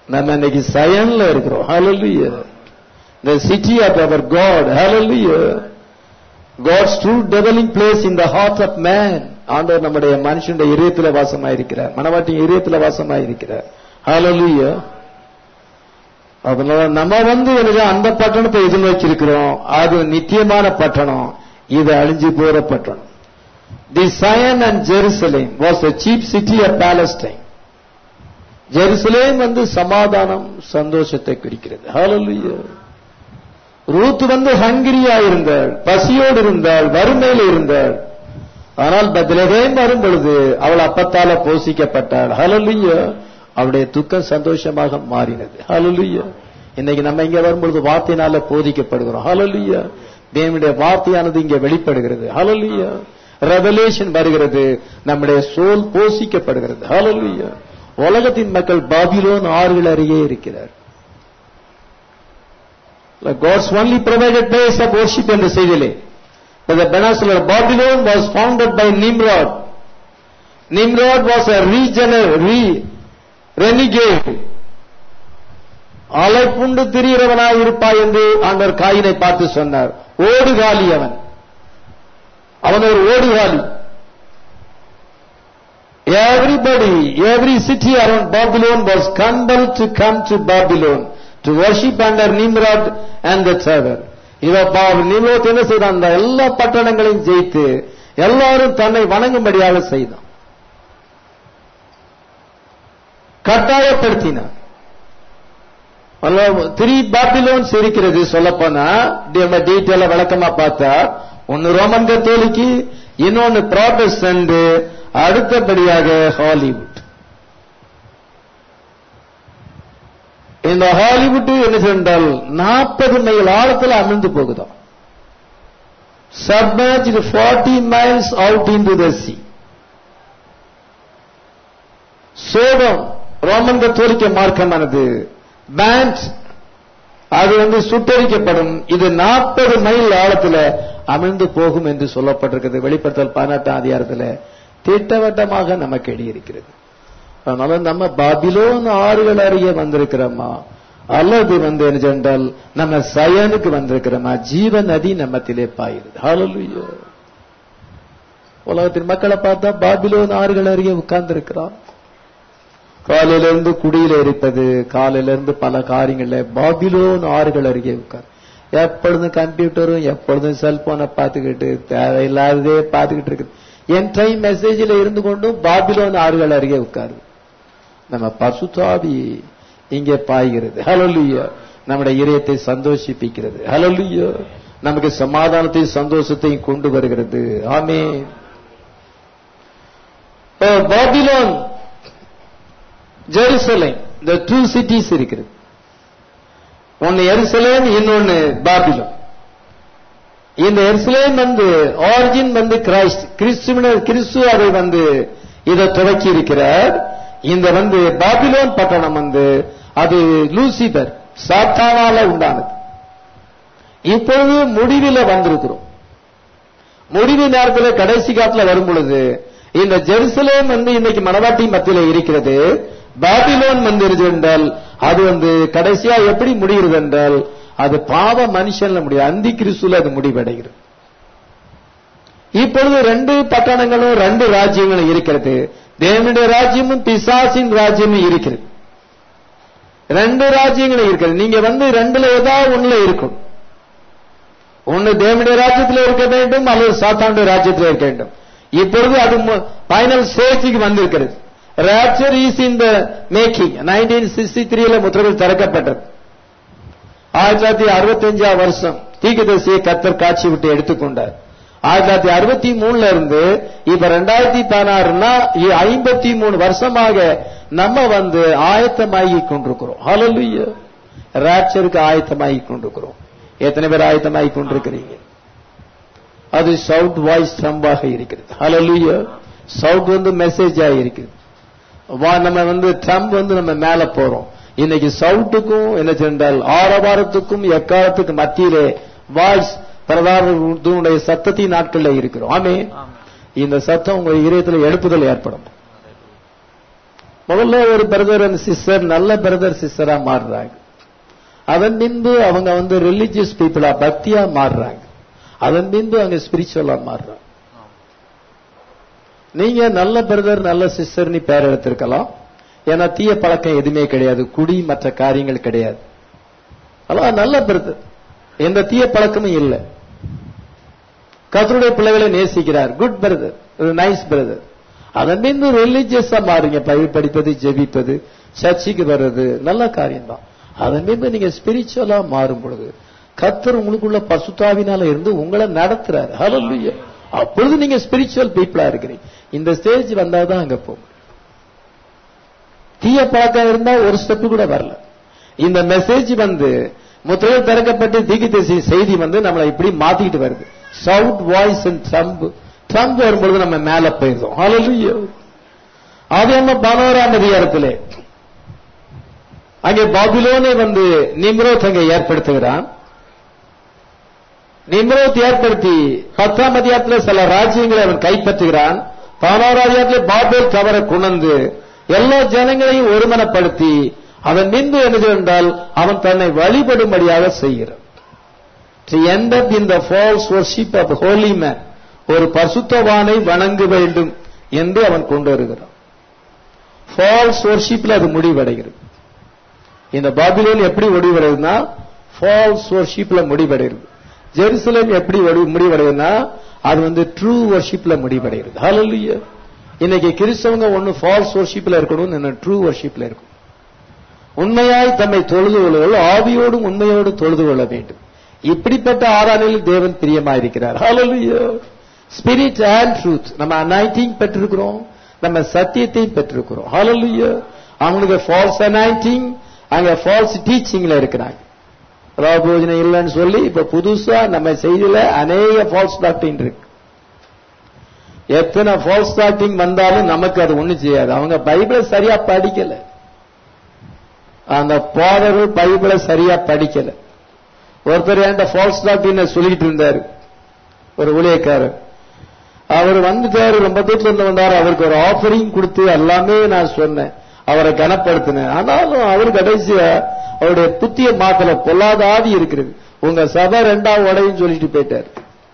நம்ம இன்னைக்கு சயன்ல இருக்கிறோம் ஹalleluya the city of our god hallelujah god's true dwelling place in the heart of man ஆண்டவர் நம்முடைய மனுஷனுடைய இதயத்துல வாசமாயிருக்கிறார் மனவாட்டியின் இதயத்துல வாசமாயிருக்கிறார் hallelujah அதனால நம்ம வந்து எனக்கு அந்த பட்டணத்தை எதிர்நோக்கி அது நித்தியமான பட்டணம் இது அழிஞ்சு போற பட்டணம் the Zion and Jerusalem was the chief city of Palestine Jerusalem வந்து சமாதானம் சந்தோஷத்தை குறிக்கிறது ஹalleluya ரூத் வந்து ஹங்கிரியா இருந்தாள் பசியோடு இருந்தாள் வறுமையில் இருந்தாள் ஆனால் பதிலகேம் வரும் பொழுது அவள் அப்பத்தால போஷிக்கப்பட்டாள் ஹalleluya அவளுடைய துக்கம் சந்தோஷமாக மாறினது ஹalleluya இன்னைக்கு நம்ம இங்க வரும்பொழுது வார்த்தையினால போதிக்கப்படுகிறோம் ஹalleluya தேவனுடைய வார்த்தையானது இங்க வெளிப்படுகிறது ஹalleluya ரெவலேஷன் வருகிறது நம்முடைய சோல் போஷிக்கப்படுகிறது ஹalleluya உலகத்தின் மக்கள் பாபிலோன் ஆறுகள் அருகே இருக்கிறார் God's only provided place of worship என்ற செய்தியிலே the peninsula of Babylon was founded by Nimrod. Nimrod was a regener- re- renegade. அலைப்புண்டு திரிகிறவனாய் இருப்பாய் என்று ஆண்டவர் காயினை பார்த்து சொன்னார் ஓடுகாலி அவன் அவன் ஒரு ஓடுகாலி Everybody, every city around Babylon was compelled to come to Babylon to worship under Nimrod and the tower. இவ நிம்ரோத் என்ன செய்தான் அந்த எல்லா பட்டணங்களையும் ஜெயித்து எல்லாரும் தன்னை வணங்கும்படியாக செய்தான் கட்டாயப்படுத்தினான் த்ரீ பாபிலோன்ஸ் இருக்கிறது சொல்லப்போனா நம்ம டீட்டெயில விளக்கமா பார்த்தா ஒன்னு ரோமன் கத்தோலிக்கு இன்னொன்னு ப்ராட்டஸ்டன்ட் அடுத்தபடியாக ஹாலிவுட் இந்த ஹாலிவுட் என்ன சென்றால் நாற்பது மைல் ஆழத்தில் அமிழ்ந்து போகுதாம் submerged 40 miles out into the sea சோடம் ரோமன் கத்தோலிக்க மார்க்கமானது பேண்ட் அது வந்து சுட்டரிக்கப்படும் இது நாற்பது மைல் ஆழத்துல அமிழ்ந்து போகும் என்று சொல்லப்பட்டிருக்கிறது வெளிப்படுத்தல் பதினெட்டாம் அதிகாரத்துல திட்டவட்டமாக நமக்கு எழுதியிருக்கிறது அதனால நம்ம பாபிலோன் ஆறுகள் அருகே வந்திருக்கிறோமா அல்லது வந்து என்ன சென்றால் நம்ம சயனுக்கு வந்திருக்கிறோமா ஜீவ நதி நம்மத்திலே பாயுது ஹalleluya உலகத்தின் மக்களை பார்த்தா பாபிலோன் ஆறுகள் அருகே உட்கார்ந்து இருக்கிறான் காலையில இருந்து குடியில இருப்பது காலையில இருந்து பல காரியங்கள்ல பாபிலோன் ஆறுகள் அருகே உட்கார் எப்பொழுதும் கம்ப்யூட்டரும் எப்பொழுதும் செல்போனை பார்த்துக்கிட்டு தேவையில்லாததே பார்த்துக்கிட்டு இருக்கு என் டைம் மெசேஜில் இருந்து கொண்டும் பாபிலோன் ஆறுகள் அருகே உட்காரு நம்ம பசுதாவி இங்கே பாய்கிறது ஹலலுயா நம்முடைய இதயத்தை சந்தோஷிப்பிக்கிறது ஹலலுயா நமக்கு சமாதானத்தையும் சந்தோஷத்தையும் கொண்டு வருகிறது ஆமே பாபிலோன் ஜெருசலேம் இந்த டூ சிட்டிஸ் இருக்கிறது ஒன்னு எருசலேம் இன்னொன்னு பாபிலோன் இந்த எருசலேம் வந்து ஆரிஜின் வந்து கிரைஸ்ட் கிறிஸ்துவ கிறிஸ்து அதை வந்து இதை துவக்கி இருக்கிறார் இந்த வந்து பாபிலோன் பட்டணம் வந்து அது லூசிபர் சாத்தானால உண்டானது இப்பொழுது முடிவில வந்திருக்கிறோம் முடிவு நேரத்தில் கடைசி காலத்துல வரும் பொழுது இந்த ஜெருசலேம் வந்து இன்னைக்கு மனவாட்டி மத்தியில இருக்கிறது பாபிலோன் வந்து என்றால் அது வந்து கடைசியா எப்படி முடிகிறது என்றால் அது பாவ மனுஷன்ல முடியும் அந்தி கிறிஸ்துல அது முடிவடைகிறது இப்பொழுது ரெண்டு பட்டணங்களும் ரெண்டு ராஜ்யங்களும் இருக்கிறது தேவனுடைய ராஜ்யமும் பிசாசின் ராஜ்யமும் இருக்கிறது ரெண்டு ராஜ்யங்களும் இருக்கிறது நீங்க வந்து ரெண்டுல ஏதாவது ஒண்ணுல இருக்கும் ஒன்னு தேவனுடைய ராஜ்யத்தில் இருக்க வேண்டும் அல்லது சாத்தானுடைய ராஜ்யத்தில் இருக்க வேண்டும் இப்பொழுது அது பைனல் ஸ்டேஜுக்கு வந்திருக்கிறது rapture is in the making nineteen sixty த்ரீல முத்திரைகள் திறக்கப்பட்டது ஆயிரத்தி தொள்ளாயிரத்தி அறுபத்தி அஞ்சாம் வருஷம் தீக்கதரிசியை கத்தர் காட்சி விட்டு எடுத்துக்கொண்டார் ஆயிரத்தி தொள்ளாயிரத்தி அறுபத்தி மூணுல இருந்து இப்ப ரெண்டாயிரத்தி பதினாறுனா ஐம்பத்தி மூணு வருஷமாக நம்ம வந்து ஆயத்தமாகி கொண்டிருக்கிறோம் ஹலலுய ராப்சருக்கு ஆயத்தமாகி கொண்டிருக்கிறோம் எத்தனை பேர் ஆயத்தமாகி கொண்டிருக்கிறீங்க அது சவுட் வாய்ஸ் ட்ரம்பாக இருக்கிறது ஹலலுய சவுட் வந்து மெசேஜ் இருக்குது நம்ம வந்து ட்ரம்ப் வந்து நம்ம மேல போறோம் இன்னைக்கு சவுட்டுக்கும் என்ன சென்றால் ஆரவாரத்துக்கும் எக்காலத்துக்கு மத்தியிலே வாய்ஸ் பிரதான சத்தத்தின் நாட்கள்ல இருக்கிறோம் ஆமே இந்த சத்தம் உங்க இதயத்தில் எழுப்புதல் ஏற்படும் முதல்ல ஒரு பிரதர் அண்ட் சிஸ்டர் நல்ல பிரதர் சிஸ்டரா மாறுறாங்க அதன் பின்பு அவங்க வந்து ரிலிஜியஸ் பீப்புளா பக்தியா மாறுறாங்க அதன் பின்பு அவங்க ஸ்பிரிச்சுவலா மாறுறாங்க நீங்க நல்ல பிரதர் நல்ல சிஸ்டர் நீ பேர் எடுத்திருக்கலாம் ஏன்னா தீய பழக்கம் எதுவுமே கிடையாது குடி மற்ற காரியங்கள் கிடையாது அதான் நல்ல பிரதர் எந்த தீய பழக்கமும் இல்லை கத்தருடைய பிள்ளைகளை நேசிக்கிறார் குட் பிரதர் நைஸ் பிரதர் அதன் பின்பு ரிலிஜியஸா மாறுங்க பயிர் படிப்பது ஜெபிப்பது சர்ச்சுக்கு வர்றது நல்ல காரியம் தான் அதன் பின்பு நீங்க ஸ்பிரிச்சுவலா மாறும் பொழுது கத்தர் உங்களுக்குள்ள பசுத்தாவினால இருந்து உங்களை நடத்துறாரு ஹalleluya அப்பொழுது நீங்க ஸ்பிரிச்சுவல் பீப்புளா இருக்கிறீங்க இந்த ஸ்டேஜ் வந்தாதான் அங்க போகும் தீய பழக்கம் இருந்தா ஒரு ஸ்டெப் கூட வரல இந்த மெசேஜ் வந்து முத்திரையில் திறக்கப்பட்டு தீக்கு திசை செய்தி வந்து நம்மளை இப்படி மாத்திக்கிட்டு வருது shout voice and trump trump வரும்பொழுது நம்ம மேல போயிருந்தோம் ஹalleluya அது என்ன பதினோராம் அதிகாரத்திலே அங்கே பாபிலோனை வந்து நிம்ரோத் அங்கே ஏற்படுத்துகிறான் நிம்ரோத் ஏற்படுத்தி பத்தாம் அதிகாரத்தில் சில ராஜ்யங்களை அவன் கைப்பற்றுகிறான் பதினோராம் அதிகாரத்தில் பாபேல் தவற குணந்து எல்லா ஜனங்களையும் ஒருமனப்படுத்தி அவன் பின்பு என்னது என்றால் அவன் தன்னை வழிபடும்படியாக செய்கிறான் to end up in the false worship of holy man ஒரு பசுத்தவானை வணங்க வேண்டும் என்று அவன் கொண்டு வருகிறான் ஃபால்ஸ் worshipல அது முடிவடைகிறது இந்த பாபிலோன் எப்படி முடிவடையுதுன்னா ஃபால்ஸ் worshipல முடிவடைகிறது ஜெருசலேம் எப்படி வடி- முடிவடையுதுன்னா அது வந்து ட்ரூ worshipல முடிவடைகிறது ஹalleluya இன்னைக்கு கிறிஸ்தவங்க ஒன்னு ஃபால்ஸ் worshipல இருக்கணும் இன்னும் ட்ரூ worshipல இருக்கும் உண்மையாய் தம்மை தொழுது கொள்ளுங்கள் ஆவியோடும் உண்மையோடு தொழுது கொள்ள வேண்டும் இப்படிப்பட்ட ஆராதனையில் தேவன் பிரியமாயிருக்கிறார் ஹalleluya ஸ்பிரிட் அண்ட் ட்ரூத் நம்ம அனாயிட்டிங் பெற்றிருக்கிறோம் நம்ம சத்தியத்தையும் பெற்றிருக்கிறோம் ஹalleluya அவங்களுக்கு ஃபால்ஸ் அனாயிட்டிங் அங்க ஃபால்ஸ் டீச்சிங்ல இருக்கிறாங்க ராபோஜனம் இல்லைன்னு சொல்லி இப்ப புதுசா நம்ம செய்தியில அநேக ஃபால்ஸ் டாக்டிங் இருக்கு எத்தனை ஃபால்ஸ் டாக்டிங் வந்தாலும் நமக்கு அது ஒண்ணும் செய்யாது அவங்க பைபிளை சரியா படிக்கல அந்த பாடர்கள் பைபிளை சரியா படிக்கல ஒருத்தர் என்கிட்ட ஃபால்ஸ் டாக்டின் சொல்லிட்டு இருந்தாரு ஒரு ஊழியக்காரர் அவர் வந்துட்டாரு ரொம்ப தூரத்துல இருந்து வந்தாரு அவருக்கு ஒரு ஆஃபரிங் கொடுத்து எல்லாமே நான் சொன்னேன் அவரை கனப்படுத்தினேன் ஆனாலும் அவர் கடைசியா அவருடைய புத்திய மாத்தல பொல்லாத ஆவி இருக்கிறது உங்க சபை ரெண்டாவது உடையும் சொல்லிட்டு போயிட்டாரு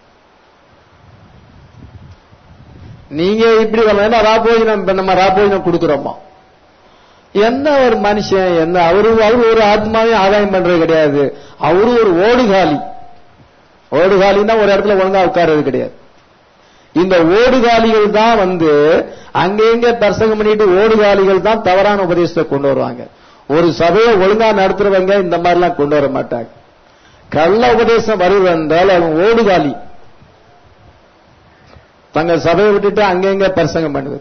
நீங்க இப்படி வரலாம் ராபோஜனம் இப்ப நம்ம ராபோஜனம் கொடுக்கிறோமா என்ன ஒரு மனுஷன் என்ன அவரு அவரு ஒரு ஆத்மாவையும் ஆதாயம் பண்றது கிடையாது அவரு ஒரு ஓடுகாலி ஓடுகாலின்னா ஒரு இடத்துல ஒழுங்கா உட்கார்றது கிடையாது இந்த ஓடுகாலிகள் தான் வந்து அங்கங்க பிரசங்கம் பண்ணிட்டு ஓடுகாலிகள் தான் தவறான உபதேசத்தை கொண்டு வருவாங்க ஒரு சபையை ஒழுங்கா நடத்துறவங்க இந்த மாதிரிலாம் கொண்டு வர மாட்டாங்க கள்ள உபதேசம் வருவது என்றால் அவன் ஓடுகாலி தங்க சபையை விட்டுட்டு அங்கங்க பிரசங்கம் பண்ணுவது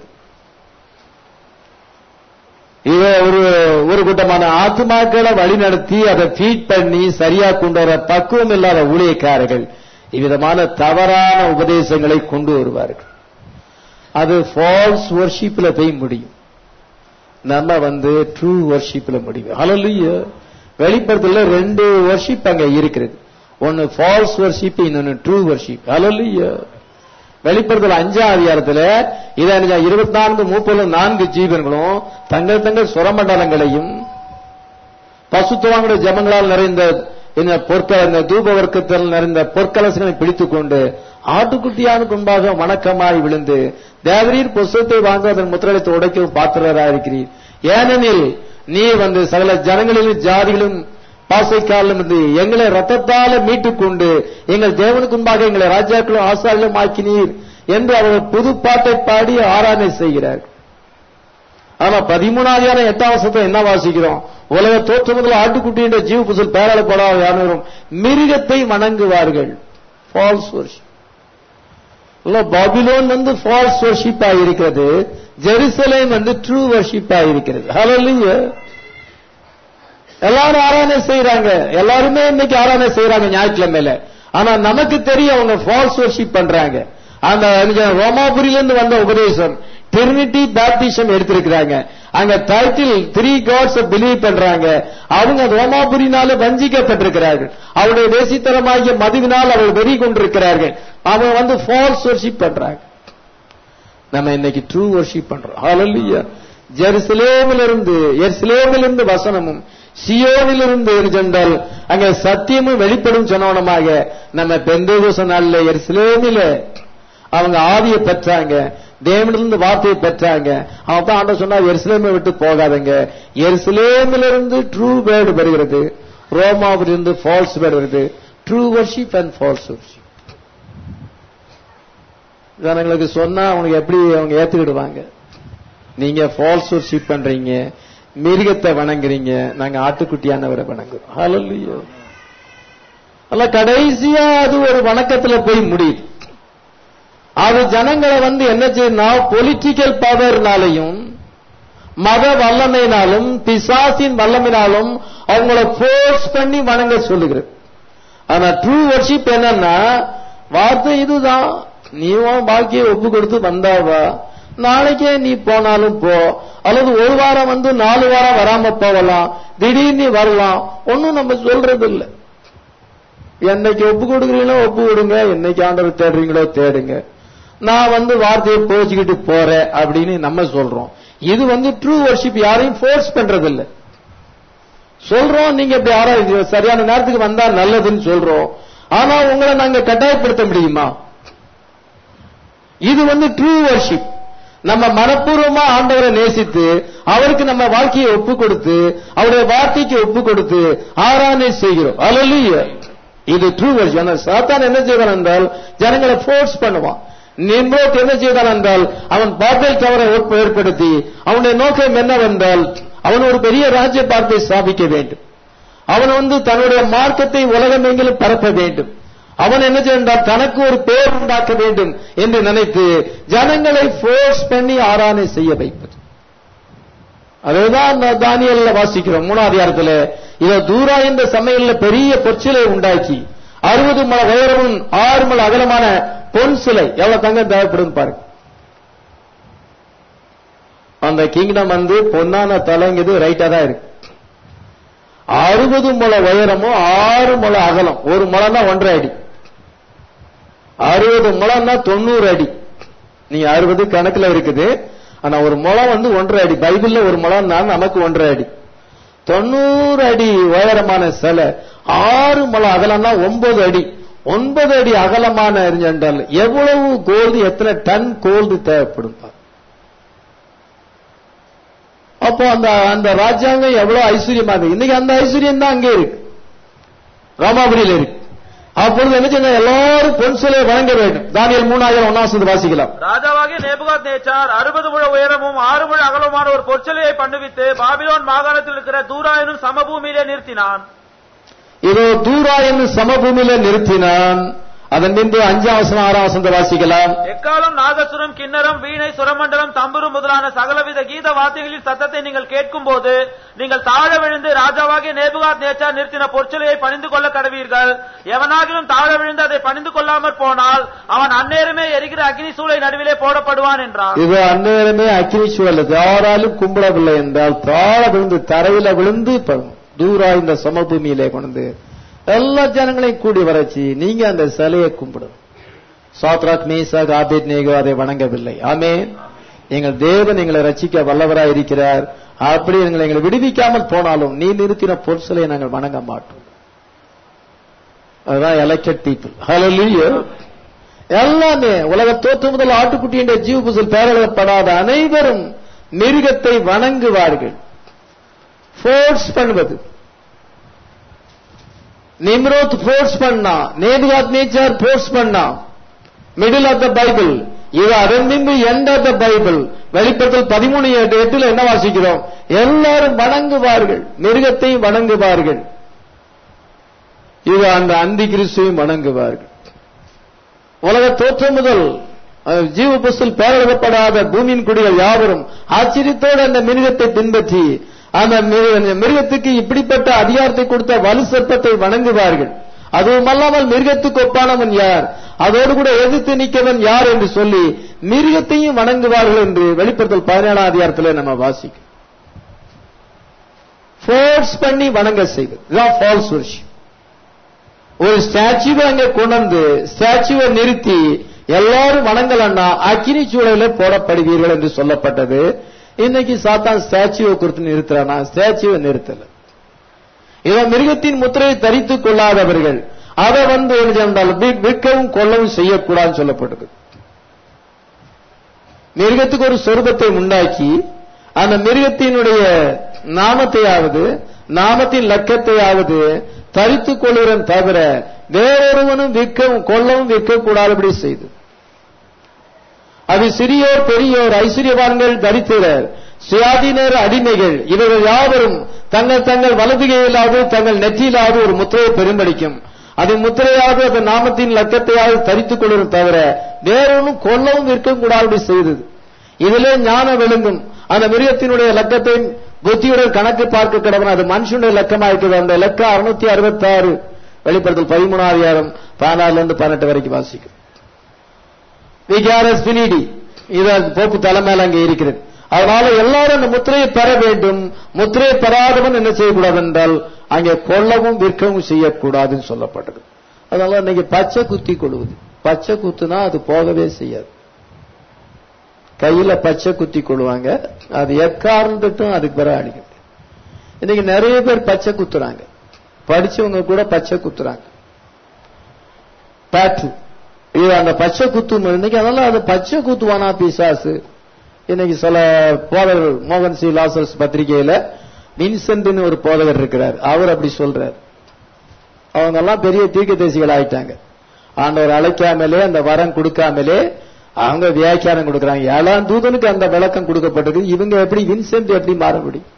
இவ ஒரு ஒரு கூட்டமான ஆத்மாக்களை வழிநடத்தி அதை ஃபீட் பண்ணி சரியா கொண்டு வர பக்குவம் இல்லாத ஊழியக்காரர்கள் இவ்விதமான தவறான உபதேசங்களை கொண்டு வருவார்கள் அது ஃபால்ஸ் வர்ஷிப்ல போய் முடியும் நம்ம வந்து ட்ரூ வர்ஷிப்ல முடியும் ஹalleluya வெளிப்படுத்தல ரெண்டு வர்ஷிப் அங்க இருக்கிறது ஒன்னு ஃபால்ஸ் வர்ஷிப் இன்னொன்னு ட்ரூ வர்ஷிப் ஹalleluya வெளிப்படுத்தல் அஞ்சாம் அதிகாரத்துல இதை இருபத்தி நான்கு முப்பது நான்கு ஜீவன்களும் தங்கள் தங்கள் சுரமண்டலங்களையும் பசுத்துவாங்களுடைய ஜபங்களால் நிறைந்த இந்த பொற்க இந்த தூப வர்க்கத்தில் நிறைந்த பொற்கலசங்களை பிடித்துக் கொண்டு ஆட்டுக்குட்டியானுக்கு முன்பாக வணக்கமாய் விழுந்து தேவரீர் புஸ்தகத்தை வாங்க அதன் முத்திரத்தை உடைக்கவும் பாத்திரராக இருக்கிறீர் ஏனெனில் நீ வந்து சகல ஜனங்களிலும் ஜாதிகளும் பாசைக்காலும் இருந்து எங்களை ரத்தத்தால மீட்டுக் கொண்டு எங்கள் தேவனுக்கு முன்பாக எங்களை ராஜாக்களும் ஆசாரிகளும் ஆக்கினீர் என்று அவர் புது பாட்டை பாடி ஆராதனை செய்கிறார் ஆனா பதிமூணாவது எட்டாம் வருஷத்தை என்ன வாசிக்கிறோம் உலக தோற்று முதல் ஆட்டுக்குட்டி என்ற ஜீவ புசல் பேராளப்படாத யாரும் மிருகத்தை வணங்குவார்கள் ஃபால்ஸ் வர்ஷிப் பாபிலோன் வந்து ஃபால்ஸ் வர்ஷிப் இருக்கிறது ஜெருசலேம் வந்து ட்ரூ வர்ஷிப் இருக்கிறது ஹalleluya எல்லாரும் ஆராதனை செய்யறாங்க எல்லாருமே இன்னைக்கு ஆராதனை செய்யறாங்க ஞாயிற்றுக்கிழமையில ஆனா நமக்கு தெரியும் அவங்க ஃபால்ஸ் வர்ஷிப் பண்றாங்க அந்த ரோமாபுரியிலிருந்து வந்த உபதேசம் டெர்னிட்டி பேப்டிசம் எடுத்திருக்கிறாங்க அங்க டைட்டில் த்ரீ காட்ஸ் பிலீவ் பண்றாங்க அவங்க ரோமாபுரினால வஞ்சிக்கப்பட்டிருக்கிறார்கள் அவருடைய தேசித்தனமாகிய மதுவினால் அவர்கள் வெறி கொண்டிருக்கிறார்கள் அவங்க வந்து ஃபால்ஸ் வர்ஷிப் பண்றாங்க நம்ம இன்னைக்கு ட்ரூ வர்ஷிப் பண்றோம் ஹalleluya ஜெருசலேமிலிருந்து எருசலேமிலிருந்து வசனமும் சியோனிலிருந்து சென்றால் அங்க சத்தியமும் வெளிப்படும் சொன்னவனமாக நம்ம பெந்தேகோச நாள்ல எருசலேமில அவங்க ஆவியை பெற்றாங்க தேவனிலிருந்து வார்த்தையை பெற்றாங்க அவன் தான் ஆண்டவர் சொன்னா எருசலேமை விட்டு போகாதங்க எருசலேமிலிருந்து ட்ரூ வேர்டு வருகிறது ரோமாவிலிருந்து ஃபால்ஸ் வேர்டு வருது true worship and false worship ஜனங்களுக்கு சொன்னா அவனுக்கு எப்படி அவங்க ஏத்துக்கிடுவாங்க நீங்க ஃபால்ஸ் வர்ஷிப் பண்றீங்க மிருகத்தை வணங்குறீங்க நாங்க ஆட்டுக்குட்டியானவரை வணங்குறோம் ஹalleluya அல்ல கடைசியா அது ஒரு வணக்கத்துல போய் முடியுது அது ஜனங்களை வந்து என்ன செய்யும்னா பொலிட்டிக்கல் பவர்னாலையும் மத வல்லமையினாலும் பிசாசின் வல்லமையினாலும் அவங்கள ஃபோர்ஸ் பண்ணி வணங்க சொல்லுகிறது ஆனா ட்ரூ வர்ஷிப் என்னன்னா வார்த்தை இதுதான் நீ உன் பாக்கியை ஒப்பு கொடுத்து வந்தாவா நாளைக்கே நீ போனாலும் போ அல்லது ஒரு வாரம் வந்து நாலு வாரம் வராம போகலாம் திடீர்னு வரலாம் ஒன்னும் நம்ம சொல்றது இல்லை என்னைக்கு ஒப்பு கொடுக்குறீங்களோ ஒப்பு கொடுங்க என்னைக்கு ஆண்டவர் தேடுறீங்களோ தேடுங்க நான் வந்து வார்த்தையை போச்சுக்கிட்டு போறேன் அப்படின்னு நம்ம சொல்றோம் இது வந்து ட்ரூ வர்ஷிப் யாரையும் ஃபோர்ஸ் பண்றது இல்ல சொல்றோம் நீங்க இப்படி யாரா இது சரியான நேரத்துக்கு வந்தா நல்லதுன்னு சொல்றோம் ஆனா உங்களை நாங்க கட்டாயப்படுத்த முடியுமா இது வந்து ட்ரூ வர்ஷிப் நம்ம மனப்பூர்வமா ஆண்டவரை நேசித்து அவருக்கு நம்ம வாழ்க்கையை ஒப்பு கொடுத்து அவருடைய வார்த்தைக்கு ஒப்பு கொடுத்து ஆராதனை செய்கிறோம் அல்ல இது ட்ரூ வர்ஷிப் சாத்தான் என்ன செய்வான் என்றால் ஜனங்களை ஃபோர்ஸ் பண்ணுவான் நிம்ரோத் என்ன செய்தான் என்றால் அவன் பாபேல் கவரை ஏற்படுத்தி அவனுடைய நோக்கம் என்னவென்றால் அவன் ஒரு பெரிய ராஜ்ய பார்ப்பை ஸ்தாபிக்க வேண்டும் அவன் வந்து தன்னுடைய மார்க்கத்தை உலகமெங்கிலும் பரப்ப வேண்டும் அவன் என்ன செய்தால் தனக்கு ஒரு பேர் உண்டாக்க வேண்டும் என்று நினைத்து ஜனங்களை ஃபோர்ஸ் பண்ணி ஆராதனை செய்ய வைப்பது அதுதான் அந்த தானியல்ல வாசிக்கிறோம் மூணாவது அதிகாரத்துல இத தூரா இந்த சமையல்ல பெரிய பொற்சிலை உண்டாக்கி அறுபது மல உயரமும் ஆறு மல அகலமான பொன் சிலை எவ்வளவு தங்கம் தேவைப்படும் பாருங்க அந்த கிங்டம் வந்து பொன்னான தலைங்குது ரைட்டா தான் இருக்கு அறுபது முள உயரமும் ஆறு முள அகலம் ஒரு முளம்னா ஒன்றரை அடி அறுபது முளம்னா தொண்ணூறு அடி நீங்க அறுபது கணக்குல இருக்குது ஆனா ஒரு முளம் வந்து ஒன்றரை அடி பைபிள்ல ஒரு முளம் தான் நமக்கு ஒன்றரை அடி தொண்ணூறு அடி உயரமான சிலை ஆறு முளம் அகலம்னா ஒன்பது அடி ஒன்பது அடி அகலமான எரிஞ்சென்றால் எவ்வளவு கோல்டு எத்தனை டன் கோல்டு தேவைப்படும் அப்போ அந்த அந்த ராஜாங்கம் எவ்வளவு ஐஸ்வர்யமா இருக்கு இன்னைக்கு அந்த ஐஸ்வர்யம் தான் அங்கே இருக்கு ராமாபுரியில இருக்கு அப்பொழுது என்ன செய்ய எல்லாரும் பொன் சிலையை வழங்க வேண்டும் தானியல் மூணாயிரம் ஒன்னாம் வாசிக்கலாம் ராஜாவாகிய நேபுகாத் நேச்சார் அறுபது முழ உயரமும் ஆறு முழ அகலமான ஒரு பொற்சிலையை பண்ணுவித்து பாபிலோன் மாகாணத்தில் இருக்கிற தூரா எனும் சமபூமியிலே நிறுத்தினான் இதோ தூரா என்னும் சமபூமியில நிறுத்தினான் அதன் பின்பு அஞ்சாம் வசனம் ஆறாம் வசனத்தை வாசிக்கலாம் எக்காலம் நாகசுரம் கிண்ணரம் வீணை சுரமண்டலம் தம்புரு முதலான சகலவித கீத வார்த்தைகளின் சத்தத்தை நீங்கள் கேட்கும் போது நீங்கள் தாழ விழுந்து ராஜாவாகிய நேபுகாத் நேச்சார் நிறுத்தின பொற்சிலையை பணிந்து கொள்ள கடவீர்கள் எவனாகிலும் தாழ விழுந்து அதை பணிந்து கொள்ளாமற் போனால் அவன் அந்நேரமே எரிகிற அக்னி சூளை நடுவிலே போடப்படுவான் என்றான் இது அந்நேரமே அக்கினி சூழல் யாராலும் கும்பிடவில்லை என்றால் தாழ விழுந்து தரையில விழுந்து இப்ப தூரா இந்த சமபூமியிலே கொண்டு எல்லா ஜனங்களையும் கூடி வரச்சு நீங்க அந்த சிலையை கும்பிடும் சாத்ராக் மேசாக் ஆபேத் நேகோ அதை வணங்கவில்லை ஆமே எங்கள் தேவன் எங்களை ரட்சிக்க வல்லவராய் இருக்கிறார் அப்படி எங்களை எங்களை விடுவிக்காமல் போனாலும் நீ நிறுத்தின பொருட்களை நாங்கள் வணங்க மாட்டோம் அதுதான் எலெக்டட் பீப்புள் ஹalleluya எல்லாமே உலக தோற்று முதல் ஆட்டுக்குட்டியின் ஜீவ புசல் பேரளப்படாத அனைவரும் மிருகத்தை வணங்குவார்கள் ஃபோர்ஸ் பண்ணுவது நிம்ரோத் ஃபோர்ஸ் பண்ணா நேபுகாத் நேச்சர் ஃபோர்ஸ் பண்ணா மிடில் ஆஃப் த பைபிள் இது அதன் பின்பு எண்ட் ஆஃப் த பைபிள் வெளிப்படத்தில் பதிமூணு எட்டு எட்டுல என்ன வாசிக்கிறோம் எல்லாரும் வணங்குவார்கள் மிருகத்தையும் வணங்குவார்கள் இது அந்த அந்தி கிறிஸ்துவையும் வணங்குவார்கள் உலக தோற்றம் முதல் அஹ், ஜீவ புஸ்தில் பேரழகப்படாத பூமியின் குடிகள் யாவரும் ஆச்சரியத்தோடு அந்த மிருகத்தை பின்பற்றி அந்த மிரு- மிருகத்துக்கு இப்படிப்பட்ட அதிகாரத்தை கொடுத்த வலு சர்ப்பத்தை வணங்குவார்கள் அதுவும் அல்லாமல் மிருகத்துக்கு ஒப்பானவன் யார் அதோடு கூட எதிர்த்து நிற்கவன் யார் என்று சொல்லி மிருகத்தையும் வணங்குவார்கள் என்று வெளிப்படுத்தல் பதினேழாம் அதிகாரத்தில் நம்ம வாசிக்கும் ஃபோர்ஸ் பண்ணி வணங்க செய்வது இதுதான் ஃபால்ஸ் worship ஒரு ஸ்டாச்சுவை அங்க கொண்டு வந்து ஸ்டாச்சுவை நிறுத்தி எல்லாரும் வணங்கலன்னா அக்கினி சூழலில் போடப்படுவீர்கள் என்று சொல்லப்பட்டது இன்னைக்கு சாத்தான் ஸ்டாச்சுவை கொடுத்து நிறுத்துறானா ஸ்டாச்சுவை நிறுத்தல இவன் மிருகத்தின் முத்திரையை தரித்துக் கொள்ளாதவர்கள் அதை வந்து என்ன செய்தால் வி- விற்கவும் கொள்ளவும் செய்யக்கூடாதுன்னு சொல்லப்படுது மிருகத்துக்கு ஒரு சொரூபத்தை உண்டாக்கி அந்த மிருகத்தினுடைய நாமத்தையாவது நாமத்தின் லக்கத்தையாவது தரித்துக் கொள்கிறன் தவிர வேறொருவனும் விற்கவும் கொள்ளவும் விற்கக்கூடாதபடி செய்து அது சிறியோர் பெரியோர் ஐஸ்வர்யவான்கள் தரித்திரர் சுயாதீனர் அடிமைகள் இவர்கள் யாவரும் தங்கள் தங்கள் வலதுகையிலாவது தங்கள் நெற்றியிலாவது ஒரு முத்திரையை பெரும்படிக்கும் அது முத்திரையாவது அந்த நாமத்தின் லக்கத்தையாவது தரித்துக் கொள்ளும் தவிர வேறொன்னும் கொல்லவும் விற்கவும் கூடாது செய்தது இதிலே ஞானம் விளங்கும் அந்த மிருகத்தினுடைய லக்கத்தை புத்தியுடன் கணக்கு பார்க்க கிடவன் அது மனுஷனுடைய லக்கமா இருக்குது அந்த லக்கம் அறுநூத்தி அறுபத்தி ஆறு வெளிப்படுத்தல் பதிமூணாயிரம் பதினாறுல இருந்து பதினெட்டு வரைக்கும் வாசிக்கும் விகாரஸ் பினிடி இது அந்த போப்பு தலைமையில அங்கே இருக்கிறது அதனால எல்லாரும் அந்த முத்திரையை பெற வேண்டும் முத்திரையை பெறாதவன் என்ன செய்யக்கூடாது என்றால் அங்கே கொல்லவும் விற்கவும் செய்யக்கூடாதுன்னு சொல்லப்பட்டது அதனால இன்னைக்கு பச்சை குத்தி கொள்வது பச்சை குத்துனா அது போகவே செய்யாது கையில பச்சை குத்தி கொள்வாங்க அது எக்காரணத்துட்டும் அதுக்கு பிறகு அடிக்கும் இன்னைக்கு நிறைய பேர் பச்சை குத்துறாங்க படிச்சவங்க கூட பச்சை குத்துறாங்க டாட்டு இது அந்த பச்சை குத்து இன்னைக்கு அதனால அது பச்சை குத்துவானா பிசாசு இன்னைக்கு சில போதகர் மோகன் சி லாசர்ஸ் பத்திரிகையில வின்சென்ட்னு ஒரு போதகர் இருக்கிறார் அவர் அப்படி சொல்றார் அவங்க எல்லாம் பெரிய தீர்க்கதரிசிகள் ஆயிட்டாங்க ஆண்டவர் அழைக்காமலே அந்த வரம் கொடுக்காமலே அவங்க வியாக்கியானம் கொடுக்கறாங்க ஏழாம் தூதனுக்கு அந்த விளக்கம் கொடுக்கப்பட்டிருக்கு இவங்க எப்படி வின்சென்ட் எப்படி மாற முடியும்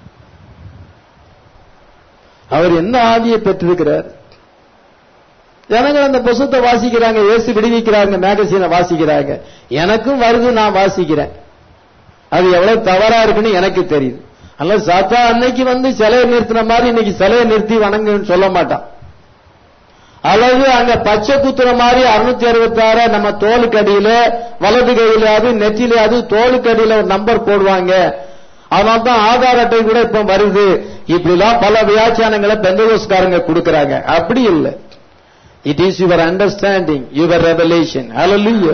அவர் என்ன ஆவியை பெற்றிருக்கிறார் ஜனங்கள் அந்த புஸ்தத்தை வாசிக்கிறாங்க இயேசு விடுவிக்கிறாங்க மேகசீனை வாசிக்கிறாங்க எனக்கும் வருது நான் வாசிக்கிறேன் அது எவ்வளவு தவறா இருக்குன்னு எனக்கு தெரியுது அல்ல சாத்தா அன்னைக்கு வந்து சிலையை நிறுத்தின மாதிரி இன்னைக்கு சிலையை நிறுத்தி வணங்குன்னு சொல்ல மாட்டான் அல்லது அங்க பச்சை குத்துற மாதிரி அறுநூத்தி அறுபத்தி ஆறு நம்ம தோலுக்கு அடியில வலது கையிலாவது நெற்றிலையாவது தோலுக்கு அடியில ஒரு நம்பர் போடுவாங்க அதனால தான் ஆதார் அட்டை கூட இப்ப வருது இப்படிலாம் பல வியாக்கியானங்களை பெந்தகோஸ்காரங்க கொடுக்கறாங்க அப்படி இல்லை it is your understanding your revelation hallelujah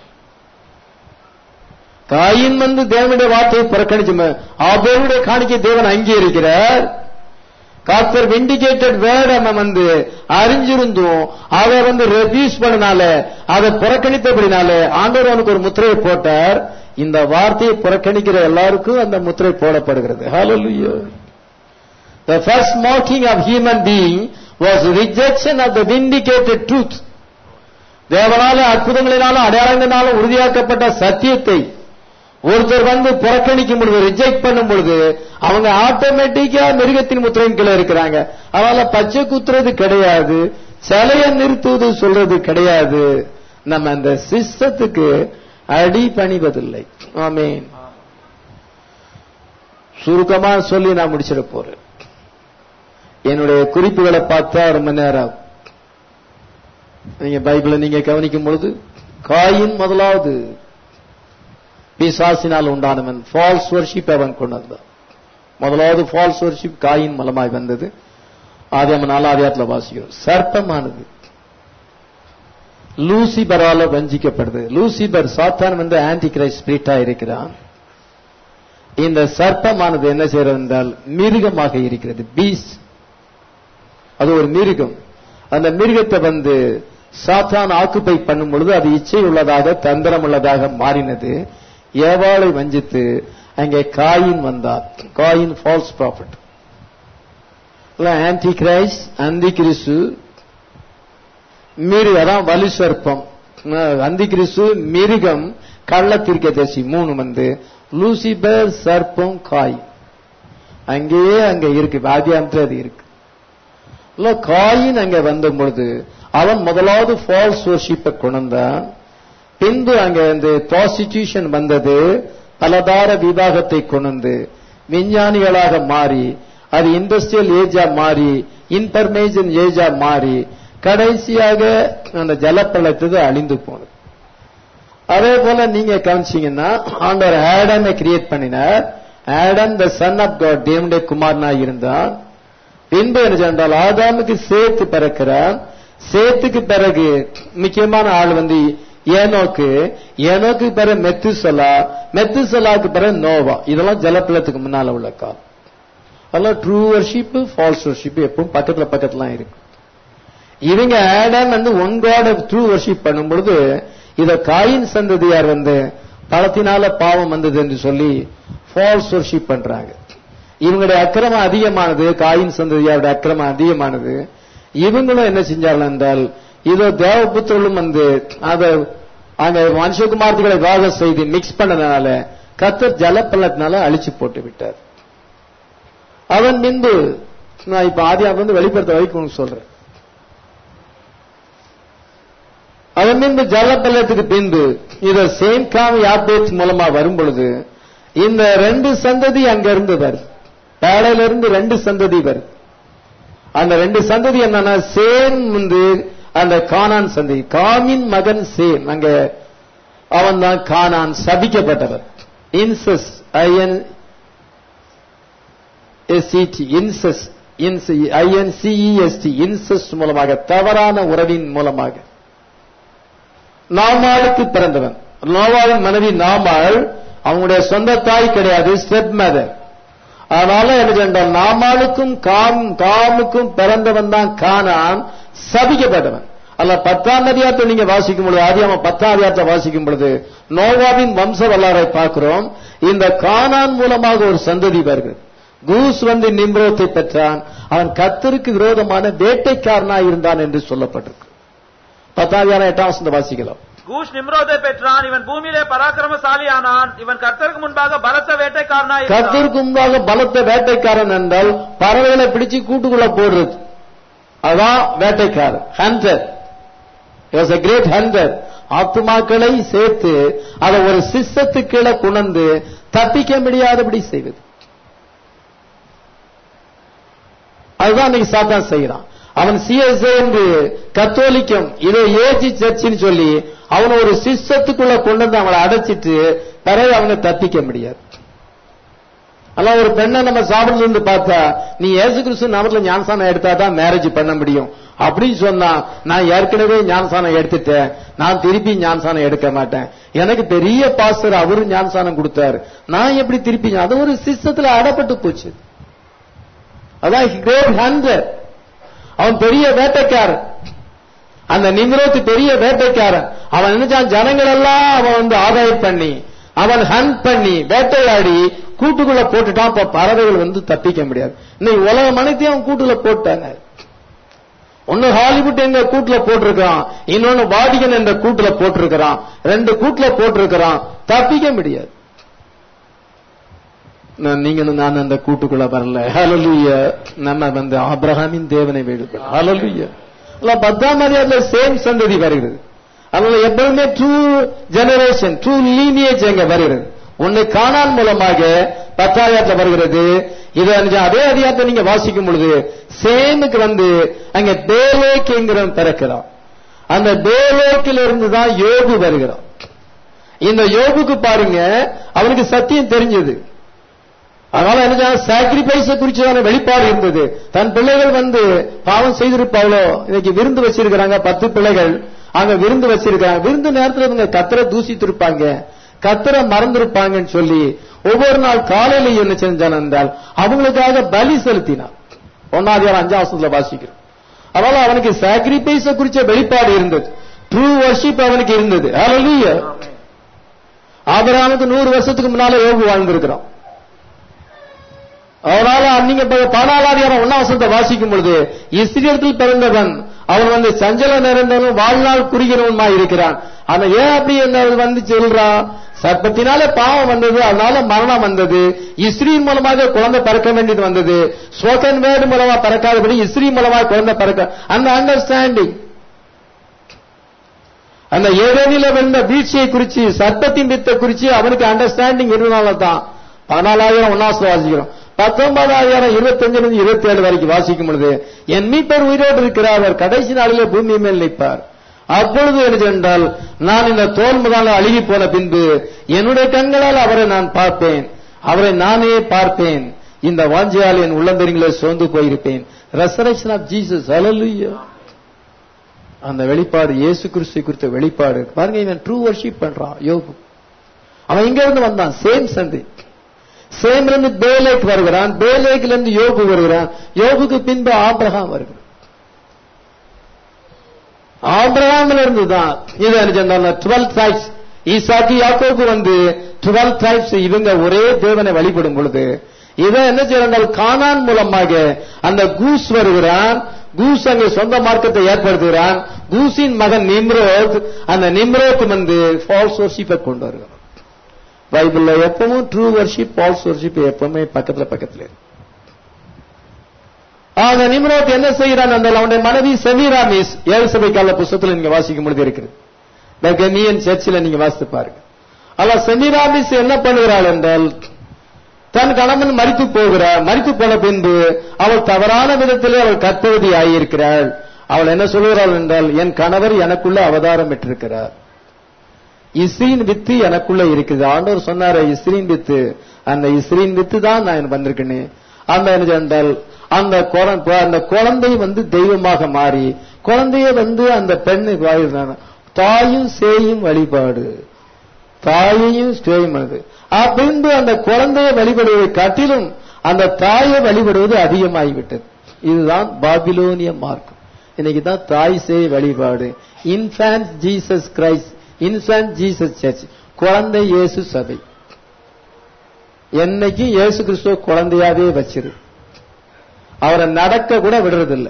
காயின் வந்து தேவனுடைய வார்த்தையை புறக்கணிச்சு ஆபேலுடைய காணிக்கை தேவன் அங்கீகரிக்கிறார் காத்தர் விண்டிகேட்டட் வேர்ட் அவன் வந்து அறிஞ்சிருந்தும் அதை வந்து ரெஃப்யூஸ் பண்ணனால அதை புறக்கணித்தபடினால ஆண்டவர் அவனுக்கு ஒரு முத்திரையை போட்டார் இந்த வார்த்தையை புறக்கணிக்கிற எல்லாருக்கும் அந்த முத்திரை போடப்படுகிறது ஹalleluya The first mocking of human being was rejection of the vindicated truth. தேவனால அற்புதங்களினாலும் அடையாளங்களினாலும் உறுதியாக்கப்பட்ட சத்தியத்தை ஒருத்தர் வந்து புறக்கணிக்கும் பொழுது ரிஜெக்ட் பண்ணும் பொழுது அவங்க ஆட்டோமேட்டிக்கா மிருகத்தின் முத்திரையின் கீழே இருக்கிறாங்க அதனால பச்சை குத்துறது கிடையாது சிலையை நிறுத்துவது சொல்றது கிடையாது நம்ம அந்த சிஸ்டத்துக்கு அடி பணிவதில்லை ஆமீன் சுருக்கமா சொல்லி நான் முடிச்சிட போறேன் என்னுடைய குறிப்புகளை பார்த்தா ரொம்ப நேரம் ஆகும். நீங்க பைபிளை நீங்க கவனிக்கும் பொழுது காயின் முதலாவது பிசாசினால் உண்டானவன் ஃபால்ஸ் வர்ஷிப் அவன் கொண்டு வந்தான் முதலாவது ஃபால்ஸ் வர்ஷிப் காயின் மூலமாய் வந்தது ஆதியாம நாலாதியாத்துல வாசிக்கிறோம் சர்ப்பமானது லூசிபரால வஞ்சிக்கப்படுது லூசிபர் சாத்தான் வந்து ஆன்டி கிரைஸ்ட் ஸ்பிரிட்டா இருக்கிறான் இந்த சர்ப்பமானது என்ன செய்யறது என்றால் மிருகமாக இருக்கிறது பீஸ் அது ஒரு மிருகம் அந்த மிருகத்தை வந்து சாத்தான் ஆக்குப்பை பண்ணும் பொழுது அது இச்சை உள்ளதாக தந்திரம் உள்ளதாக மாறினது ஏவாளை வஞ்சித்து அங்கே காயின் வந்தார் காயின் ஃபால்ஸ் ப்ராஃபிட் ஆன்டி கிரைஸ் அந்தி கிறிஸ்து மிருகம் அதான் வலு சர்ப்பம் அந்தி கிறிஸ்து மிருகம் கள்ளத்திற்க தசி மூணு வந்து லூசிபர் சர்ப்பம் காய் அங்கேயே அங்க இருக்கு வாத்தியாந்திர அது இருக்கு இல்ல காயின் அங்க வந்த பொழுது அவன் முதலாவது ஃபால்ஸ் வர்ஷிப்பை கொண்டான் பின்பு அங்க இந்த ப்ராஸ்டிடியூஷன் வந்தது பலதார விவாகத்தை கொண்டு விஞ்ஞானிகளாக மாறி அது இண்டஸ்ட்ரியல் ஏஜா மாறி இன்ஃபர்மேஷன் ஏஜா மாறி கடைசியாக அந்த ஜலப்பழத்தது அழிந்து போனது அதே போல நீங்க கவனிச்சீங்கன்னா ஆண்டவர் ஆடமை கிரியேட் பண்ணினார் Adam the son of God தேவனுடைய குமாரனா இருந்தான் பின்பு என்ன சொன்னால் ஆதாமுக்கு சேர்த்து பிறக்கிறான் சேத்துக்கு பிறகு முக்கியமான ஆள் வந்து ஏனோக்கு ஏனோக்கு பிறகு மெத்துசலா மெத்துசலாக்கு பிறகு நோவா இதெல்லாம் ஜலப்பிளத்துக்கு முன்னால உள்ள காலம் அதெல்லாம் ட்ரூ வர்ஷிப் ஃபால்ஸ் வர்ஷிப் எப்பவும் பக்கத்துல பக்கத்துல இருக்கு இவங்க ஆடம் வந்து ஒன் காட் ட்ரூ வர்ஷிப் பண்ணும் பொழுது இத காயின் சந்ததியார் வந்து பழத்தினால பாவம் வந்தது என்று சொல்லி ஃபால்ஸ் வர்ஷிப் பண்றாங்க இவங்களுடைய அக்கிரமம் அதிகமானது காயின் சந்ததியாருடைய அக்கிரமம் அதிகமானது இவங்களும் என்ன செஞ்சார்கள் என்றால் இதோ தேவபுத்திரர்களும் வந்து அதை அங்க மனுஷகுமார்த்திகளை வாக செய்து மிக்ஸ் பண்ணதுனால கத்தர் ஜலப்பள்ளத்தினால அழிச்சு போட்டு விட்டார் அவன் பின்பு நான் இப்ப ஆதி வந்து வெளிப்படுத்த வைக்கணும்னு சொல்றேன் அதன் பின்பு ஜலப்பள்ளத்துக்கு பின்பு இத சேம் காம் யாப்பேட் மூலமா வரும் பொழுது இந்த ரெண்டு சந்ததி அங்க இருந்து வருது பேடையில இருந்து ரெண்டு சந்ததி வருது அந்த ரெண்டு சந்ததி என்னன்னா சேம் வந்து அந்த கானான் சந்ததி காமின் மகன் சேம் அங்க அவன் தான் கானான் சபிக்கப்பட்டவர் incest I N S C T incest I N C E S T incest மூலமாக தவறான உறவின் மூலமாக நாமாளுக்கு பிறந்தவன் நோவாவின் மனைவி நாமாள் அவங்களுடைய சொந்த தாய் கிடையாது ஸ்டெப் மதர் அதனால என்ன சொன்னால் நாமாளுக்கும் காம் காமுக்கும் பிறந்தவன் தான் கானான் சபிக்கப்பட்டவன் அல்ல பத்தாம் அதிகாரத்தை நீங்க வாசிக்கும் பொழுது ஆதியாம பத்தாம் அதிகாரத்தை வாசிக்கும் பொழுது நோவாவின் வம்ச வரலாறை பார்க்கிறோம் இந்த கானான் மூலமாக ஒரு சந்ததி வருகிறது கூஸ் வந்து நிம்ரோத்தை பெற்றான் அவன் கத்தருக்கு விரோதமான வேட்டைக்காரனா இருந்தான் என்று சொல்லப்பட்டிருக்கு பத்தாம் அதிகாரம் எட்டாம் வசந்த வாசிக்கலாம் கூஷ் நிம்ரோதை பெற்றான் இவன் பூமியிலே பராக்கிரமசாலியானான் இவன் கர்த்தருக்கு முன்பாக பலத்த வேட்டைக்காரனாய் இருந்தான். கத்தருக்கு முன்பாக பலத்த வேட்டைக்காரன் என்றால் பறவைகளை பிடிச்சு கூட்டுக்குள்ள போடுறது அதான் வேட்டைக்காரன் hunter was a great hunter ஆத்துமாக்களை சேர்த்து அதை ஒரு சிஸ்டத்து கீழே குணர்ந்து தப்பிக்க முடியாதபடி செய்வது அதுதான் இன்னைக்கு சாத்தான் செய்யறான் அவன் சிஎஸ்ஏ என்று கத்தோலிக்கம் இதை ஏஜி சர்ச்சின்னு சொல்லி அவனை ஒரு சிஸ்டத்துக்குள்ள கொண்டு வந்து அவங்களை அடைச்சிட்டு பிறகு அவங்க தப்பிக்க முடியாது அல்ல ஒரு பெண்ணை நம்ம சாப்பிடுறது இருந்து பார்த்தா நீ ஏசு கிறிஸ்து நாமத்துல ஞானசானம் எடுத்தா தான் மேரேஜ் பண்ண முடியும் அப்படின்னு சொன்னா நான் ஏற்கனவே ஞானசானம் எடுத்துட்டேன் நான் திருப்பி ஞானசானம் எடுக்க மாட்டேன் எனக்கு பெரிய பாஸ்டர் அவரு ஞானசானம் கொடுத்தாரு நான் எப்படி திருப்பி ஞா- அது ஒரு சிஸ்டத்துல அடப்பட்டு போச்சு அதான் கிரேட் ஹண்டர் அவன் பெரிய வேட்டைக்காரன் அந்த நிம்ரோத்து பெரிய வேட்டைக்காரன் அவன் நினைச்சான் ஜனங்கள் எல்லாம் அவன் வந்து ஆதாயம் பண்ணி அவன் ஹண்ட் பண்ணி வேட்டையாடி கூட்டுக்குள்ள போட்டுட்டான் இப்ப பறவைகள் வந்து தப்பிக்க முடியாது இன்னைக்கு உலகம் அனைத்தையும் அவன் கூட்டுல போட்டாங்க ஒன்னு ஹாலிவுட் எங்க கூட்டுல போட்டிருக்கான் இன்னொன்னு வாடிகன் என்ற கூட்டுல போட்டிருக்கிறான் ரெண்டு கூட்டுல போட்டிருக்கிறான் தப்பிக்க முடியாது நான் நீங்களும் நான் அந்த கூட்டுக்குள்ள வரல ஹalleluya நம்ம வந்து ஆபிரகாமின் தேவனை வேண்டுகிறோம் ஹalleluya அல்ல பத்தாம் அதிகாரத்துல சேம் சந்ததி வருகிறது அதனால எப்பவுமே ட்ரூ ஜெனரேஷன் ட்ரூ லீனியேஜ் அங்க வருகிறது ஒன்னு காணால் மூலமாக பத்தாயிரத்துல வருகிறது இது அஞ்சு அதே அதிகாரத்தை நீங்க வாசிக்கும் பொழுது சேமுக்கு வந்து அங்க பேலேக்குங்கிறவன் பிறக்கிறான் அந்த பேலேக்கில் இருந்து தான் யோபு வருகிறான் இந்த யோபுக்கு பாருங்க அவனுக்கு சத்தியம் தெரிஞ்சது அதனால என்ன சாக்ரிஃபைஸ குறிச்சதான வெளிப்பாடு இருந்தது தன் பிள்ளைகள் வந்து பாவம் செய்திருப்பாங்களோ இன்னைக்கு விருந்து வச்சிருக்கிறாங்க பத்து பிள்ளைகள் அங்க விருந்து வச்சிருக்காங்க விருந்து நேரத்துல இவங்க கத்தரை தூசித்திருப்பாங்க கத்தரை மறந்திருப்பாங்கன்னு சொல்லி ஒவ்வொரு நாள் காலையில என்ன செஞ்சான் என்றால் அவங்களுக்காக பலி செலுத்தினான் ஒன்னாவது அஞ்சாம் வருஷத்துல வாசிக்கிறோம் அதனால அவனுக்கு சாக்ரிஃபைஸ குறிச்ச வெளிப்பாடு இருந்தது ட்ரூ வர்ஷிப் அவனுக்கு இருந்தது ஹalleluya ஆபிரகாமுக்கு நூறு வருஷத்துக்கு முன்னால யோபு வாழ்ந்திருக்கிறான் அதனால நீங்க பாடாளாதிகாரம் ஒன்னாம் வசனத்தை வாசிக்கும் பொழுது இஸ்ரீலத்தில் பிறந்தவன் அவன் வந்து சஞ்சல நிறைந்தவன் வாழ்நாள் குறுகிறவனுமா இருக்கிறான் ஆனா ஏன் அப்படி என்ன வந்து சொல்றான் சர்ப்பத்தினால பாவம் வந்தது அதனால மரணம் வந்தது இஸ்ரீன் மூலமாக குழந்தை பிறக்க வேண்டியது வந்தது ஸ்போக்கன் வேர்டு மூலமா பிறக்காதபடி இஸ்ரீ மூலமாக குழந்தை பிறக்க அந்த அண்டர்ஸ்டாண்டிங் அந்த ஏதேனில வந்த வீழ்ச்சியை குறிச்சு சர்ப்பத்தின் வித்தை குறிச்சு அவனுக்கு அண்டர்ஸ்டாண்டிங் இருந்தனால தான் பதினாலாயிரம் ஒன்னாசம் வாசிக்கிறோம் பத்தொன்பதாயிரம் இருபத்தஞ்சுல இருந்து இருபத்தி ஏழு வரைக்கும் வாசிக்கும் பொழுது என் மீட்பர் உயிரோடு இருக்கிறார் அவர் கடைசி நாளிலே பூமி மேல் நிற்பார் அப்பொழுது என்ன என்றால் நான் இந்த தோல் முதலாக அழுகி போன பின்பு என்னுடைய கண்களால் அவரை நான் பார்ப்பேன் அவரை நானே பார்ப்பேன் இந்த வாஞ்சியால் என் உள்ளந்தரிங்களை சோர்ந்து போயிருப்பேன் ரெசரக்ஷன் ஆஃப் ஜீசஸ் ஹalleluya அந்த வெளிப்பாடு இயேசு கிறிஸ்து குறித்த வெளிப்பாடு பாருங்க இவன் ட்ரூ வர்ஷிப் பண்றான் யோபு அவன் இங்க இருந்து வந்தான் சேம் சந்தி சேம்ல இருந்து பேலேக் வருகிறான் பேலேக்ல இருந்து யோபு வருகிறான் யோபுக்கு பின்பு ஆபிரகாம் வருகிறான் ஆபிரகாம்ல இருந்து தான் இது என்ன டுவெல் ட்ரைப்ஸ் ஈசாக்கு யாக்கோபு வந்து டுவெல் ட்ரைப்ஸ் இவங்க ஒரே தேவனை வழிபடும் பொழுது இவன் என்ன செய்யறாங்க கானான் மூலமாக அந்த கூஸ் வருகிறான் கூஸ் அங்கே சொந்த மார்க்கத்தை ஏற்படுத்துகிறான் கூஸின் மகன் நிம்ரோத் அந்த நிம்ரோத் வந்து ஃபால்ஸ் வர்ஷிப்பை கொண்டு வருகிறான் பைபிள்ல எப்பவும் ட்ரூ வர்ஷிப் ஃபால்ஸ் வர்ஷிப் எப்பவுமே பக்கத்துல பக்கத்துல இருக்கு. ஆக நிம்ரோத் என்ன செய்கிறான் அந்த அவனுடைய மனைவி செமீராமிஸ் ஏழு சபை கால புஸ்தகத்தில் நீங்க வாசிக்கும் பொழுது இருக்குது பெகமியன் சர்ச்சில் நீங்க வாசித்து பாருங்க அல்ல செமீராமிஸ் என்ன பண்ணுகிறாள் என்றால் தன் கணவன் மறித்து போகிறார் மறித்து போன பின்பு அவள் தவறான விதத்திலே அவள் கற்பவதி ஆகியிருக்கிறாள் அவள் என்ன சொல்கிறாள் என்றால் என் கணவர் எனக்குள்ள அவதாரம் பெற்றிருக்கிறார் இஸ்ரீன் வித்து எனக்குள்ள இருக்குது ஆண்டவர் சொன்னாரு இஸ்ரீன் வித்து அந்த இஸ்ரீன் வித்து தான் நான் வந்திருக்கேன்னு அந்த என்ன என்றால் அந்த குழந்தை அந்த குழந்தை வந்து தெய்வமாக மாறி குழந்தைய வந்து அந்த பெண்ணு வாழ்கிறான் தாயும் சேயும் வழிபாடு தாயையும் சேயும் அது பின்பு அந்த குழந்தையை வழிபடுவதை காட்டிலும் அந்த தாயை வழிபடுவது அதிகமாகிவிட்டது இதுதான் பாபிலோனிய மார்க்கம் இன்னைக்கு தான் தாய் சேய் வழிபாடு infant Jesus Christ infant Jesus church குழந்தை இயேசு சபை என்னைக்கும் இயேசு கிறிஸ்துவ குழந்தையாவே வச்சிரு அவரை நடக்க கூட விடுறதில்லை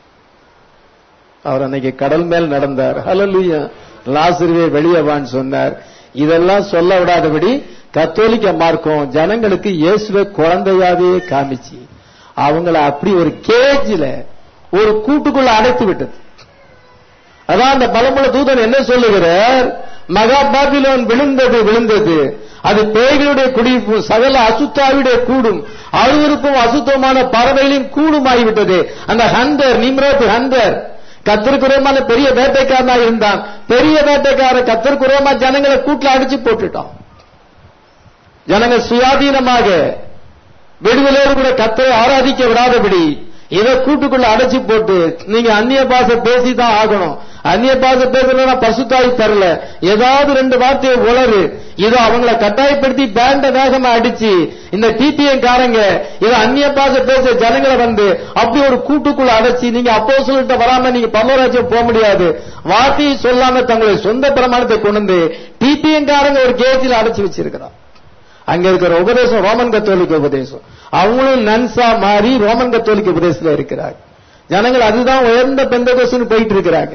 அவர் அன்னைக்கு கடல் மேல் நடந்தார் ஹலலுயா லாசிறுவே வெளியவான்னு சொன்னார் இதெல்லாம் சொல்ல விடாதபடி கத்தோலிக்க மார்க்கம் ஜனங்களுக்கு இயேசுவை குழந்தையாவே காமிச்சு அவங்கள அப்படி ஒரு கேஜில ஒரு கூட்டுக்குள்ள அடைத்து விட்டது அதான் அந்த பலமுள்ள தூதன் என்ன சொல்லுகிறார் மகா பாபிலோன் விழுந்தது விழுந்தது அது பேய்களுடைய குடிப்பு சகல அசுத்தாவுடைய கூடும் அழுவிருப்பும் அசுத்தமான பறவைகளின் கூடுமாகிவிட்டது அந்த ஹந்தர் நிம்ரோத் ஹந்தர் கத்திற்குரமான பெரிய வேட்டைக்காரனா இருந்தான் பெரிய வேட்டைக்கார கத்திற்குரமா ஜனங்களை கூட்டில் அடிச்சு போட்டுட்டான் ஜனங்க சுயாதீனமாக விடுதலையோடு கூட கத்தரை ஆராதிக்க விடாதபடி இதை கூட்டுக்குள்ள அடைச்சு போட்டு நீங்க அந்நிய பாசை பேசி தான் ஆகணும் அந்நிய பாசை பேசலன்னா பசுத்தாய் தரல ஏதாவது ரெண்டு வார்த்தையை உளறு இதோ அவங்கள கட்டாயப்படுத்தி பேண்ட வேகமா அடிச்சு இந்த டிடிஎம் காரங்க இதை அந்நிய பாசை பேச ஜனங்களை வந்து அப்படி ஒரு கூட்டுக்குள்ள அடைச்சு நீங்க அப்போ சொல்லிட்டு வராம நீங்க பல்லவராஜ்யம் போக முடியாது வார்த்தையை சொல்லாம தங்களுடைய சொந்த பிரமாணத்தை கொண்டு வந்து டிடிஎம் காரங்க ஒரு கேஜில் அடைச்சு வச்சிருக்கிறான் அங்க இருக்கிற உபதேசம் ரோமன் கத்தோலிக்க உபதேசம் அவங்களும் நன்சா மாறி ரோமன் கத்தோலிக்க உபதேசத்துல இருக்கிறாங்க ஜனங்கள் அதுதான் உயர்ந்த பெந்தகோசுன்னு போயிட்டு இருக்கிறாங்க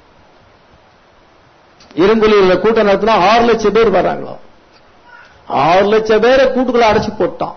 இரும்புலியில கூட்டம் நடத்தினா ஆறு லட்சம் பேர் வராங்களோ ஆறு லட்சம் பேரை கூட்டுக்குள்ள அடைச்சு போட்டான்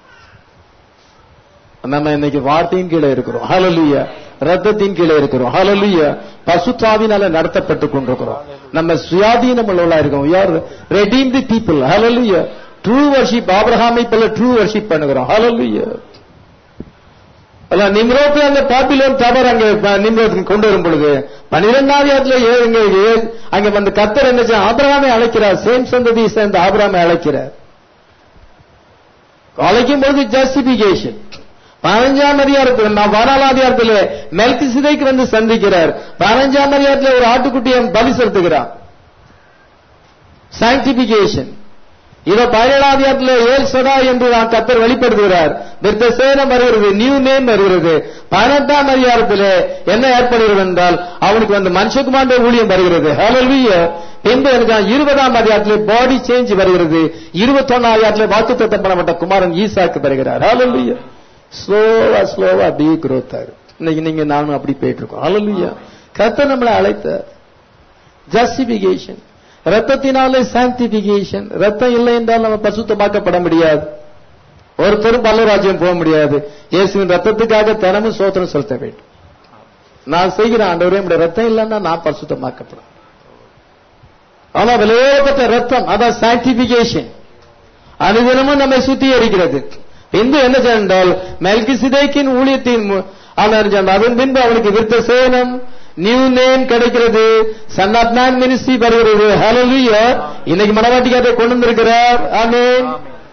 நம்ம இன்னைக்கு வார்த்தையின் கீழே இருக்கிறோம் ஹலலுயா ரத்தத்தின் கீழே இருக்கிறோம் ஹலலுயா பசுத்தாவினால நடத்தப்பட்டு கொண்டிருக்கிறோம் நம்ம சுயாதீனம் உள்ளவளா இருக்கோம் யார் redeem the people hallelujah true worship ஆபிரஹாமை போல ட்ரூ வர்ஷிப் பண்ணுகிறோம் ஹalleluya அல்ல நிம்ரோத் அந்த பாபிலோன் டவர் அங்க நிம்ரோத்துக்கு கொண்டு வரும் பொழுது பன்னிரெண்டாவது இடத்துல ஏழுங்க அங்க வந்து கத்தர் என்ன செய்ய ஆபிரகாமை அழைக்கிறார் சேம் சந்ததி சேர்ந்த ஆபிரகாமை அழைக்கிறார் அழைக்கும் பொழுது ஜஸ்டிபிகேஷன் பதினஞ்சாம் அதிகாரத்தில் நான் பதினாலாம் அதிகாரத்தில் மெல்கி சிதைக்கு வந்து சந்திக்கிறார் பதினஞ்சாம் அதிகாரத்தில் ஒரு ஆட்டுக்குட்டியை பலி செலுத்துகிறார் சாங்டிபிகேஷன் இதோ பதினேழாம் அதிகாரத்தில் ஏல் சதா என்று நான் கத்தர் வெளிப்படுத்துகிறார் விருத்த சேனம் வருகிறது நியூ நேம் வருகிறது பதினெட்டாம் அதிகாரத்தில் என்ன ஏற்படுகிறது என்றால் அவனுக்கு வந்து மனுஷகுமார ஊழியம் வருகிறது ஹalleluya பின்பு எனக்கு இருபதாம் அதிகாரத்தில் பாடி சேஞ்ச் வருகிறது இருபத்தொன்னாம் அதிகாரத்தில் வாக்கு தத்தம் பண்ணப்பட்ட குமாரன் ஈசாக்கு வருகிறார் ஹalleluya ஸ்லோவா ஸ்லோவா அப்படியே growth ஆகும் இன்னைக்கு நீங்க நானும் அப்படி போயிட்டு இருக்கோம் ஹalleluya கத்தர் நம்மளை அழைத்தார் ஜஸ்டிபிகேஷன் ரத்தத்தினாலே சாந்திபிகேஷன் ரத்தம் இல்லை என்றால் நம்ம பசுத்தமாக்கப்பட முடியாது ஒருத்தரும் பல்லராஜ்யம் போக முடியாது இயேசுவின் ரத்தத்துக்காக தினமும் சோத்திரம் செலுத்த வேண்டும் நான் செய்கிற ஆண்டவரே நம்முடைய ரத்தம் இல்லைன்னா நான் பரிசுத்தமாக்கப்படும் ஆனா விலையேறப்பட்ட ரத்தம் அதான் சாங்டிபிகேஷன் அனுதினமும் நம்மை சுத்திகரிக்கிறது இந்து என்ன சென்றால் மெல்கி சிதைக்கின் ஊழியத்தின் அதன் பின்பு அவனுக்கு விருத்த சேனம் நியூ நேம் கிடைக்கிறது சன் ஆஃப் மேன் மினிஸ்ட்ரி வருகிறது ஹalleluya இன்னைக்கு மனவாட்டிக்காக கொண்டு வந்திருக்கிறார் ஆமென்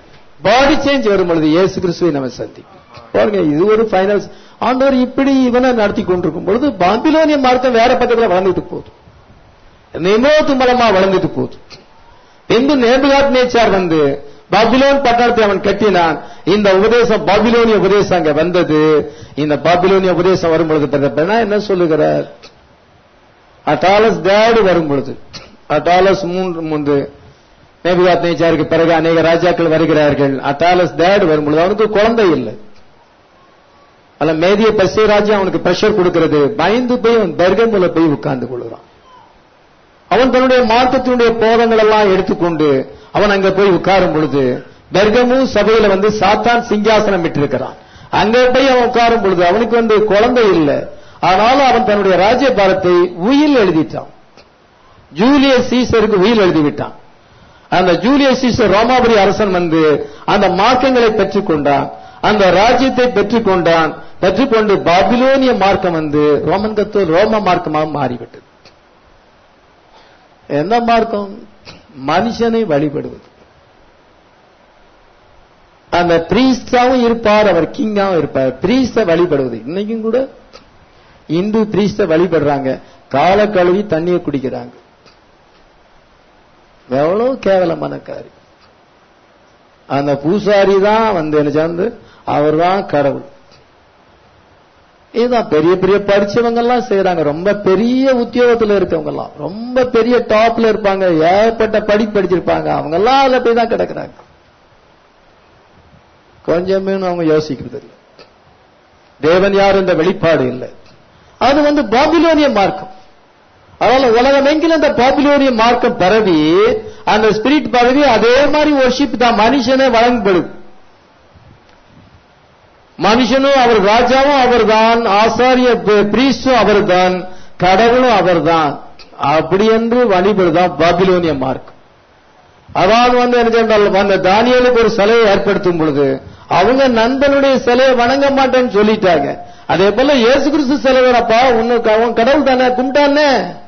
பாடி சேஞ்ச் வரும் பொழுது இயேசு கிறிஸ்துவை நம்ம சந்திப்போம் பாருங்க இது ஒரு ஃபைனல்ஸ் ஆண்டவர் இப்படி இவனை நடத்தி கொண்டிருக்கும் பொழுது பாபிலோனிய மார்க்கம் வேற பக்கத்துல வளர்ந்துட்டு போகுது நிமோத்து மூலமா வளர்ந்துட்டு போகுது பின்பு நேபுகாத் நேச்சார் வந்து பாபிலோன் பட்டணத்தை அவன் கட்டினான் இந்த உபதேசம் பாபிலோனிய உபதேசம் அங்க வந்தது இந்த பாபிலோனிய உபதேசம் வரும் பொழுது பிரதமர் என்ன சொல்லுகிறார் அட்டாலஸ் தேடு வரும் பொழுது அட்டாலஸ் மூன்று மூன்று நேபுகாத் நேச்சாருக்கு பிறகு அநேக ராஜாக்கள் வருகிறார்கள் அட்டாலஸ் தேடு வரும் பொழுது அவனுக்கு குழந்தை இல்லை அல்ல மேதிய பசிய ராஜா அவனுக்கு பிரஷர் கொடுக்கிறது பயந்து போய் அவன் பெர்கமுல போய் உட்கார்ந்து கொள்கிறான் அவன் தன்னுடைய மார்க்கத்தினுடைய போதங்கள் எல்லாம் எடுத்துக்கொண்டு அவன் அங்க போய் உட்காரும் பொழுது பெர்கமு சபையில வந்து சாத்தான் சிங்காசனம் விட்டிருக்கிறான் அங்க போய் அவன் உட்காரும் பொழுது அவனுக்கு வந்து குழந்தை இல்லை ஆனாலும் அவன் தன்னுடைய ராஜ்யபாரத்தை உயில் எழுதிட்டான் ஜூலியஸ் சீசருக்கு உயில் எழுதிவிட்டான் அந்த ஜூலியஸ் சீசர் ரோமாபுரி அரசன் வந்து அந்த மார்க்கங்களை பெற்றுக்கொண்டான் அந்த ராஜ்யத்தை பெற்றுக்கொண்டான் பெற்றுக்கொண்டு பாபிலோனிய மார்க்கம் வந்து ரோமன் கத்து ரோம மார்க்கமாக மாறிவிட்டது என்ன மார்க்கம் மனுஷனை வழிபடுவது அந்த பிரீஸ்டாவும் இருப்பார் அவர் கிங்காவும் இருப்பார் பிரீஸ்ட வழிபடுவது இன்னைக்கும் கூட இந்து பிரீஸ்ட வழிபடுறாங்க கால கழுவி தண்ணியை குடிக்கிறாங்க எவ்வளவு கேவலமான காரியம் அந்த பூசாரி தான் வந்து என்ன சேர்ந்து அவர் தான் கடவுள் இதுதான் பெரிய பெரிய படிச்சவங்க எல்லாம் செய்யறாங்க ரொம்ப பெரிய உத்தியோகத்துல இருக்கவங்க எல்லாம் ரொம்ப பெரிய டாப்ல இருப்பாங்க ஏகப்பட்ட படி படிச்சிருப்பாங்க அவங்க எல்லாம் அதுல போய் தான் கிடக்குறாங்க கொஞ்சமே அவங்க யோசிக்கிறது இல்லை தேவன் யார் என்ற வெளிப்பாடு இல்லை அது வந்து பாபிலோனிய மார்க்கம் அதனால உலகமெங்கிலும் அந்த பாபிலோனிய மார்க்கம் பரவி அந்த ஸ்பிரிட் பரவி அதே மாதிரி ஒர்ஷிப் தான் மனுஷனே வழங்கப்படுது மனுஷனும் அவர் ராஜாவும் அவர்தான் ஆசாரிய பிரீஸ்டும் அவர்தான் கடவுளும் அவர்தான் அப்படி என்று வழிபடுதான் பாபிலோனிய மார்க்கம் அதாவது வந்து என்ன சொன்னால் அந்த தானியலுக்கு ஒரு சிலையை ஏற்படுத்தும் பொழுது அவங்க நண்பனுடைய சிலையை வணங்க மாட்டேன்னு சொல்லிட்டாங்க அதே போல இயேசு கிறிஸ்து சிலைவரப்பா உன்னுக்கு அவன் கடவுள் தானே கும்பிட்டானே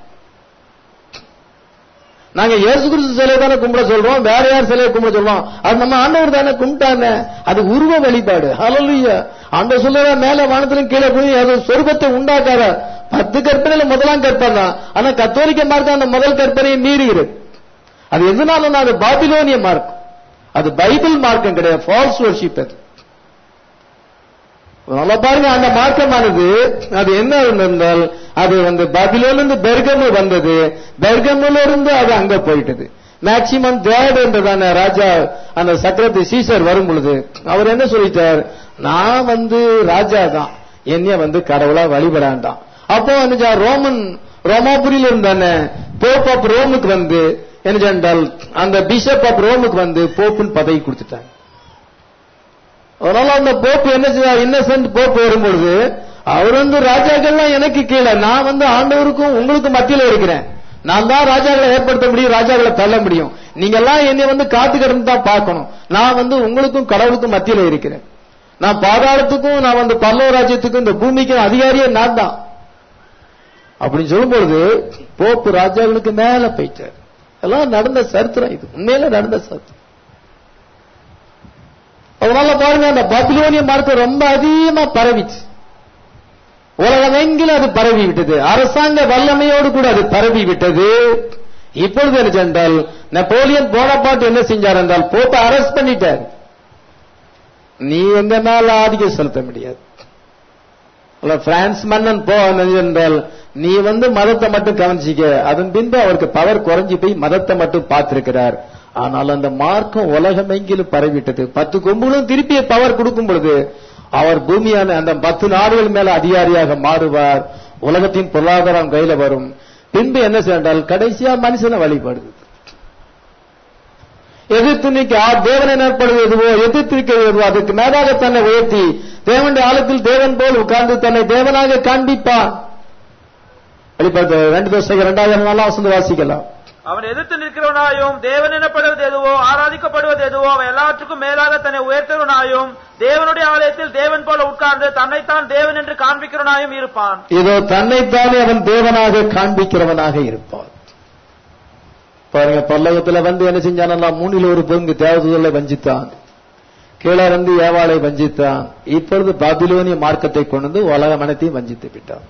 நாங்க இயேசு கிறிஸ்து சிலையை தானே கும்பிட சொல்றோம் வேற யார் சிலையை கும்பிட சொல்றோம் அது நம்ம ஆண்டவர் தானே கும்பிட்டானே அது உருவ வழிபாடு ஹalleluya ஆண்டவர் சொல்லுற மேல வானத்திலும் கீழே போய் அது சொர்க்கத்தை உண்டாக்காத பத்து கற்பனையில முதலாம் கற்பனை தான் ஆனா கத்தோலிக்க மார்க்கம் அந்த முதல் கற்பனையை மீறுகிறது அது எதுனாலும் அது பாபிலோனிய மார்க்கம் அது பைபிள் மார்க்கம் கிடையாது ஃபால்ஸ் வர்ஷிப் அது நல்லா பாருங்க அந்த மார்க்கமானது அது என்ன என்றால் அது வந்து பாபிலோன்ல இருந்து பெர்கமு வந்தது பெர்கமுல இருந்து அது அங்க போயிட்டது மேக்சிமம் தேட் என்றதான ராஜா அந்த சக்கரத்து சீசர் வரும் பொழுது அவர் என்ன சொல்லிட்டார் நான் வந்து ராஜா தான் என்னைய வந்து கடவுளா வழிபடாண்டான் அப்போ என்ன ரோமன் ரோமாபுரியில இருந்தானே போப் ஆப் ரோமுக்கு வந்து என்ன என்றால் அந்த பிஷப் ஆப் ரோமுக்கு வந்து போப்புன்னு பதவி கொடுத்துட்டாங்க அதனால அந்த போப்பு என்ன செய்தார் இன்னசென்ட் போப்பு வரும்பொழுது அவர் வந்து ராஜாக்கள்லாம் எனக்கு கீழே நான் வந்து ஆண்டவருக்கும் உங்களுக்கும் மத்தியில இருக்கிறேன் நான் தான் ராஜாக்களை ஏற்படுத்த முடியும் ராஜாக்களை தள்ள முடியும் நீங்க எல்லாம் என்னை வந்து காத்து கிடந்து தான் பார்க்கணும் நான் வந்து உங்களுக்கும் கடவுளுக்கும் மத்தியில இருக்கிறேன் நான் பாதாளத்துக்கும் நான் வந்து பல்லவ ராஜ்யத்துக்கும் இந்த பூமிக்கும் அதிகாரியே நான் தான் அப்படின்னு சொல்லும் பொழுது போப்பு ராஜாக்களுக்கு மேல போயிட்டார் எல்லாம் நடந்த சரித்திரம் இது உண்மையில நடந்த சரித்திரம் அதனால பாருங்க அந்த பாபிலோனிய மார்க்கம் ரொம்ப அதிகமா பரவிச்சு உலகமெங்கிலும் அது பரவி விட்டது அரசாங்க வல்லமையோடு கூட அது பரவி விட்டது இப்பொழுது என்ன சென்றால் நெப்போலியன் போனபாட்டு என்ன செஞ்சார் என்றால் போட்டு அரெஸ்ட் பண்ணிட்டார் நீ எங்க மேல ஆதிக்கம் செலுத்த முடியாது பிரான்ஸ் மன்னன் போ என்றால் நீ வந்து மதத்தை மட்டும் கவனிச்சிக்க அதன் பின்பு அவருக்கு பவர் குறைஞ்சி போய் மதத்தை மட்டும் பார்த்திருக்கிறார் ஆனால் அந்த மார்க்கம் உலகமெங்கிலும் பரவிட்டது பத்து கொம்புகளும் திருப்பி பவர் கொடுக்கும் பொழுது அவர் பூமியான அந்த பத்து நாடுகள் மேல அதிகாரியாக மாறுவார் உலகத்தின் பொருளாதாரம் கையில வரும் பின்பு என்ன செய்தால் கடைசியா மனுஷனை வழிபடுது எதிர்த்து நிற்க தேவனை ஏற்படுவதுவோ எதிர்த்து நிற்கிறதுவோ அதுக்கு மேலாக தன்னை உயர்த்தி தேவனுடைய ஆழத்தில் தேவன் போல் உட்கார்ந்து தன்னை தேவனாக காண்பிப்பான் வெளிப்படுத்த ரெண்டு தோசை இரண்டாயிரம் நாளா வசந்து வாசிக்கலாம் அவன் எதிர்த்து நிற்கிறவனாயும் தேவன் எனப்படுவது எதுவோ ஆராதிக்கப்படுவது எதுவோ அவன் எல்லாற்றுக்கும் மேலாக தன்னை உயர்த்தவனாயும் தேவனுடைய ஆலயத்தில் தேவன் போல உட்கார்ந்து தன்னைத்தான் தேவன் என்று காண்பிக்கிறவனாயும் இருப்பான் இதோ தன்னைத்தானே அவன் தேவனாக காண்பிக்கிறவனாக இருப்பான் பாருங்க பல்லவத்துல வந்து என்ன செஞ்சானெல்லாம் மூணில் ஒரு பங்கு தேவதூதலை வஞ்சித்தான் கீழே இருந்து ஏவாளை வஞ்சித்தான் இப்பொழுது பாபிலோனிய மார்க்கத்தை கொண்டு வந்து உலக மனத்தையும் வஞ்சித்து விட்டான்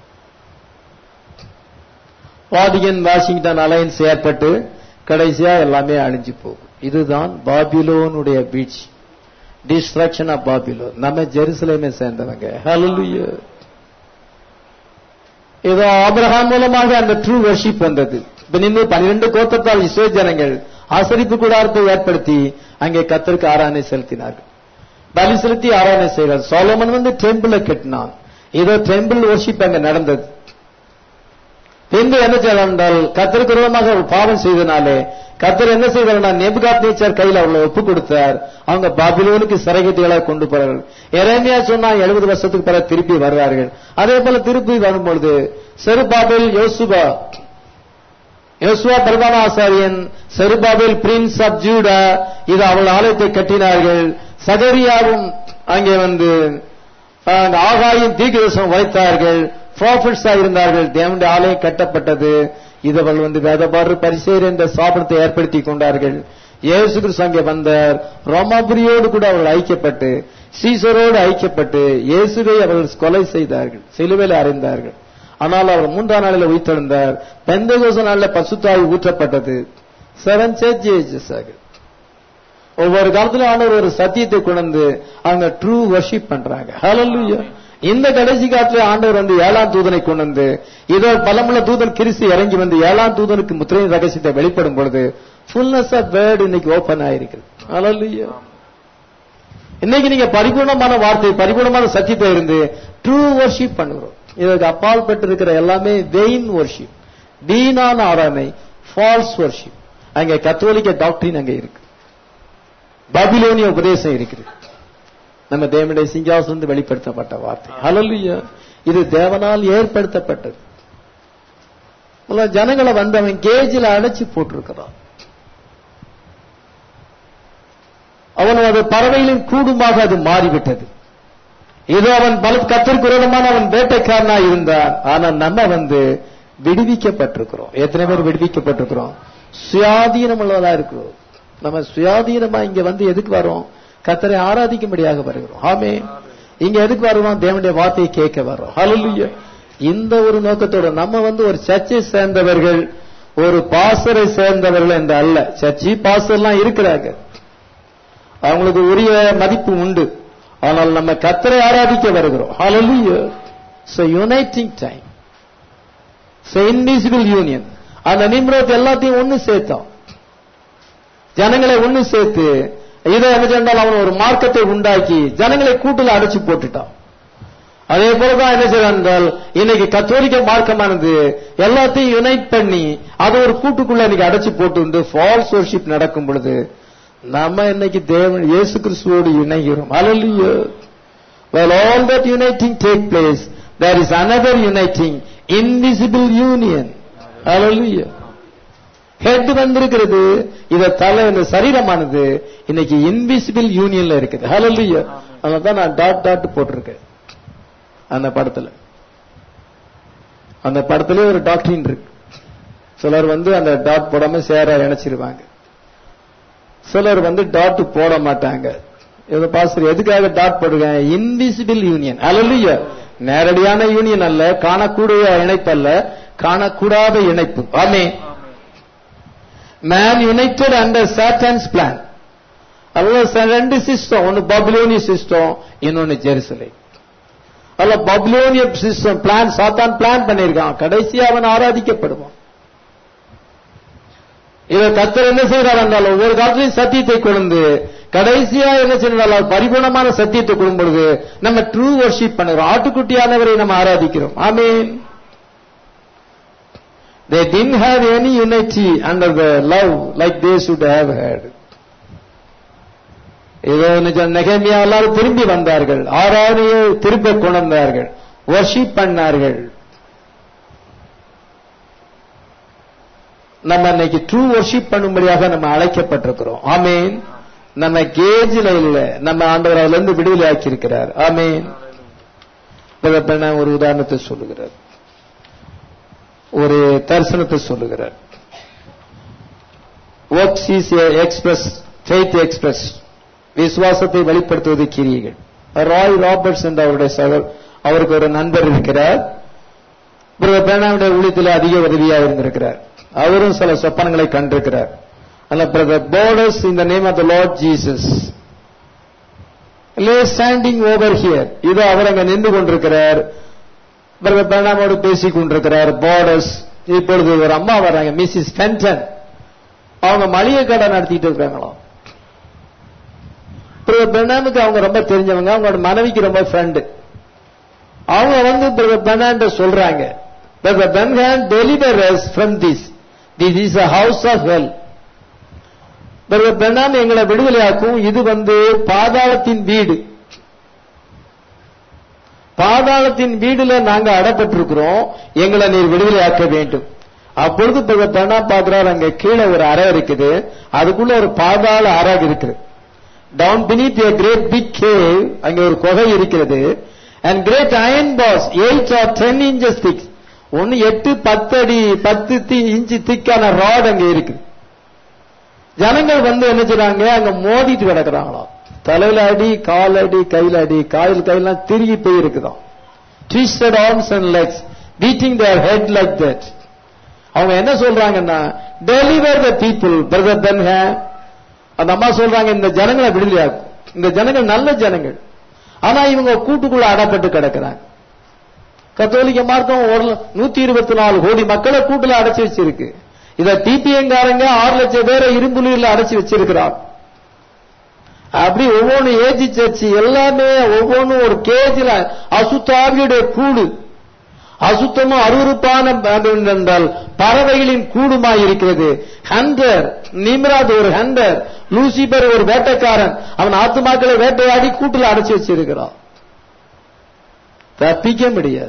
வாடிகன் வாஷிங்டன் அலையன்ஸ் ஏற்பட்டு கடைசியா எல்லாமே அழிஞ்சு போகும் இதுதான் பாபிலோனுடைய பீச் டிஸ்ட்ரக்ஷன் ஆஃப் பாபிலோன் நம்ம ஜெருசலேமை சேர்ந்தவங்க ஹalleluya ஏதோ ஆபிரகாம் மூலமாக அந்த ட்ரூ வர்ஷிப் வந்தது இப்ப நின்று பன்னிரண்டு கோத்திரத்தால் இஸ்ரோ ஜனங்கள் ஆசரிப்பு கூடாரத்தை ஏற்படுத்தி அங்கே கத்தருக்கு ஆராதனை செலுத்தினார்கள் பலி செலுத்தி ஆராதனை செய்கிறார் சோலோமன் வந்து டெம்பிள கட்டினான் ஏதோ டெம்பிள் வர்ஷிப் அங்க நடந்தது பின்பு என்ன செய்யலாம் என்றால் கத்தருக்கு விரோதமாக ஒரு பாவம் செய்தனாலே கத்தர் என்ன செய்தார்னா நெபுகாத் நேச்சர் கையில் அவளை ஒப்பு கொடுத்தார் அவங்க பாபிலோனுக்கு சிறைகட்டிகளை கொண்டு போறார்கள் எரேமியா சொன்னா எழுபது வருஷத்துக்கு பிறகு திருப்பி வருவார்கள் அதே போல திருப்பி வரும்பொழுது செருபாபில் யோசுபா யோசுவா பிரதான ஆசாரியன் செருபாபில் பிரின்ஸ் ஆப் ஜூடா இது அவள் ஆலயத்தை கட்டினார்கள் சகரியாவும் அங்கே வந்து அஹ், ஆகாயும் தீர்க்கதரிசனம் வைத்தார்கள் ப்ராஃபிட்ஸா இருந்தார்கள் தேவனுடைய ஆலயம் கட்டப்பட்டது இது அவள் வந்து வேதபாடு பரிசேர் என்ற சாபனத்தை ஏற்படுத்தி கொண்டார்கள் இயேசு கிறிஸ்து அங்கே வந்தார் ரோமாபுரியோடு கூட அவர்கள் ஐக்கியப்பட்டு சீசரோடு ஐக்கியப்பட்டு இயேசுவை அவர்கள் கொலை செய்தார்கள் சிலுவையில் அறைந்தார்கள் ஆனால் அவர் மூன்றாம் நாளில் உயிர்த்தெழுந்தார் பெந்தகோச நாளில் பசுத்தாய் ஊற்றப்பட்டது செவன் சேர்ச்சஸ் ஆக ஒவ்வொரு காலத்திலும் ஆண்டவர் ஒரு சத்தியத்தை கொண்டு அவங்க ட்ரூ வர்ஷிப் பண்றாங்க ஹalleluya இந்த கடைசி காலத்துல ஆண்டவர் வந்து ஏழாம் தூதனை கொண்டு வந்து இதோ பலமுள்ள தூதன் கிறிஸ்து இறங்கி வந்து ஏழாம் தூதனுக்கு முத்திரையின் ரகசியத்தை வெளிப்படும் பொழுது ஃபுல்னஸ் ஆஃப் வேர்ட் இன்னைக்கு ஓபன் ஆயிருக்குது ஹalleluya இன்னைக்கு நீங்க பரிபூர்ணமான வார்த்தை பரிபூர்ணமான சத்தியத்தை இருந்து ட்ரூ வர்ஷிப் பண்ணுகிறோம் இதற்கு அப்பால் பெற்றிருக்கிற எல்லாமே வெயின் வர்ஷிப் வீணான ஆராதனை ஃபால்ஸ் வர்ஷிப் அங்க கத்தோலிக்க டாக்டரின் அங்க இருக்கு பாபிலோனிய உபதேசம் இருக்குது நம்ம தேவனுடைய சிங்காசனம் வெளிப்படுத்தப்பட்ட வார்த்தை ஹalleluya இது தேவனால் ஏற்படுத்தப்பட்டது முதல்ல ஜனங்களை வந்து அவன் கேஜில் அடைச்சு போட்டிருக்கிறான் அவன் அது பறவைகளின் கூடுமாக அது மாறிவிட்டது ஏதோ அவன் பல கத்திற்கு விரோதமான அவன் வேட்டைக்காரனா இருந்தான் ஆனா நம்ம வந்து விடுவிக்கப்பட்டிருக்கிறோம் எத்தனை பேர் விடுவிக்கப்பட்டிருக்கிறோம் சுயாதீனம் உள்ளதா இருக்கிறோம் நம்ம சுயாதீனமா இங்க வந்து எதுக்கு வரோம் கத்தரை ஆராதிக்கும்படியாக வருகிறோம் ஆமே இங்க எதுக்கு வருவோம் தேவனுடைய வார்த்தையை கேட்க வரோம் ஹalleluya இந்த ஒரு நோக்கத்தோட நம்ம வந்து ஒரு சர்ச்சை சேர்ந்தவர்கள் ஒரு பாசரை சேர்ந்தவர்கள் என்று அல்ல சர்ச்சி பாசர்லாம் இருக்கிறாங்க அவங்களுக்கு உரிய மதிப்பு உண்டு ஆனால் நம்ம கத்தரை ஆராதிக்க வருகிறோம் ஹalleluya so uniting time so invisible union அந்த நிம்ரோத் எல்லாத்தையும் ஒண்ணு சேர்த்தான் ஜனங்களை ஒண்ணு சேர்த்து இதை என்ன சென்றால் அவன் ஒரு மார்க்கத்தை உண்டாக்கி ஜனங்களை கூட்டுல அடைச்சு போட்டுட்டான் அதே போலதான் என்ன செய்யறான் என்றால் இன்னைக்கு கத்தோலிக்க மார்க்கமானது எல்லாத்தையும் யுனைட் பண்ணி அதை ஒரு கூட்டுக்குள்ள இன்னைக்கு அடைச்சு போட்டு ஃபால்ஸ் வர்ஷிப் நடக்கும் பொழுது நம்ம இன்னைக்கு தேவன் இயேசு கிறிஸ்துவோடு இணைகிறோம் அலல்லையோ While all that uniting take place, there is another uniting, invisible union. Hallelujah. Head வந்திருக்கிறது இத தலை இந்த சரீரமானது இன்னைக்கு இன்விசிபிள் யூனியன்ல இருக்குது ஹalleluya அதனால தான் நான் டாட் டாட் போட்டிருக்கேன் அந்த படத்துல அந்த படத்திலே ஒரு டாக்டரின் இருக்கு சிலர் வந்து அந்த டாட் போடாம சேர இணைச்சிருவாங்க சிலர் வந்து டாட் போட மாட்டாங்க இது பாஸ்டர் எதுக்காக டாட் போடுறேன் இன்விசிபிள் யூனியன் ஹalleluya நேரடியான யூனியன் அல்ல காணக்கூடிய இணைப்பு அல்ல காணக்கூடாத இணைப்பு ஆமே man united under Satan's plan அவ்வளவு ரெண்டு சிஸ்டம் ஒன்னு பபிலோனிய சிஸ்டம் இன்னொன்னு ஜெருசலை அல்ல பபிலோனிய சிஸ்டம் பிளான் சாத்தான் பிளான் பண்ணிருக்கான் கடைசியா அவன் ஆராதிக்கப்படுவான் இதை கத்தர் என்ன செய்கிறார் என்றால் ஒவ்வொரு காலத்திலையும் சத்தியத்தை கொண்டு கடைசியா என்ன செய்யறால் பரிபூர்ணமான சத்தியத்தை கொடும் பொழுது நம்ம ட்ரூ வர்ஷிப் பண்ணுறோம் ஆட்டுக்குட்டியானவரை நம்ம ஆராதிக்கிறோம் ஆமீன் They didn't have any unity under the love like they should have had. ஏதோ நிஜம் நெகமியா எல்லாரும் திரும்பி வந்தார்கள் ஆராதனையை திரும்ப கொண்டார்கள் வர்ஷிப் பண்ணார்கள் நம்ம இன்னைக்கு ட்ரூ வர்ஷிப் பண்ணும்படியாக நம்ம அழைக்கப்பட்டிருக்கிறோம் ஆமீன் நம்ம கேஜில இல்ல நம்ம ஆண்டவர் அதுல இருந்து விடுதலை ஆக்கி இருக்கிறார் ஆமீன் ஒரு உதாரணத்தை சொல்லுகிறார் ஒரு தரிசனத்தை சொல்லுகிறார் works express faith express விசுவாசத்தை வெளிப்படுத்துவது கிரியைகள் ராய் ராபர்ட்ஸ் என்ற அவருடைய சகோ அவருக்கு ஒரு நண்பர் இருக்கிறார் பிரதர் பேனாவுடைய ஊழியத்தில் அதிக உதவியாக இருந்திருக்கிறார் அவரும் சில சொப்பனங்களை கண்டிருக்கிறார் அல்ல பிரதர் போர்டர்ஸ் in the name of the Lord Jesus lay standing over here இதோ அவர் அங்க நின்று கொண்டிருக்கிறார் பிரதர் பேனாமோடு பேசிக் கொண்டிருக்கிறார் போர்டர்ஸ் இப்பொழுது ஒரு அம்மா வர்றாங்க மிஸ்ஸஸ் பென்டன் அவங்க மளிகை கடை நடத்திட்டு இருக்காங்களாம் பிரதர் பெர்னாமுக்கு அவங்க ரொம்ப தெரிஞ்சவங்க அவங்களோட மனைவிக்கு ரொம்ப ஃப்ரெண்டு அவங்க வந்து பிரதர் பெர்னாண்ட சொல்றாங்க brother Branham deliver us from this this is a house of hell brother Branham எங்களை விடுதலையாக்கும் இது வந்து பாதாளத்தின் வீடு பாதாளத்தின் வீடுல நாங்க அடப்பட்டிருக்கிறோம் எங்களை நீர் விடுதலையாக்க வேண்டும் அப்பொழுது பிரதர் பெர்னா பாக்குறாரு அங்க கீழே ஒரு அறை இருக்குது அதுக்குள்ள ஒரு பாதாள அறை இருக்குது down beneath a great big cave அங்க ஒரு குகை இருக்கிறது and great iron bars eight or ten inches thick ஒன்னு எட்டு பத்து அடி பத்து தி- இன்ச்சு திக்கான ராட் அங்க இருக்கு ஜனங்கள் வந்து என்ன செய்றாங்க அங்க மோதிட்டு கிடக்குறாங்களாம் தலையில அடி கால் அடி கையில அடி காயில் கையெல்லாம் திருகி போய் இருக்குதாம் twisted arms and legs beating their head like that அவங்க என்ன சொல்றாங்கன்னா deliver the people brother Branham அந்த அம்மா சொல்றாங்க இந்த ஜனங்களை விடுதலையாக்கும் இந்த ஜனங்கள் நல்ல ஜனங்கள் ஆனா இவங்க கூட்டுக்குள்ள அடப்பட்டு கிடக்குறாங்க கத்தோலிக்க மார்க்கம் ஒரு நூத்தி இருபத்தி நாலு கோடி மக்களை கூட்டுல அடைச்சு வச்சிருக்கு இத டிபிஎங்காரங்க ஆறு லட்சம் பேரை இரும்புலியில அடைச்சு வச்சிருக்கிறார் அப்படி ஒவ்வொன்னு ஏஜி சர்ச்சு எல்லாமே ஒவ்வொன்றும் ஒரு கேஜில அசுத்தாவியுடைய கூடு அசுத்தமும் அருவருப்பான அது என்றால் பறவைகளின் கூடுமாய் இருக்கிறது ஹண்டர் நிம்ராத் ஒரு ஹண்டர் லூசிபர் ஒரு வேட்டைக்காரன் அவன் ஆத்துமாக்களை வேட்டையாடி கூட்டுல அடைச்சு வச்சிருக்கிறான் தப்பிக்க முடியாது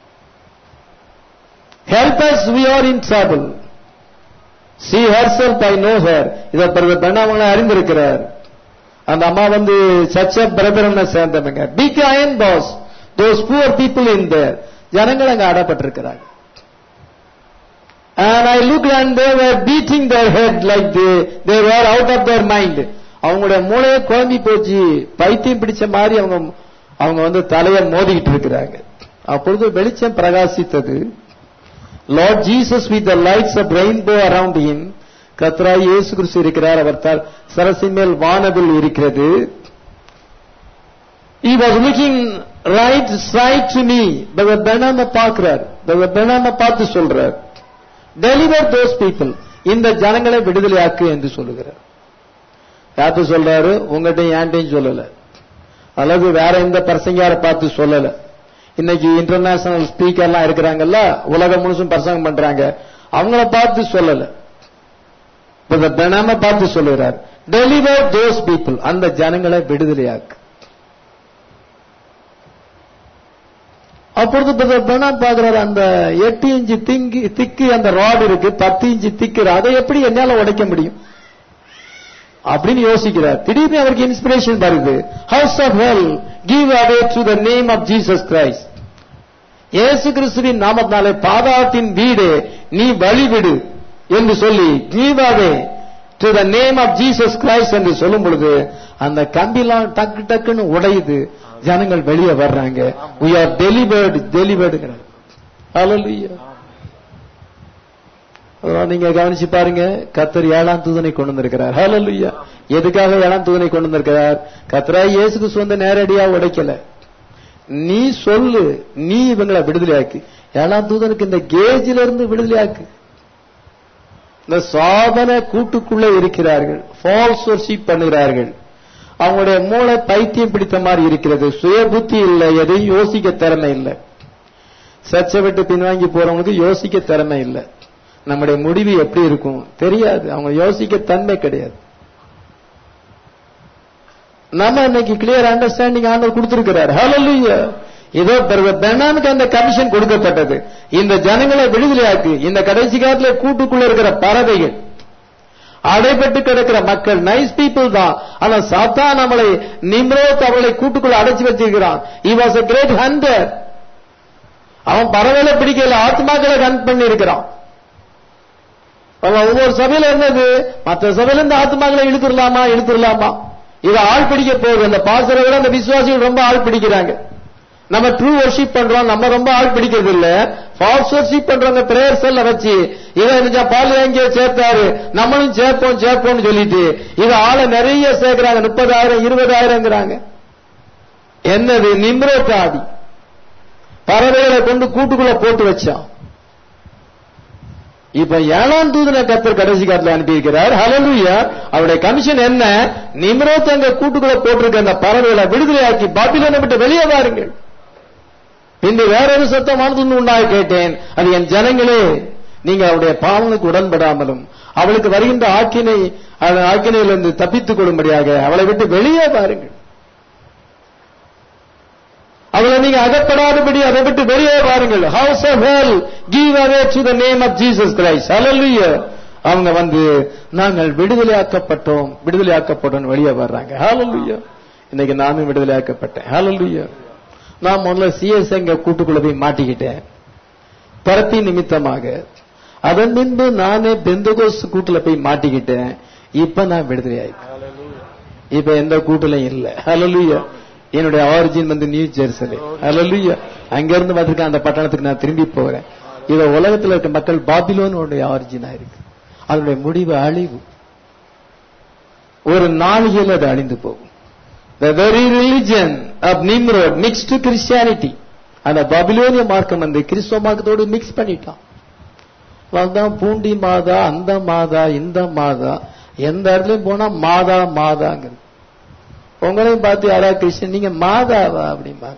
help us we are in trouble she herself I know her இதை பிறகு பெண்ணாமங்களை அறிந்திருக்கிறார் அந்த அம்மா வந்து சர்ச் ஆஃப் பிரதரன் சேர்ந்தவங்க big iron bars those poor people in there ஜனங்கள் அங்க அடப்பட்டிருக்கிறாங்க And I looked and they were beating their head like they, they were out of their mind. அவங்களுடைய மூளையை குழம்பி போச்சு பைத்தியம் பிடிச்ச மாதிரி அவங்க அவங்க வந்து தலையை மோதிக்கிட்டு இருக்கிறாங்க அப்பொழுது வெளிச்சம் பிரகாசித்தது Lord Jesus with the lights of rainbow around him கத்ராய் இயேசு கிறிஸ்து இருக்கிறார் அவர் த- சரசின் மேல் வானவில் இருக்கிறது he was looking right side to me brother Branham பார்க்கிறார் பிரதர் பெனாம பார்த்து சொல்றார் டெலிவர் தோஸ் பீப்புள் இந்த ஜனங்களை விடுதலையாக்கு என்று சொல்லுகிறார் யார்த்து சொல்றாரு உங்ககிட்ட ஏன்ட்டையும் சொல்லல அல்லது வேற எந்த பிரசங்கியார பார்த்து சொல்லல இன்னைக்கு இன்டர்நேஷனல் ஸ்பீக்கர்லாம் இருக்கிறாங்கல்ல உலகம் முழுசும் பிரசங்கம் பண்றாங்க அவங்கள பார்த்து சொல்லல பிரதர் பெனாம பார்த்து சொல்லுகிறார் டெலிவர் தோஸ் பீப்புள் அந்த ஜனங்களை விடுதலையாக்கு அப்பொழுது பிரதர் பெனாம் பார்க்கிறார் அந்த எட்டு இன்ச்சு திங்கி திக்கு அந்த ராடு இருக்கு பத்து இன்ச்சு திக்கு அதை எப்படி என்னால உடைக்க முடியும் அப்படின்னு யோசிக்கிறார் திடீர்னு அவருக்கு இன்ஸ்பிரேஷன் வருது house of hell give away to the name of Jesus Christ இயேசு கிறிஸ்துவின் நாமத்தினாலே பாதாளத்தின் வீடு நீ வழிவிடு என்று சொல்லி give away to the name of Jesus Christ என்று சொல்லும் பொழுது அந்த கம்பிலாம் டக்கு டக்குன்னு உடையுது ஜனங்கள் வெளியே வர்றாங்க we are delivered delivered hallelujah அதெல்லாம் நீங்க கவனிச்சு பாருங்க கத்தர் ஏழாம் தூதனை கொண்டு வந்திருக்கிறார் ஹalleluya எதுக்காக ஏழாம் தூதனை கொண்டு வந்திருக்கிறார் கத்தராய் இயேசு கிறிஸ்து வந்து நேரடியா உடைக்கல நீ சொல்லு நீ இவங்களை விடுதலையாக்கு ஏழாம் தூதனுக்கு இந்த கேஜில இருந்து விடுதலையாக்கு இந்த சாதன கூட்டுக்குள்ள இருக்கிறார்கள் ஃபால்ஸ் வர்ஷிப் பண்ணுகிறார்கள் அவங்களுடைய மூளை பைத்தியம் பிடித்த மாதிரி இருக்கிறது சுய புத்தி இல்லை எதையும் யோசிக்க திறமை இல்லை சர்ச்சை விட்டு பின்வாங்கி போறவங்களுக்கு யோசிக்க திறமை இல்லை நம்முடைய முடிவு எப்படி இருக்கும் தெரியாது அவங்க யோசிக்க தன்மை கிடையாது நம்ம இன்னைக்கு கிளியர் அண்டர்ஸ்டாண்டிங் ஆண்டவர் கொடுத்திருக்கிறார் ஹalleluya இதோ பிரதர் பெர்னானுக்கு அந்த கமிஷன் கொடுக்கப்பட்டது இந்த ஜனங்களை விடுதலையாக்கு இந்த கடைசி காலத்துல கூட்டுக்குள்ள இருக்கிற பறவைகள் அடைபட்டு கிடக்கிற மக்கள் நைஸ் பீப்புள் தான் ஆனா சாத்தா நம்மளை நிம்ரோத் அவளை கூட்டுக்குள்ள அடைச்சு வச்சிருக்கிறான் he was a great hunter அவன் பறவையில பிடிக்கல ஆத்மாக்களை ஹண்ட் பண்ணி இருக்கிறான் அவன் ஒவ்வொரு சபையில என்னது மற்ற சபையில இந்த ஆத்மாக்களை இழுத்துடலாமா இழுத்துடலாமா இது ஆள் பிடிக்க போகுது அந்த பாசரை விட அந்த விசுவாசிகள் ரொம்ப ஆள் பிடிக்கிறாங்க நம்ம ட்ரூ வர்ஷிப் பண்றோம் நம்ம ரொம்ப ஆள் பிடிக்கிறது இல்ல ஃபால்ஸ் வர்ஷிப் பண்றவங்க பிரேயர்ஸ் எல்லாம் வச்சு இதை நினைச்சா பால் எங்கேயோ சேர்த்தாரு நம்மளும் சேர்ப்போம் சேர்ப்போம்னு சொல்லிட்டு இது ஆளை நிறைய சேர்க்கிறாங்க முப்பதாயிரம் இருபதாயிரங்கிறாங்க என்னது நிம்ரதாதி பறவைகளை கொண்டு கூட்டுக்குள்ள போட்டு வச்சான் இப்ப ஏழாம் தூதனை கத்தர் கடைசி காலத்துல அனுப்பியிருக்கிறார் ஹalleluya அவருடைய கமிஷன் என்ன நிம்ரோத் அங்க கூட்டுக்குள்ள போட்டிருக்க அந்த பறவைகளை விடுதலையாக்கி பாபிலோனை விட்டு வெளியே வாருங்கள் பின்பு வேறொரு சத்தமானது உண்டாக கேட்டேன் அது என் ஜனங்களே நீங்க அவருடைய பாவனுக்கு உடன்படாமலும் அவளுக்கு வருகின்ற ஆக்கினை அந்த ஆக்கினையிலிருந்து தப்பித்துக் கொள்ளும்படியாக அவளை விட்டு வெளியே வாருங்கள் அவளை நீங்க அகப்படாதபடி அதை விட்டு வெளியே வாருங்கள் house of hell give away to the name of Jesus Christ hallelujah அவங்க வந்து நாங்கள் விடுதலையாக்கப்பட்டோம் விடுதலையாக்கப்பட்டோம் வெளியே வர்றாங்க ஹalleluya இன்னைக்கு நானும் விடுதலையாக்கப்பட்டேன் ஹalleluya நான் முதல்ல சிஎஸ் எங்க கூட்டுக்குள்ள போய் மாட்டிக்கிட்டேன் பிறப்பி நிமித்தமாக அதன் பின்பு நானே பெந்தகோஸ் கூட்டுல போய் மாட்டிக்கிட்டேன் இப்ப நான் விடுதலை ஆயிட்டேன் இப்ப எந்த கூட்டுலையும் இல்ல ஹalleluya என்னுடைய ஆரிஜின் வந்து நியூ ஜெருசலே ஹalleluya அங்க இருந்து வந்திருக்க அந்த பட்டணத்துக்கு நான் திரும்பி போறேன் இத உலகத்துல இருக்க மக்கள் பாபிலோனுடைய ஆரிஜினா இருக்கு அதனுடைய முடிவு அழிவு ஒரு நாளிகையில் அது அழிந்து போகும் the very religion of Nimrod mixed to Christianity அந்த பாபிலோனிய மார்க்கம் வந்து கிறிஸ்துவ மார்க்கத்தோடு மிக்ஸ் பண்ணிட்டான் அதான் பூண்டி மாதா அந்த மாதா இந்த மாதா எந்த இடத்துலயும் போனா மாதா மாதாங்கிறது உங்களையும் பார்த்து யாரா கிறிஸ்டின் நீங்க மாதாவா அப்படிம்பாங்க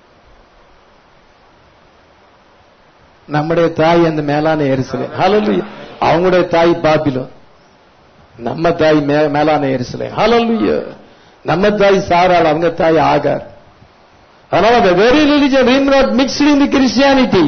நம்முடைய தாய் அந்த மேலான எரிசலே ஹalleluya அவங்களுடைய தாய் பாபிலோன் நம்ம தாய் மே- மேலான எரிசலே ஹalleluya நம்ம தாய் சாராள் அவங்க தாய் ஆகார் அதனால the very religion is not mixed in the Christianity.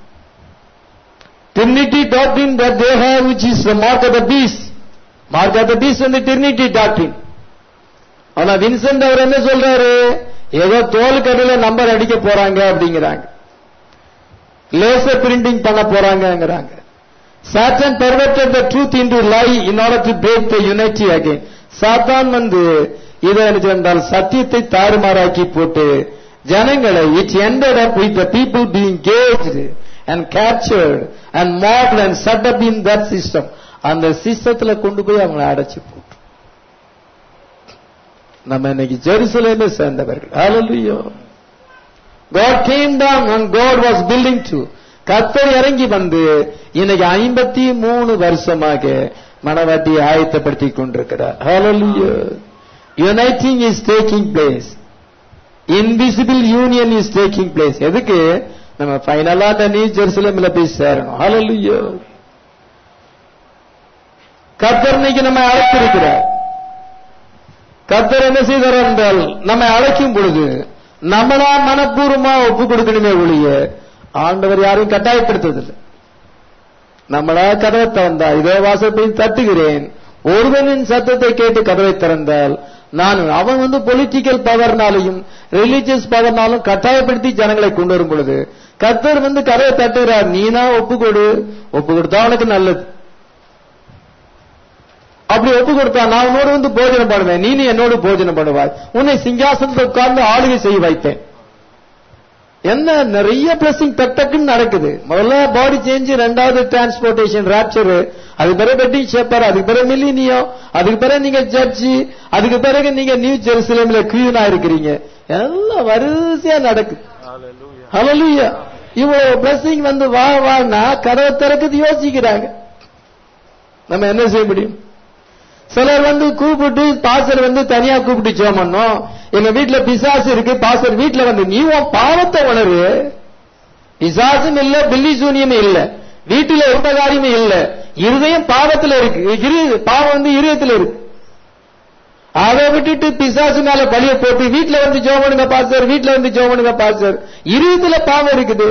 Trinity doctrine that they have which is the mark of the beast. Mark of the beast and the Trinity doctrine. ஆனா வின்சென்ட் அவர் என்ன சொல்றாரு ஏதோ தோல் கடையில நம்பர் அடிக்க போறாங்க அப்படிங்கிறாங்க லேசர் பிரிண்டிங் பண்ண போறாங்கங்கிறாங்க சாத்தான் perverted the truth into lie in order to break the unity again சாத்தான் வந்து இதை என்ன என்றால் சத்தியத்தை தாறுமாறாக்கி போட்டு ஜனங்களை it ended up with the people being caged and captured and mocked and set up in that system அந்த சிஸ்டத்துல கொண்டு போய் அவங்களை அடைச்சு போட்டு நம்ம இன்னைக்கு ஜெருசலேமே சேர்ந்தவர்கள் Hallelujah. God came down and God was building to கத்தர் இறங்கி வந்து இன்னைக்கு ஐம்பத்தி மூணு வருஷமாக மனவாட்டியை ஆயத்தப்படுத்தி கொண்டிருக்கிறார் Hallelujah. Uniting is taking place. Invisible union is taking place. எதுக்கு நம்ம ஃபைனலா அந்த நியூ ஜெருசலேம்ல போய் சேரணும் Hallelujah. கத்தர் இன்னைக்கு நம்ம அழைத்திருக்கிறார் கத்தர் என்ன செய்தார் என்றால் நம்மை அழைக்கும் பொழுது நம்மளா மனப்பூர்வமா ஒப்பு கொடுக்கணுமே ஒழிய ஆண்டவர் யாரையும் கட்டாயப்படுத்துவதில்லை நம்மளா கதவை திறந்தா இதோ வாசப்பை தட்டுகிறேன் ஒருவனின் சத்தத்தை கேட்டு கதவை திறந்தால் நான் அவன் வந்து பொலிட்டிக்கல் பவர்னாலையும் ரிலீஜியஸ் பவர்னாலும் கட்டாயப்படுத்தி ஜனங்களை கொண்டு வரும் பொழுது கத்தர் வந்து கதவை தட்டுகிறார் நீனா ஒப்பு கொடு ஒப்பு கொடுத்தா உனக்கு நல்லது அப்படி ஒப்பு கொடுத்தா நான் உன்னோடு வந்து போஜனம் பண்ணுவேன் நீ என்னோடு போஜனம் பண்ணுவாய் உன்னை சிங்காசனத்தில் உட்கார்ந்து ஆளுகை செய்ய வைப்பேன் என்ன நிறைய பிளஸிங் டக்குன்னு நடக்குது முதல்ல பாடி சேஞ்ச் ரெண்டாவது டிரான்ஸ்போர்டேஷன் ராப்சர் அதுக்கு பிறகு வெட்டிங் ஷேப்பர் அதுக்கு பிறகு மில்லினியம் அதுக்கு பிறகு நீங்க ஜட்ஜி அதுக்கு பிறகு நீங்க நியூ ஜெருசலேம்ல கியூனா இருக்கிறீங்க எல்லாம் வரிசையா நடக்குது ஹalleluya இவ்வளவு பிளஸிங் வந்து வா வான்னா கதவை திறக்குது யோசிக்கிறாங்க நம்ம என்ன செய்ய முடியும் சிலர் வந்து கூப்பிட்டு பாசர் வந்து தனியா கூப்பிட்டு ஜெபம் பண்ணோம் எங்க வீட்டுல பிசாசு இருக்கு பாசர் வீட்டுல வந்து நீ உன் பாவத்தை உணரு பிசாசும் இல்ல பில்லி சூனியமும் இல்ல வீட்டுல எந்த காரியமும் இல்ல இருதயம் பாவத்துல இருக்கு இரு- பாவம் வந்து இருதயத்துல இருக்கு அதை விட்டுட்டு பிசாசு மேல பழிய போட்டு வீட்டுல வந்து ஜெபம் பண்ணுங்க பாஸ்டர் வீட்டுல வந்து ஜெபம் பண்ணுங்க பாஸ்டர் இருதயத்துல பாவம் இருக்குது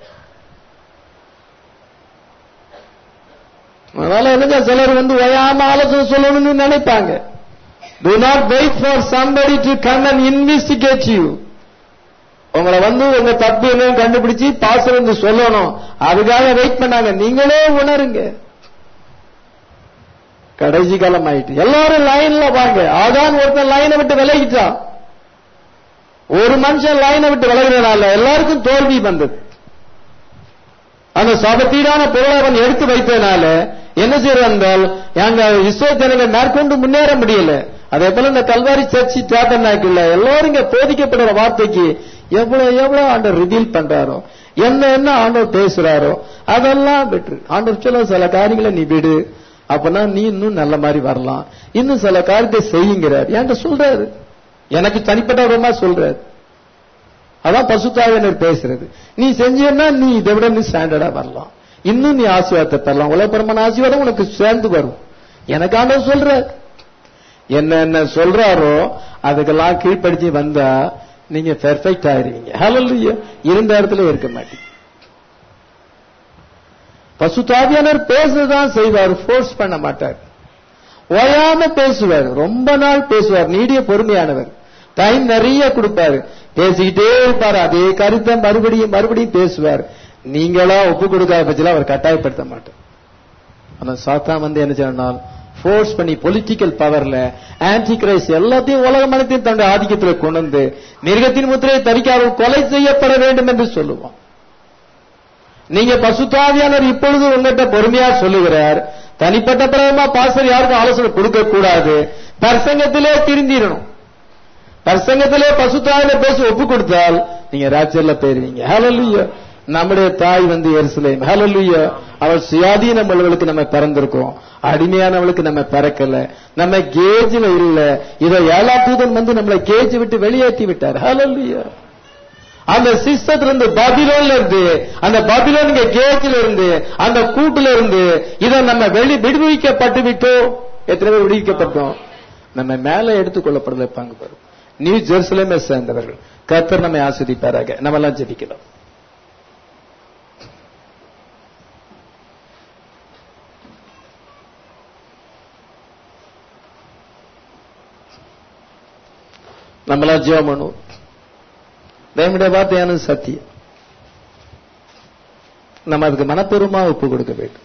அதனால என்னங்க சிலர் வந்து ஓயாம ஆலோசனை சொல்லணும்னு நினைப்பாங்க do not wait for somebody to come and investigate you உங்களை வந்து உங்க தப்பு என்னன்னு கண்டுபிடிச்சு பாசம் வந்து சொல்லணும் அதுக்காக வெயிட் பண்ணாங்க நீங்களே உணருங்க கடைசி காலம் ஆயிட்டு எல்லாரும் லைன்ல வாங்க ஆகான் ஒருத்தன் லைனை விட்டு விலகிட்டான் ஒரு மனுஷன் லைனை விட்டு விலகிறனால எல்லாருக்கும் தோல்வி வந்தது அந்த சாபத்தீடான பொருளை அவன் எடுத்து வைத்ததுனால என்ன செய்யறான் என்றால் எங்க இஸ்ரோ ஜனங்கள் மேற்கொண்டு முன்னேற முடியல அதே போல இந்த கல்வாரி சர்ச்சி டேபர்நாக்கில் எல்லாரும் இங்க போதிக்கப்படுற வார்த்தைக்கு எவ்வளவு எவ்வளவு ஆண்டவர் ரிவீல் பண்றாரோ என்ன என்ன ஆண்டவர் பேசுறாரோ அதெல்லாம் விட்டு ஆண்டவர் சொல்ல சில காரியங்களை நீ விடு அப்பனா நீ இன்னும் நல்ல மாதிரி வரலாம் இன்னும் சில காரியத்தை செய்யுங்கிறார் என்கிட்ட சொல்றாரு எனக்கு தனிப்பட்ட விதமா சொல்றாரு அதான் பசுத்தாவினர் பேசுறது நீ செஞ்சீன்னா நீ இதை விட நீ ஸ்டாண்டர்டா வரலாம் இன்னும் நீ ஆசீர்வாதத்தை பெறலாம் உலகப்பரமான ஆசீர்வாதம் உனக்கு சேர்ந்து வரும் எனக்கு ஆண்டவர் சொல்ற என்ன என்ன சொல்றாரோ அதுக்கெல்லாம் கீழ்ப்படுத்தி வந்தா நீங்க பெர்ஃபெக்ட் ஆயிருவீங்க ஹalleluya இருந்த இடத்துல இருக்க மாட்டீங்க பசுத்தாவியானர் பேசுதான் செய்வார் ஃபோர்ஸ் பண்ண மாட்டார் ஓயாம பேசுவார் ரொம்ப நாள் பேசுவார் நீடிய பொறுமையானவர் டைம் நிறைய கொடுப்பாரு பேசிக்கிட்டே இருப்பார் அதே கருத்தை மறுபடியும் மறுபடியும் பேசுவார் நீங்களா ஒப்பு கொடுக்காத பட்சத்தில் அவர் கட்டாயப்படுத்த மாட்டார் ஆனா சாத்தா வந்து என்ன செய்யணும் ஃபோர்ஸ் பண்ணி பொலிட்டிக்கல் பவர்ல ஆன்டி கிரைஸ்ட் எல்லாத்தையும் உலக மனத்தையும் தன்னுடைய ஆதிக்கத்தில் கொண்டு வந்து மிருகத்தின் முத்திரையை தரிக்காமல் கொலை செய்யப்பட வேண்டும் என்று சொல்லுவான் நீங்க பசுத்தாவியானவர் இப்பொழுது உங்ககிட்ட பொறுமையா சொல்லுகிறார் தனிப்பட்ட பிரதமா பாஸ்டர் யாருக்கும் ஆலோசனை கொடுக்க கூடாது பிரசங்கத்திலே திருந்திடணும் பிரசங்கத்திலே பசுத்தாவில பேசி ஒப்பு கொடுத்தால் நீங்க ராஜ்யர்ல போயிருவீங்க ஹalleluya நம்முடைய தாய் வந்து எருசலேம் ஹalleluya அவள் சுயாதீனம் உள்ளவளுக்கு நம்ம பிறந்திருக்கோம் அடிமையானவளுக்கு நம்ம பிறக்கல நம்ம கேஜ்ல இல்ல இதை ஏழாம் தூதன் வந்து நம்மளை கேஜ் விட்டு வெளியேற்றி விட்டார் ஹalleluya அந்த சிஸ்டத்துல இருந்து பாபிலோன்ல இருந்து அந்த பாபிலோன் கேஜ்ல இருந்து அந்த கூட்டுல இருந்து இதை நம்ம வெளி விடுவிக்கப்பட்டு விட்டோம் எத்தனை பேர் விடுவிக்கப்பட்டோம் நம்ம மேல எடுத்துக்கொள்ளப்படல பங்கு பெறும் நியூ ஜெருசலேமை சேர்ந்தவர்கள் கர்த்தர் நம்மை ஆஸ்வதிப்பாராக நம்ம எல்லாம் ஜெபிக்கலாம் நம்மளா ஜெபம் பண்ணுவோம் தேவனுடைய வார்த்தையான சத்தியம் நம்ம அதுக்கு மனப்பூர்வமா ஒப்பு கொடுக்க வேண்டும்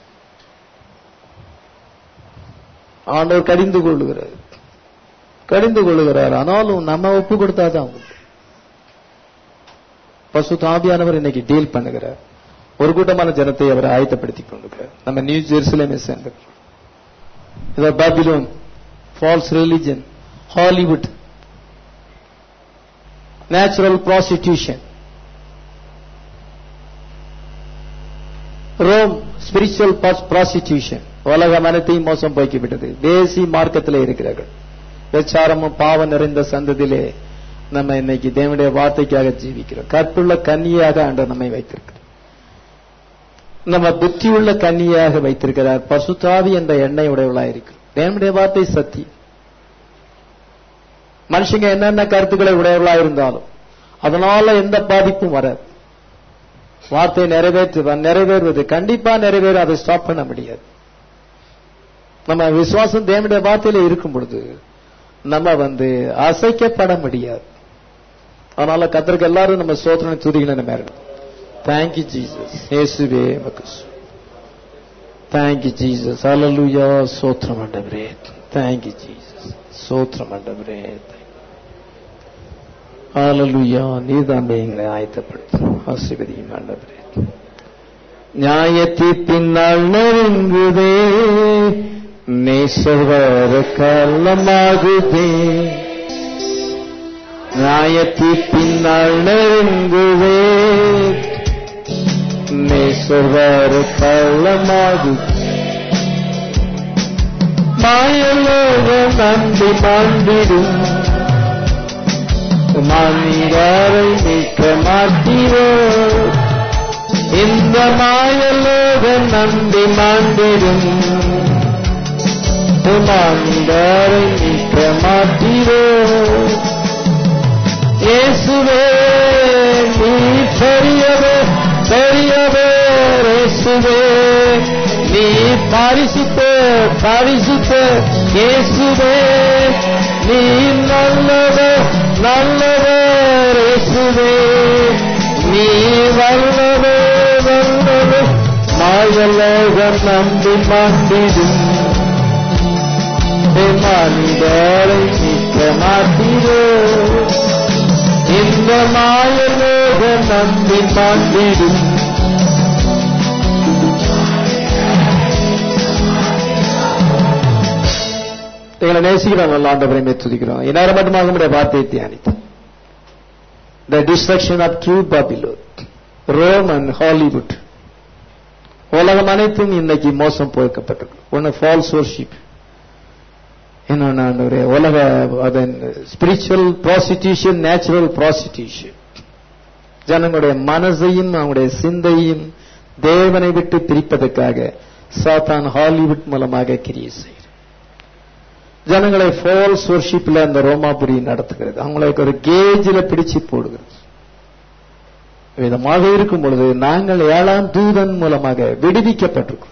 ஆண்டவர் கடிந்து கொள்ளுகிறார் கடிந்து கொள்ளுகிறார் ஆனாலும் நம்ம ஒப்பு கொடுத்தாதான் உண்டு பசு தாபியானவர் இன்னைக்கு டீல் பண்ணுகிறார் ஒரு கூட்டமான ஜனத்தை அவர் ஆயத்தப்படுத்திக் கொண்டிருக்கிறார் நம்ம நியூ ஜெருசலேமே சேர்ந்தவர் இதோ Babylon false religion Hollywood natural prostitution Rome spiritual prostitution உலக மனத்தையும் மோசம் போய்க்கிவிட்டது தேசி மார்க்கத்தில் இருக்கிறார்கள் விசாரமும் பாவம் நிறைந்த சந்ததியிலே நம்ம இன்னைக்கு தேவனுடைய வார்த்தைக்காக ஜீவிக்கிறோம் கற்புள்ள கன்னியாக ஆண்டவர் நம்மை வைத்திருக்கிறார் நம்ம புத்தியுள்ள கன்னியாக வைத்திருக்கிறார் பசுதாவி என்ற எண்ணெய் உடையவளாக இருக்கிறோம் தேவனுடைய வார்த்தை சத்தியம் மனுஷங்க என்னென்ன கருத்துக்களை உடையவர்களா இருந்தாலும் அதனால எந்த பாதிப்பும் வராது வார்த்தை நிறைவேற்று நிறைவேறுவது கண்டிப்பா நிறைவேற அதை ஸ்டாப் பண்ண முடியாது நம்ம விசுவாசம் தேவனுடைய வார்த்தையில இருக்கும் பொழுது நம்ம வந்து அசைக்கப்பட முடியாது அதனால கத்தருக்கு எல்லாரும் நம்ம சோதனை துதிகளை நம்ம தேங்க்யூ ஜீசஸ் இயேசுவே தேங்க்யூ ஜீசஸ் அல்லலுயா சோத்திரம் ஆண்டவரே தேங்க்யூ ஜீசஸ் சோத்திரம் ஆண்டவரே ஹalleluya நீதாமே எங்களை ஆயத்தப்படுத்தும் ஆசீர்வதியும் ஆண்டவரே நியாய தீர்ப்பினால் நெருங்குதே நேசவர காலமாகுதே நியாய தீர்ப்பினால் நெருங்குதே நேசவர காலமாகுதே மாயலோக நம்பி மாண்டிடும் மனிதரை நீக்க மாட்டீரோ இந்த மாயலோக நம்பி மாண்டிடும் மனிதரை நீக்க மாட்டீரோ இயேசுவே நீ பெரியவே பெரியவே இயேசுவே நீ பரிசுத்த பரிசுத்த இயேசுவே நீ நல்லவர் நல்லவர் இயேசுவே நீ வல்லவர் வல்லவர் மாயலோகம் நம்பி மாண்டிடும் மனிதரை நிற்க மாட்டீரோ இந்த மாயலோக நம்பி மாண்டிடும் எங்களை நேசிக்கிறோம் நல்ல ஆண்டவரை துதிக்கிறோம் இந்நேரம் மட்டுமாக நம்முடைய வார்த்தையை தியானித்தோம் the destruction of true Babylon Rome and Hollywood உலகம் அனைத்தும் இன்னைக்கு மோசம் போய்க்கப்பட்டிருக்கு ஒன்னு ஃபால்ஸ் வர்ஷிப் இன்னொன்னு ஆண்டவரே, உலக அதன் ஸ்பிரிச்சுவல் ப்ராஸ்டிடியூஷன் நேச்சுரல் ப்ராஸ்டிடியூஷன் ஜனங்களுடைய மனசையும் அவங்களுடைய சிந்தையும் தேவனை விட்டு பிரிப்பதற்காக சாத்தான் ஹாலிவுட் மூலமாக கிரியை செய்கிறார் ஜனங்களை ஃபால்ஸ் வர்ஷிப்ல அந்த ரோமாபுரி நடத்துகிறது அவங்களுக்கு ஒரு கேஜில் பிடிச்சு போடுகிறது விதமாக இருக்கும் பொழுது நாங்கள் ஏழாம் தூதன் மூலமாக விடுவிக்கப்பட்டிருக்கிறோம்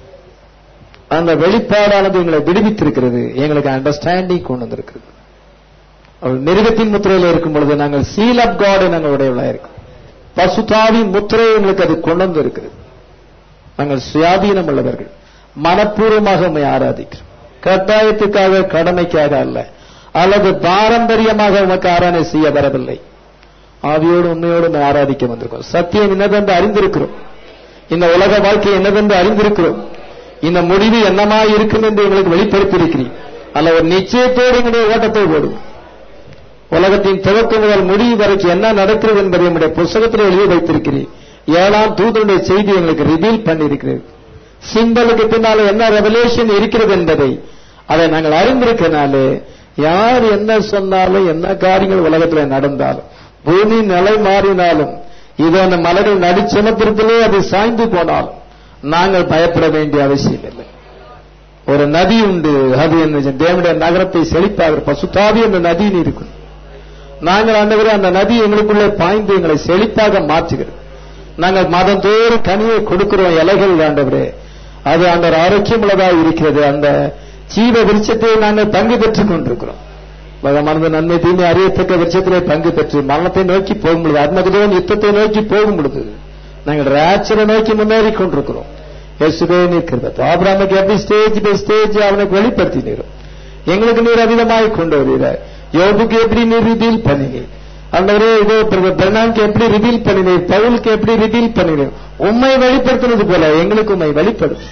அந்த வெளிப்பாடானது எங்களை விடுவித்திருக்கிறது எங்களுக்கு அண்டர்ஸ்டாண்டிங் கொண்டு வந்திருக்கிறது அவள் மிருகத்தின் முத்திரையில் இருக்கும் பொழுது நாங்கள் சீல் ஆஃப் காட் நாங்கள் உடையவளா இருக்கோம் பசுதாவின் முத்திரை எங்களுக்கு அது கொண்டு வந்து இருக்கிறது நாங்கள் சுயாதீனம் உள்ளவர்கள் மனப்பூர்வமாக உண்மை ஆராதிக்கிறோம் கட்டாயத்துக்காக கடமைக்காக அல்ல அல்லது பாரம்பரியமாக உமக்கு ஆராதனை செய்ய வரவில்லை ஆவியோடு உண்மையோடு உம்மை ஆராதிக்க வந்திருக்கோம் சத்தியம் என்னதென்று அறிந்திருக்கிறோம் இந்த உலக வாழ்க்கை என்னதென்று அறிந்திருக்கிறோம் இந்த முடிவு என்னமாய் இருக்கும் என்று எங்களுக்கு வெளிப்படுத்தியிருக்கிறீர் அல்ல ஒரு நிச்சயத்தோடு எங்களுடைய ஓட்டத்தை ஓடும் உலகத்தின் துவக்கம் முதல் முடிவு வரைக்கும் என்ன நடக்கிறது என்பதை நம்முடைய புஸ்தகத்தில் எழுதி வைத்திருக்கிறீர் ஏழாம் தூதனுடைய செய்தி எங்களுக்கு ரிவீல் பண்ணியிருக்கிறது சிம்பலுக்கு பின்னால என்ன ரெவலேஷன் இருக்கிறது என்பதை அதை நாங்கள் அறிந்திருக்கனாலே யார் என்ன சொன்னாலும் என்ன காரியங்கள் உலகத்தில் நடந்தாலும் பூமி நிலை மாறினாலும் இது அந்த மலர்கள் நடிச்சமத்திரத்திலே அது சாய்ந்து போனாலும் நாங்கள் பயப்பட வேண்டிய அவசியம் இல்லை ஒரு நதி உண்டு அது என்ன தேவனுடைய நகரத்தை செழிப்பாக பசுத்தாவி என்ற நதியின் இருக்கும் நாங்கள் ஆண்டவரே அந்த நதி எங்களுக்குள்ளே பாய்ந்து எங்களை செழிப்பாக மாற்றுகிறது நாங்கள் மாதந்தோறும் கனியை கொடுக்கிறோம் இலைகள் ஆண்டவரே அது அந்த ஆரோக்கியமுள்ளதாக இருக்கிறது அந்த ஜீவ விருட்சத்தை நாங்கள் பங்கு பெற்றுக் கொண்டிருக்கிறோம் மனது நன்மை தீமை அறியத்தக்க விருட்சத்திலே பங்கு பெற்று மரணத்தை நோக்கி போகும் பொழுது அர்மகதோன் யுத்தத்தை நோக்கி போகும் பொழுது நாங்கள் ராட்சரை நோக்கி முன்னேறி கொண்டிருக்கிறோம் இயேசுவே நிற்கிறது ஆபிராமுக்கு எப்படி ஸ்டேஜ் பை ஸ்டேஜ் அவனுக்கு வெளிப்படுத்தினீரும் எங்களுக்கு நீர் அதிகமாக கொண்டு வருகிறார் யோபுக்கு எப்படி நீர் ரிவீல் பண்ணினீர் அந்தவரே இதோ பெர்னான்க்கு எப்படி ரிவீல் பண்ணினீர் பவுலுக்கு எப்படி ரிவீல் பண்ணினீர் உண்மை வெளிப்படுத்தினது போல எங்களுக்கு உண்மை வெளிப்படும்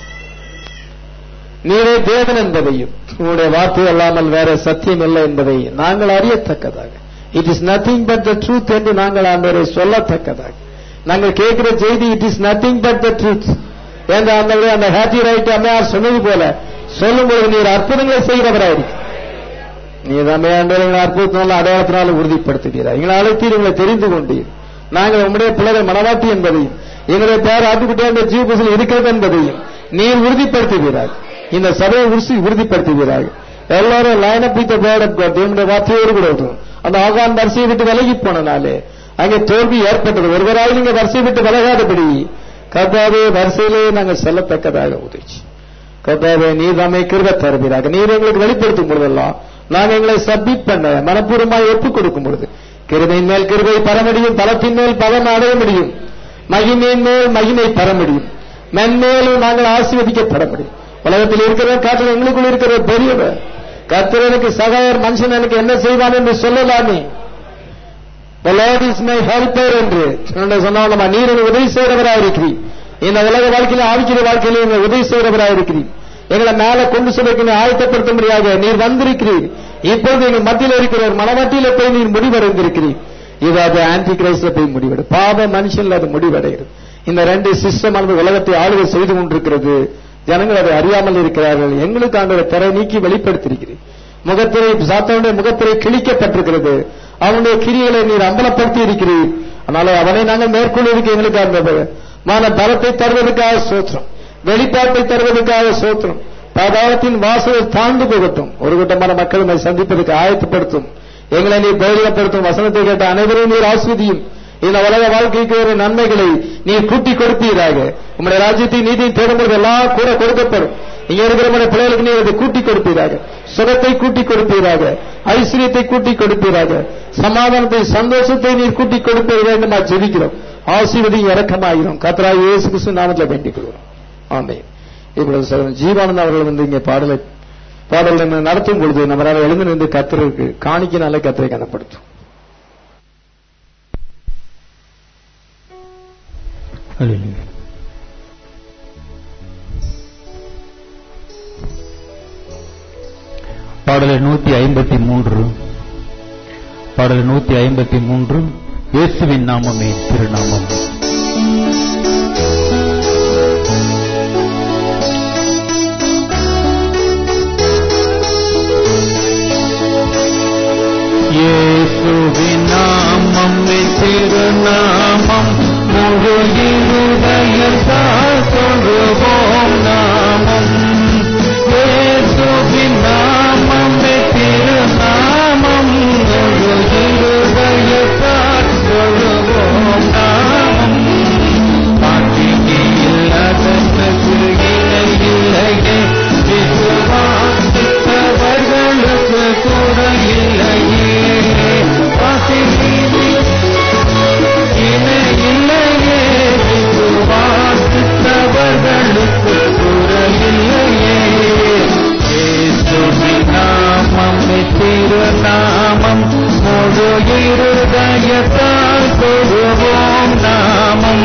நீரே தேவன் என்பதையும் உங்களுடைய வார்த்தை அல்லாமல் வேற சத்தியம் இல்லை என்பதை நாங்கள் அறியத்தக்கதாக it is nothing but the truth என்று நாங்கள் ஆண்டவரை சொல்லத்தக்கதாக நாங்கள் கேட்கிற செய்தி it is nothing but the truth என்ற அந்த அந்த ஹாப்பி ரைட் அம்மையார் சொன்னது போல சொல்லும்போது நீர் அற்புதங்களை செய்கிறவராயிருக்கு நீர் அம்மையாண்டவர்களை அற்புதத்தினால அடையாளத்தினால உறுதிப்படுத்துகிறார் எங்களை அழைத்தீர் எங்களை தெரிந்து கொண்டீர் நாங்கள் உம்முடைய பிள்ளைகள் மனவாட்டி என்பதையும் எங்களுடைய பேர் ஆட்டுக்குட்டியான ஜீவபுசில் இருக்கிறது என்பதையும் நீர் உறுதிப்படுத்துகிறார் இந்த சபையை உறுதி உறுதிப்படுத்துகிறார் எல்லாரும் line up with word of God தேவனுடைய வார்த்தையோடு கூட இருக்கும் அந்த ஆகான் வரிசையை விட்டு விலகி போனனாலே அங்கே தோல்வி ஏற்பட்டது ஒருவராய் நீங்க வரிசையை விட்டு விலகாதபடி கர்த்தாவே வரிசையிலே நாங்கள் செல்லத்தக்கதாக உதவிச்சு கர்த்தாவே நீர் நம்மை கிருப தருவீராக நீர் எங்களுக்கு வெளிப்படுத்தும் பொழுதெல்லாம் நாங்கள் எங்களை சப்மிட் பண்ண மனப்பூர்வமாய் ஒப்புக் கொடுக்கும் பொழுது கிருபையின் மேல் கிருபை பெற முடியும் பலத்தின் மேல் பலன் அடைய முடியும் மகிமையின் மேல் மகிமை பெற முடியும் மென்மேலும் நாங்கள் ஆசீர்வதிக்கப்பட முடியும் உலகத்தில் இருக்கிற காட்டில் எங்களுக்குள் இருக்கிற பெரியவர் கர்த்தர் எனக்கு சகாயர் மனுஷன் எனக்கு என்ன செய்வான் என்று சொல்லலாமே The Lord is my helper என்று சொன்னால் நம்ம நீர் எனக்கு உதவி செய்கிறவராக இருக்கிறீர் இந்த உலக வாழ்க்கையில ஆவிக்கிற வாழ்க்கையில எங்களை உதவி செய்கிறவராக இருக்கிறீர் எங்களை மேல கொண்டு செல்ல ஆயத்தப்படுத்தும்படியாக நீர் வந்திருக்கிறீர் இப்பொழுது எங்கள் மத்தியில் இருக்கிற ஒரு மனமட்டியில போய் நீர் முடிவடைந்திருக்கிறீர் இது அது ஆன்டி கிரைஸ்ட்ல போய் முடிவடை பாவ மனுஷன்ல அது முடிவடைகிறது இந்த ரெண்டு சிஸ்டம் ஆனது உலகத்தை ஆளுகை செய்து கொண்டிருக்கிறது ஜனங்கள் அதை அறியாமல் இருக்கிறார்கள் எங்களுக்கு ஆண்டவர் திரை நீக்கி வெளிப்படுத்தியிருக்கிறீர் முகத்திரை சாத்தனுடைய முகத்திரை கிழிக்கப்பட்டிருக்கிறது அவனுடைய கிரிகளை நீர் அம்பலப்படுத்தி இருக்கிறீர் அதனால அவனை நாங்கள் மேற்கொள்வதற்கு எங்களுக்கு அந்த மான பலத்தை தருவதற்காக சோத்திரம் வெளிப்பாட்டை தருவதற்காக சோத்திரம் பாதாளத்தின் வாசலை தாழ்ந்து போகட்டும் ஒரு கூட்டமான மக்கள் நம்மை சந்திப்பதற்கு ஆயத்தப்படுத்தும் எங்களை நீர் தைரியப்படுத்தும் வசனத்தை கேட்ட அனைவரையும் நீர் ஆஸ்வதியும் இந்த உலக வாழ்க்கைக்கு ஒரு நன்மைகளை நீர் கூட்டி கொடுப்பீராக உங்களுடைய ராஜ்யத்தை நீதியை தேடும்போது எல்லாம் கூட கொடுக்கப்படும் இங்க இருக்கிற நம்முடைய பிள்ளைகளுக்கு நீர் அதை கூட்டி கொடுப்பீராக சுகத்தை கூட்டி கொடுப்பீராக ஐஸ்வர்யத்தை கூட்டி கொடுப்பீராக சமாதானத்தை சந்தோஷத்தை நீர் கூட்டி கொடுப்பது வேண்டுமா ஜெபிக்கிறோம் ஆசீர்வதி இறக்கமாகிறோம் கத்ரா இயேசு கிறிஸ்து நாமத்தில் வேண்டிக் கொள்கிறோம் ஆமே இப்பொழுது சகோதரன் ஜீவானந்த் அவர்கள் வந்து இங்கே பாடலை பாடல் நம்ம நடத்தும் பொழுது நம்மளால எழுந்து நின்று கத்திருக்கு காணிக்கினாலே கத்தரை கனப்படுத்தும் Hallelujah. பாடல் நூத்தி ஐம்பத்தி மூன்று பாடல் நூத்தி ஐம்பத்தி மூன்று இயேசுவின் நாமமே திருநாமம் இயேசுவின் நாமம் திருநாமம் முழு இருதயத்தால் சொல்லுவோம் நாமம் இயேசுவின் நாமம் திருநாமம் முழு இருதயத்தால் சொல்லுவோம் நாமம் பாட்டிக்கு இல்லாததற்கு இணை இல்லையே விசுவாசித்தவர்களுக்கு கூட இல்லையே பாட்டிக்கு இணை இல்லையே விசுவாசித்தவர்களுக்கு கூட இல்லையே இயேசுவின் நாமம் திருநாமம் முழு இருதயத்தால் தொழுவோம் நாமம்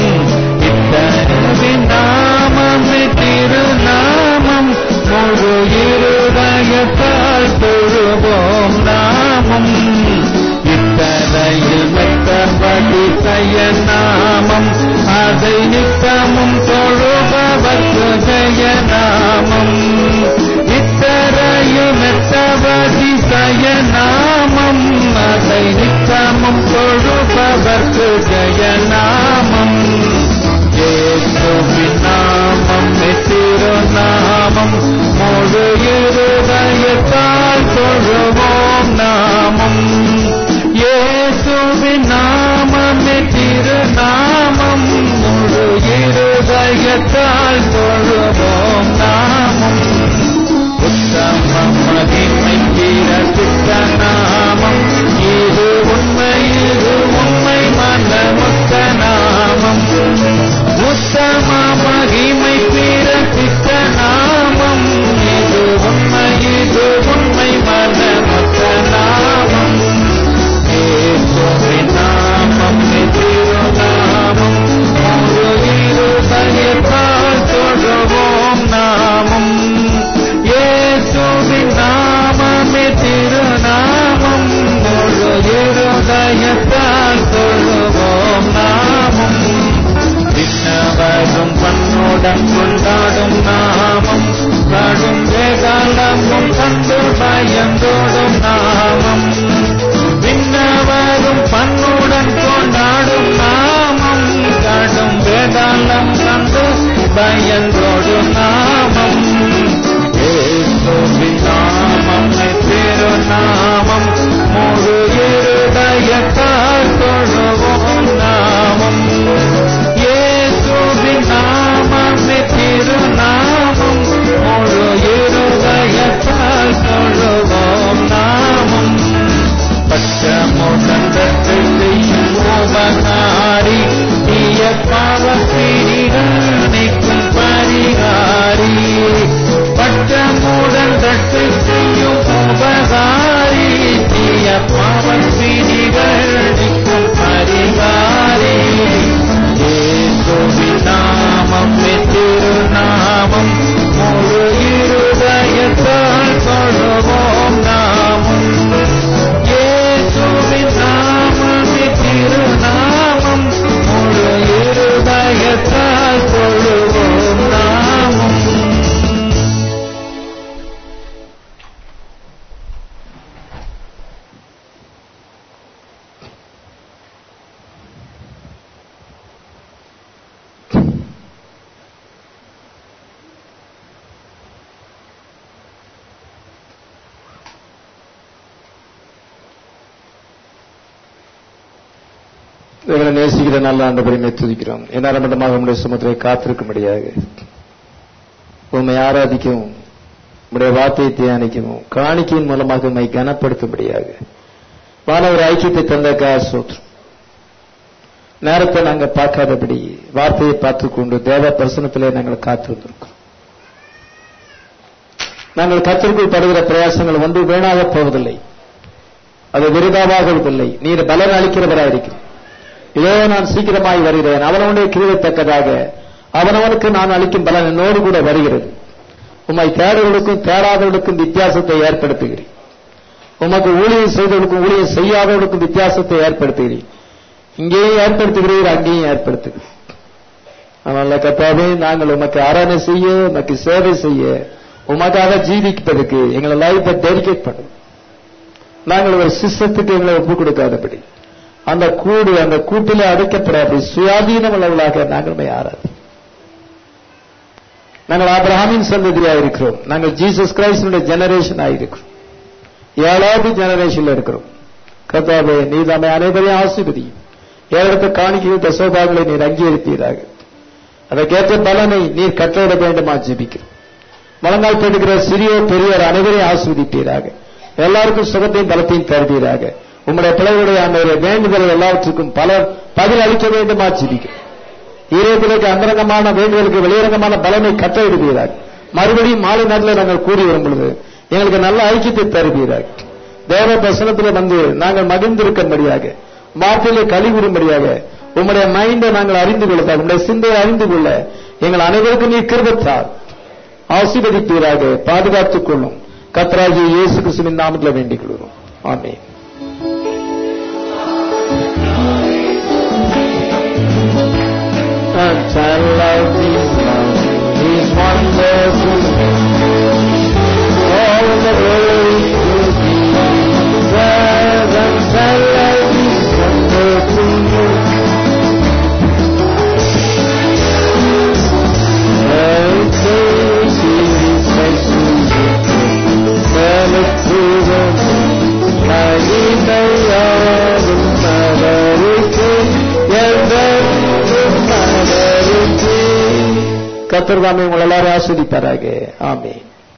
இத்தனவின் நாமம் திருநாமம் முழு இருதயத்தால் தொழுவோம் நாமம் இத்தனையில் மெத்தபடி செய்ய நாமம் அதை நித்தமும் தொழுபவர்க்கு ஜெய நாமம் இத்தரையில் மெத்தபடி செய்ய நாமம் அதை நித்தமும் தொழுபவர்க்கு ஜெய நாமம் இயேசுவின் நாமம் திருநாமம் முழு இருதயத்தால் தொழுவோம் நாமம் இயேசுவின் நாமம் திருநாமம் முழு இருதயத்தால் தொழுவோம் நாமம் உத்தமம் மகிமை சித்த நாமம் இது உண்மை இது உண்மை மனமுத்த நாமம் உத்தம மகிமை பிறப்பித்த நாமம் இது உண்மை இது உண்மை மனமுத்த நாமம் இயேசுவின் நாமம் திருநாமம் முழு இருதயத்தால் தொழுவோம் நாமம் இயேசுவின் நாமமே திருநாமம் முழு இருதயத்தால் தொழுவோம் நாமம் விண்ணவரும் பண்ணுடன் கொண்டாடும் நாமம் கடும் வேகாலமும் கண்டு பயந்தோடும் நாமம் விண்ணவரும் பண்ணுடன் கொண்டாடும் நாமம் கடும் வேதாளம் கண்டு பயந்தோடும் நாமம் இயேசுவின் நாமம் திருநாமம் முழு இருதயத்தால் தொழுவோம் நாமம் இயேசுவின் நாமம் திருநாமம் முழு இருதயத்தால் தொழுவோம் நாமம் பச்சமுடந்தத்தை செய்யும் உபகாரி தீய பாவப்பிரிகள் நீக்கும் பரிகாரி பச்சமுடன் தட்டு செய்யும் உபகாரி தீய பாவப்பிரிகள் நீக்கும் பரிகாரி இயேசுவின் நாமம் திருநாமம் முழு இருதயத்தால் தொழுவோம் நாமம் இயேசுவின் நாமமே திருநாமம் முழு இருதயத்தால் தொழுவோம் நாமம் இவங்களை நேசிக்கிற நல்ல ஆண்டவரை துதிக்கிறோம் என்னாரமட்டமாக உங்களுடைய சுமத்திரை காத்திருக்கும்படியாக உண்மை ஆராதிக்கவும் உங்களுடைய வார்த்தையை தியானிக்கவும் காணிக்கையின் மூலமாக உண்மை கனப்படுத்தும்படியாக வானவர் ஐக்கியத்தை தந்த சோத்ரம் நேரத்தை நாங்க பார்க்காதபடி வார்த்தையை பார்த்துக் கொண்டு தேவ பிரசனத்திலே நாங்கள் காத்திருந்திருக்கிறோம் நாங்கள் கத்திற்குள் படுகிற பிரயாசங்கள் ஒன்று வீணாக போவதில்லை அது விருதாவாகுவதில்லை நீர் பலன் அளிக்கிறவராயிருக்கிறேன் இதோ நான் சீக்கிரமாய் வருகிறேன் அவனவனுடைய கிருவத்தக்கதாக அவனவனுக்கு நான் அளிக்கும் பலன் என்னோடு கூட வருகிறது உம்மை தேடுவதற்கும் தேடாதவர்களுக்கும் வித்தியாசத்தை ஏற்படுத்துகிறேன் உமக்கு ஊழியம் செய்தவர்களுக்கும் ஊழியம் செய்யாதவர்களுக்கும் வித்தியாசத்தை ஏற்படுத்துகிறேன் இங்கேயும் ஏற்படுத்துகிறீர் அங்கேயும் ஏற்படுத்துகிறீர் அதனால கத்தாவே நாங்கள் உமக்கு ஆராதனை செய்ய உமக்கு சேவை செய்ய உமக்காக ஜீவிப்பதற்கு எங்களை லைஃபை டெடிகேட் பண்ணும் நாங்கள் ஒரு சிஸ்டத்துக்கு எங்களை ஒப்புக் கொடுக்காதபடி அந்த கூடு அந்த கூட்டிலே அடைக்கப்பட அப்படி சுயாதீனம் உள்ளவர்களாக நாங்கள் ஆராதி நாங்கள் ஆபிரஹாமின் சந்ததியாக இருக்கிறோம் நாங்கள் ஜீசஸ் கிரைஸ்டுடைய ஜெனரேஷன் ஆயிருக்கிறோம் ஏழாவது ஜெனரேஷன்ல இருக்கிறோம் கர்த்தாவே நீ தம்மை அனைவரையும் ஆசீர்வதியும் ஏழத்து காணிக்கையும் தசோபாகளை நீர் அங்கீகரிப்பீராக அதற்கேற்ற பலனை நீர் கட்டளையிட வேண்டுமா ஜெபிக்கிறோம் முழங்கால் பெடுகிற சிறியோர் பெரியோர் அனைவரையும் ஆஸ்வதிப்பீராக எல்லாருக்கும் சுகத்தையும் பலத்தையும் தருவீராக உம்முடைய பிள்ளைகளுடைய அந்த வேண்டுதல் எல்லாவற்றுக்கும் பல பதில் அளிக்க வேண்டுமா ஜெபிக்கிறோம் ஈரோப்பிലേക്ക് அந்தரங்கமான வேண்டுதலுக்கு வெளியரங்கமான பலனை கட்டளையிடுவீராக மறுபடியும் மாலை நாட்டில் நாங்கள் கூடி வரும் பொழுது எங்களுக்கு நல்ல ஐக்கியத்தை தருவீராக தேவ பிரசனத்தில் வந்து நாங்கள் மகிழ்ந்திருக்கும்படியாக வார்த்தையிலே கழிவுறும்படியாக உம்முடைய மைண்டை நாங்கள் அறிந்து கொள்ள உங்களுடைய சிந்தையை அறிந்து கொள்ள எங்கள் அனைவருக்கும் நீ கிருபத்தார் ஆசீர்வதிப்பீராக பாதுகாத்துக் கொள்ளும் கத்ராஜி இயேசு கிறிஸ்துவின் நாமத்தில் வேண்டிக் கொள்கிறோம் ஆமென் And tell of His love, His wonderful all the glory to Jesus, and tell of His wonderful love. And praise His faithfulness, tell it to them, mighty தையாரும் அவருக்கு என்றென்றும் அவருக்கு கத்தர் தாமே உங்கள் எல்லாரும் ஆஸ்வதிப்பாராக ஆமென்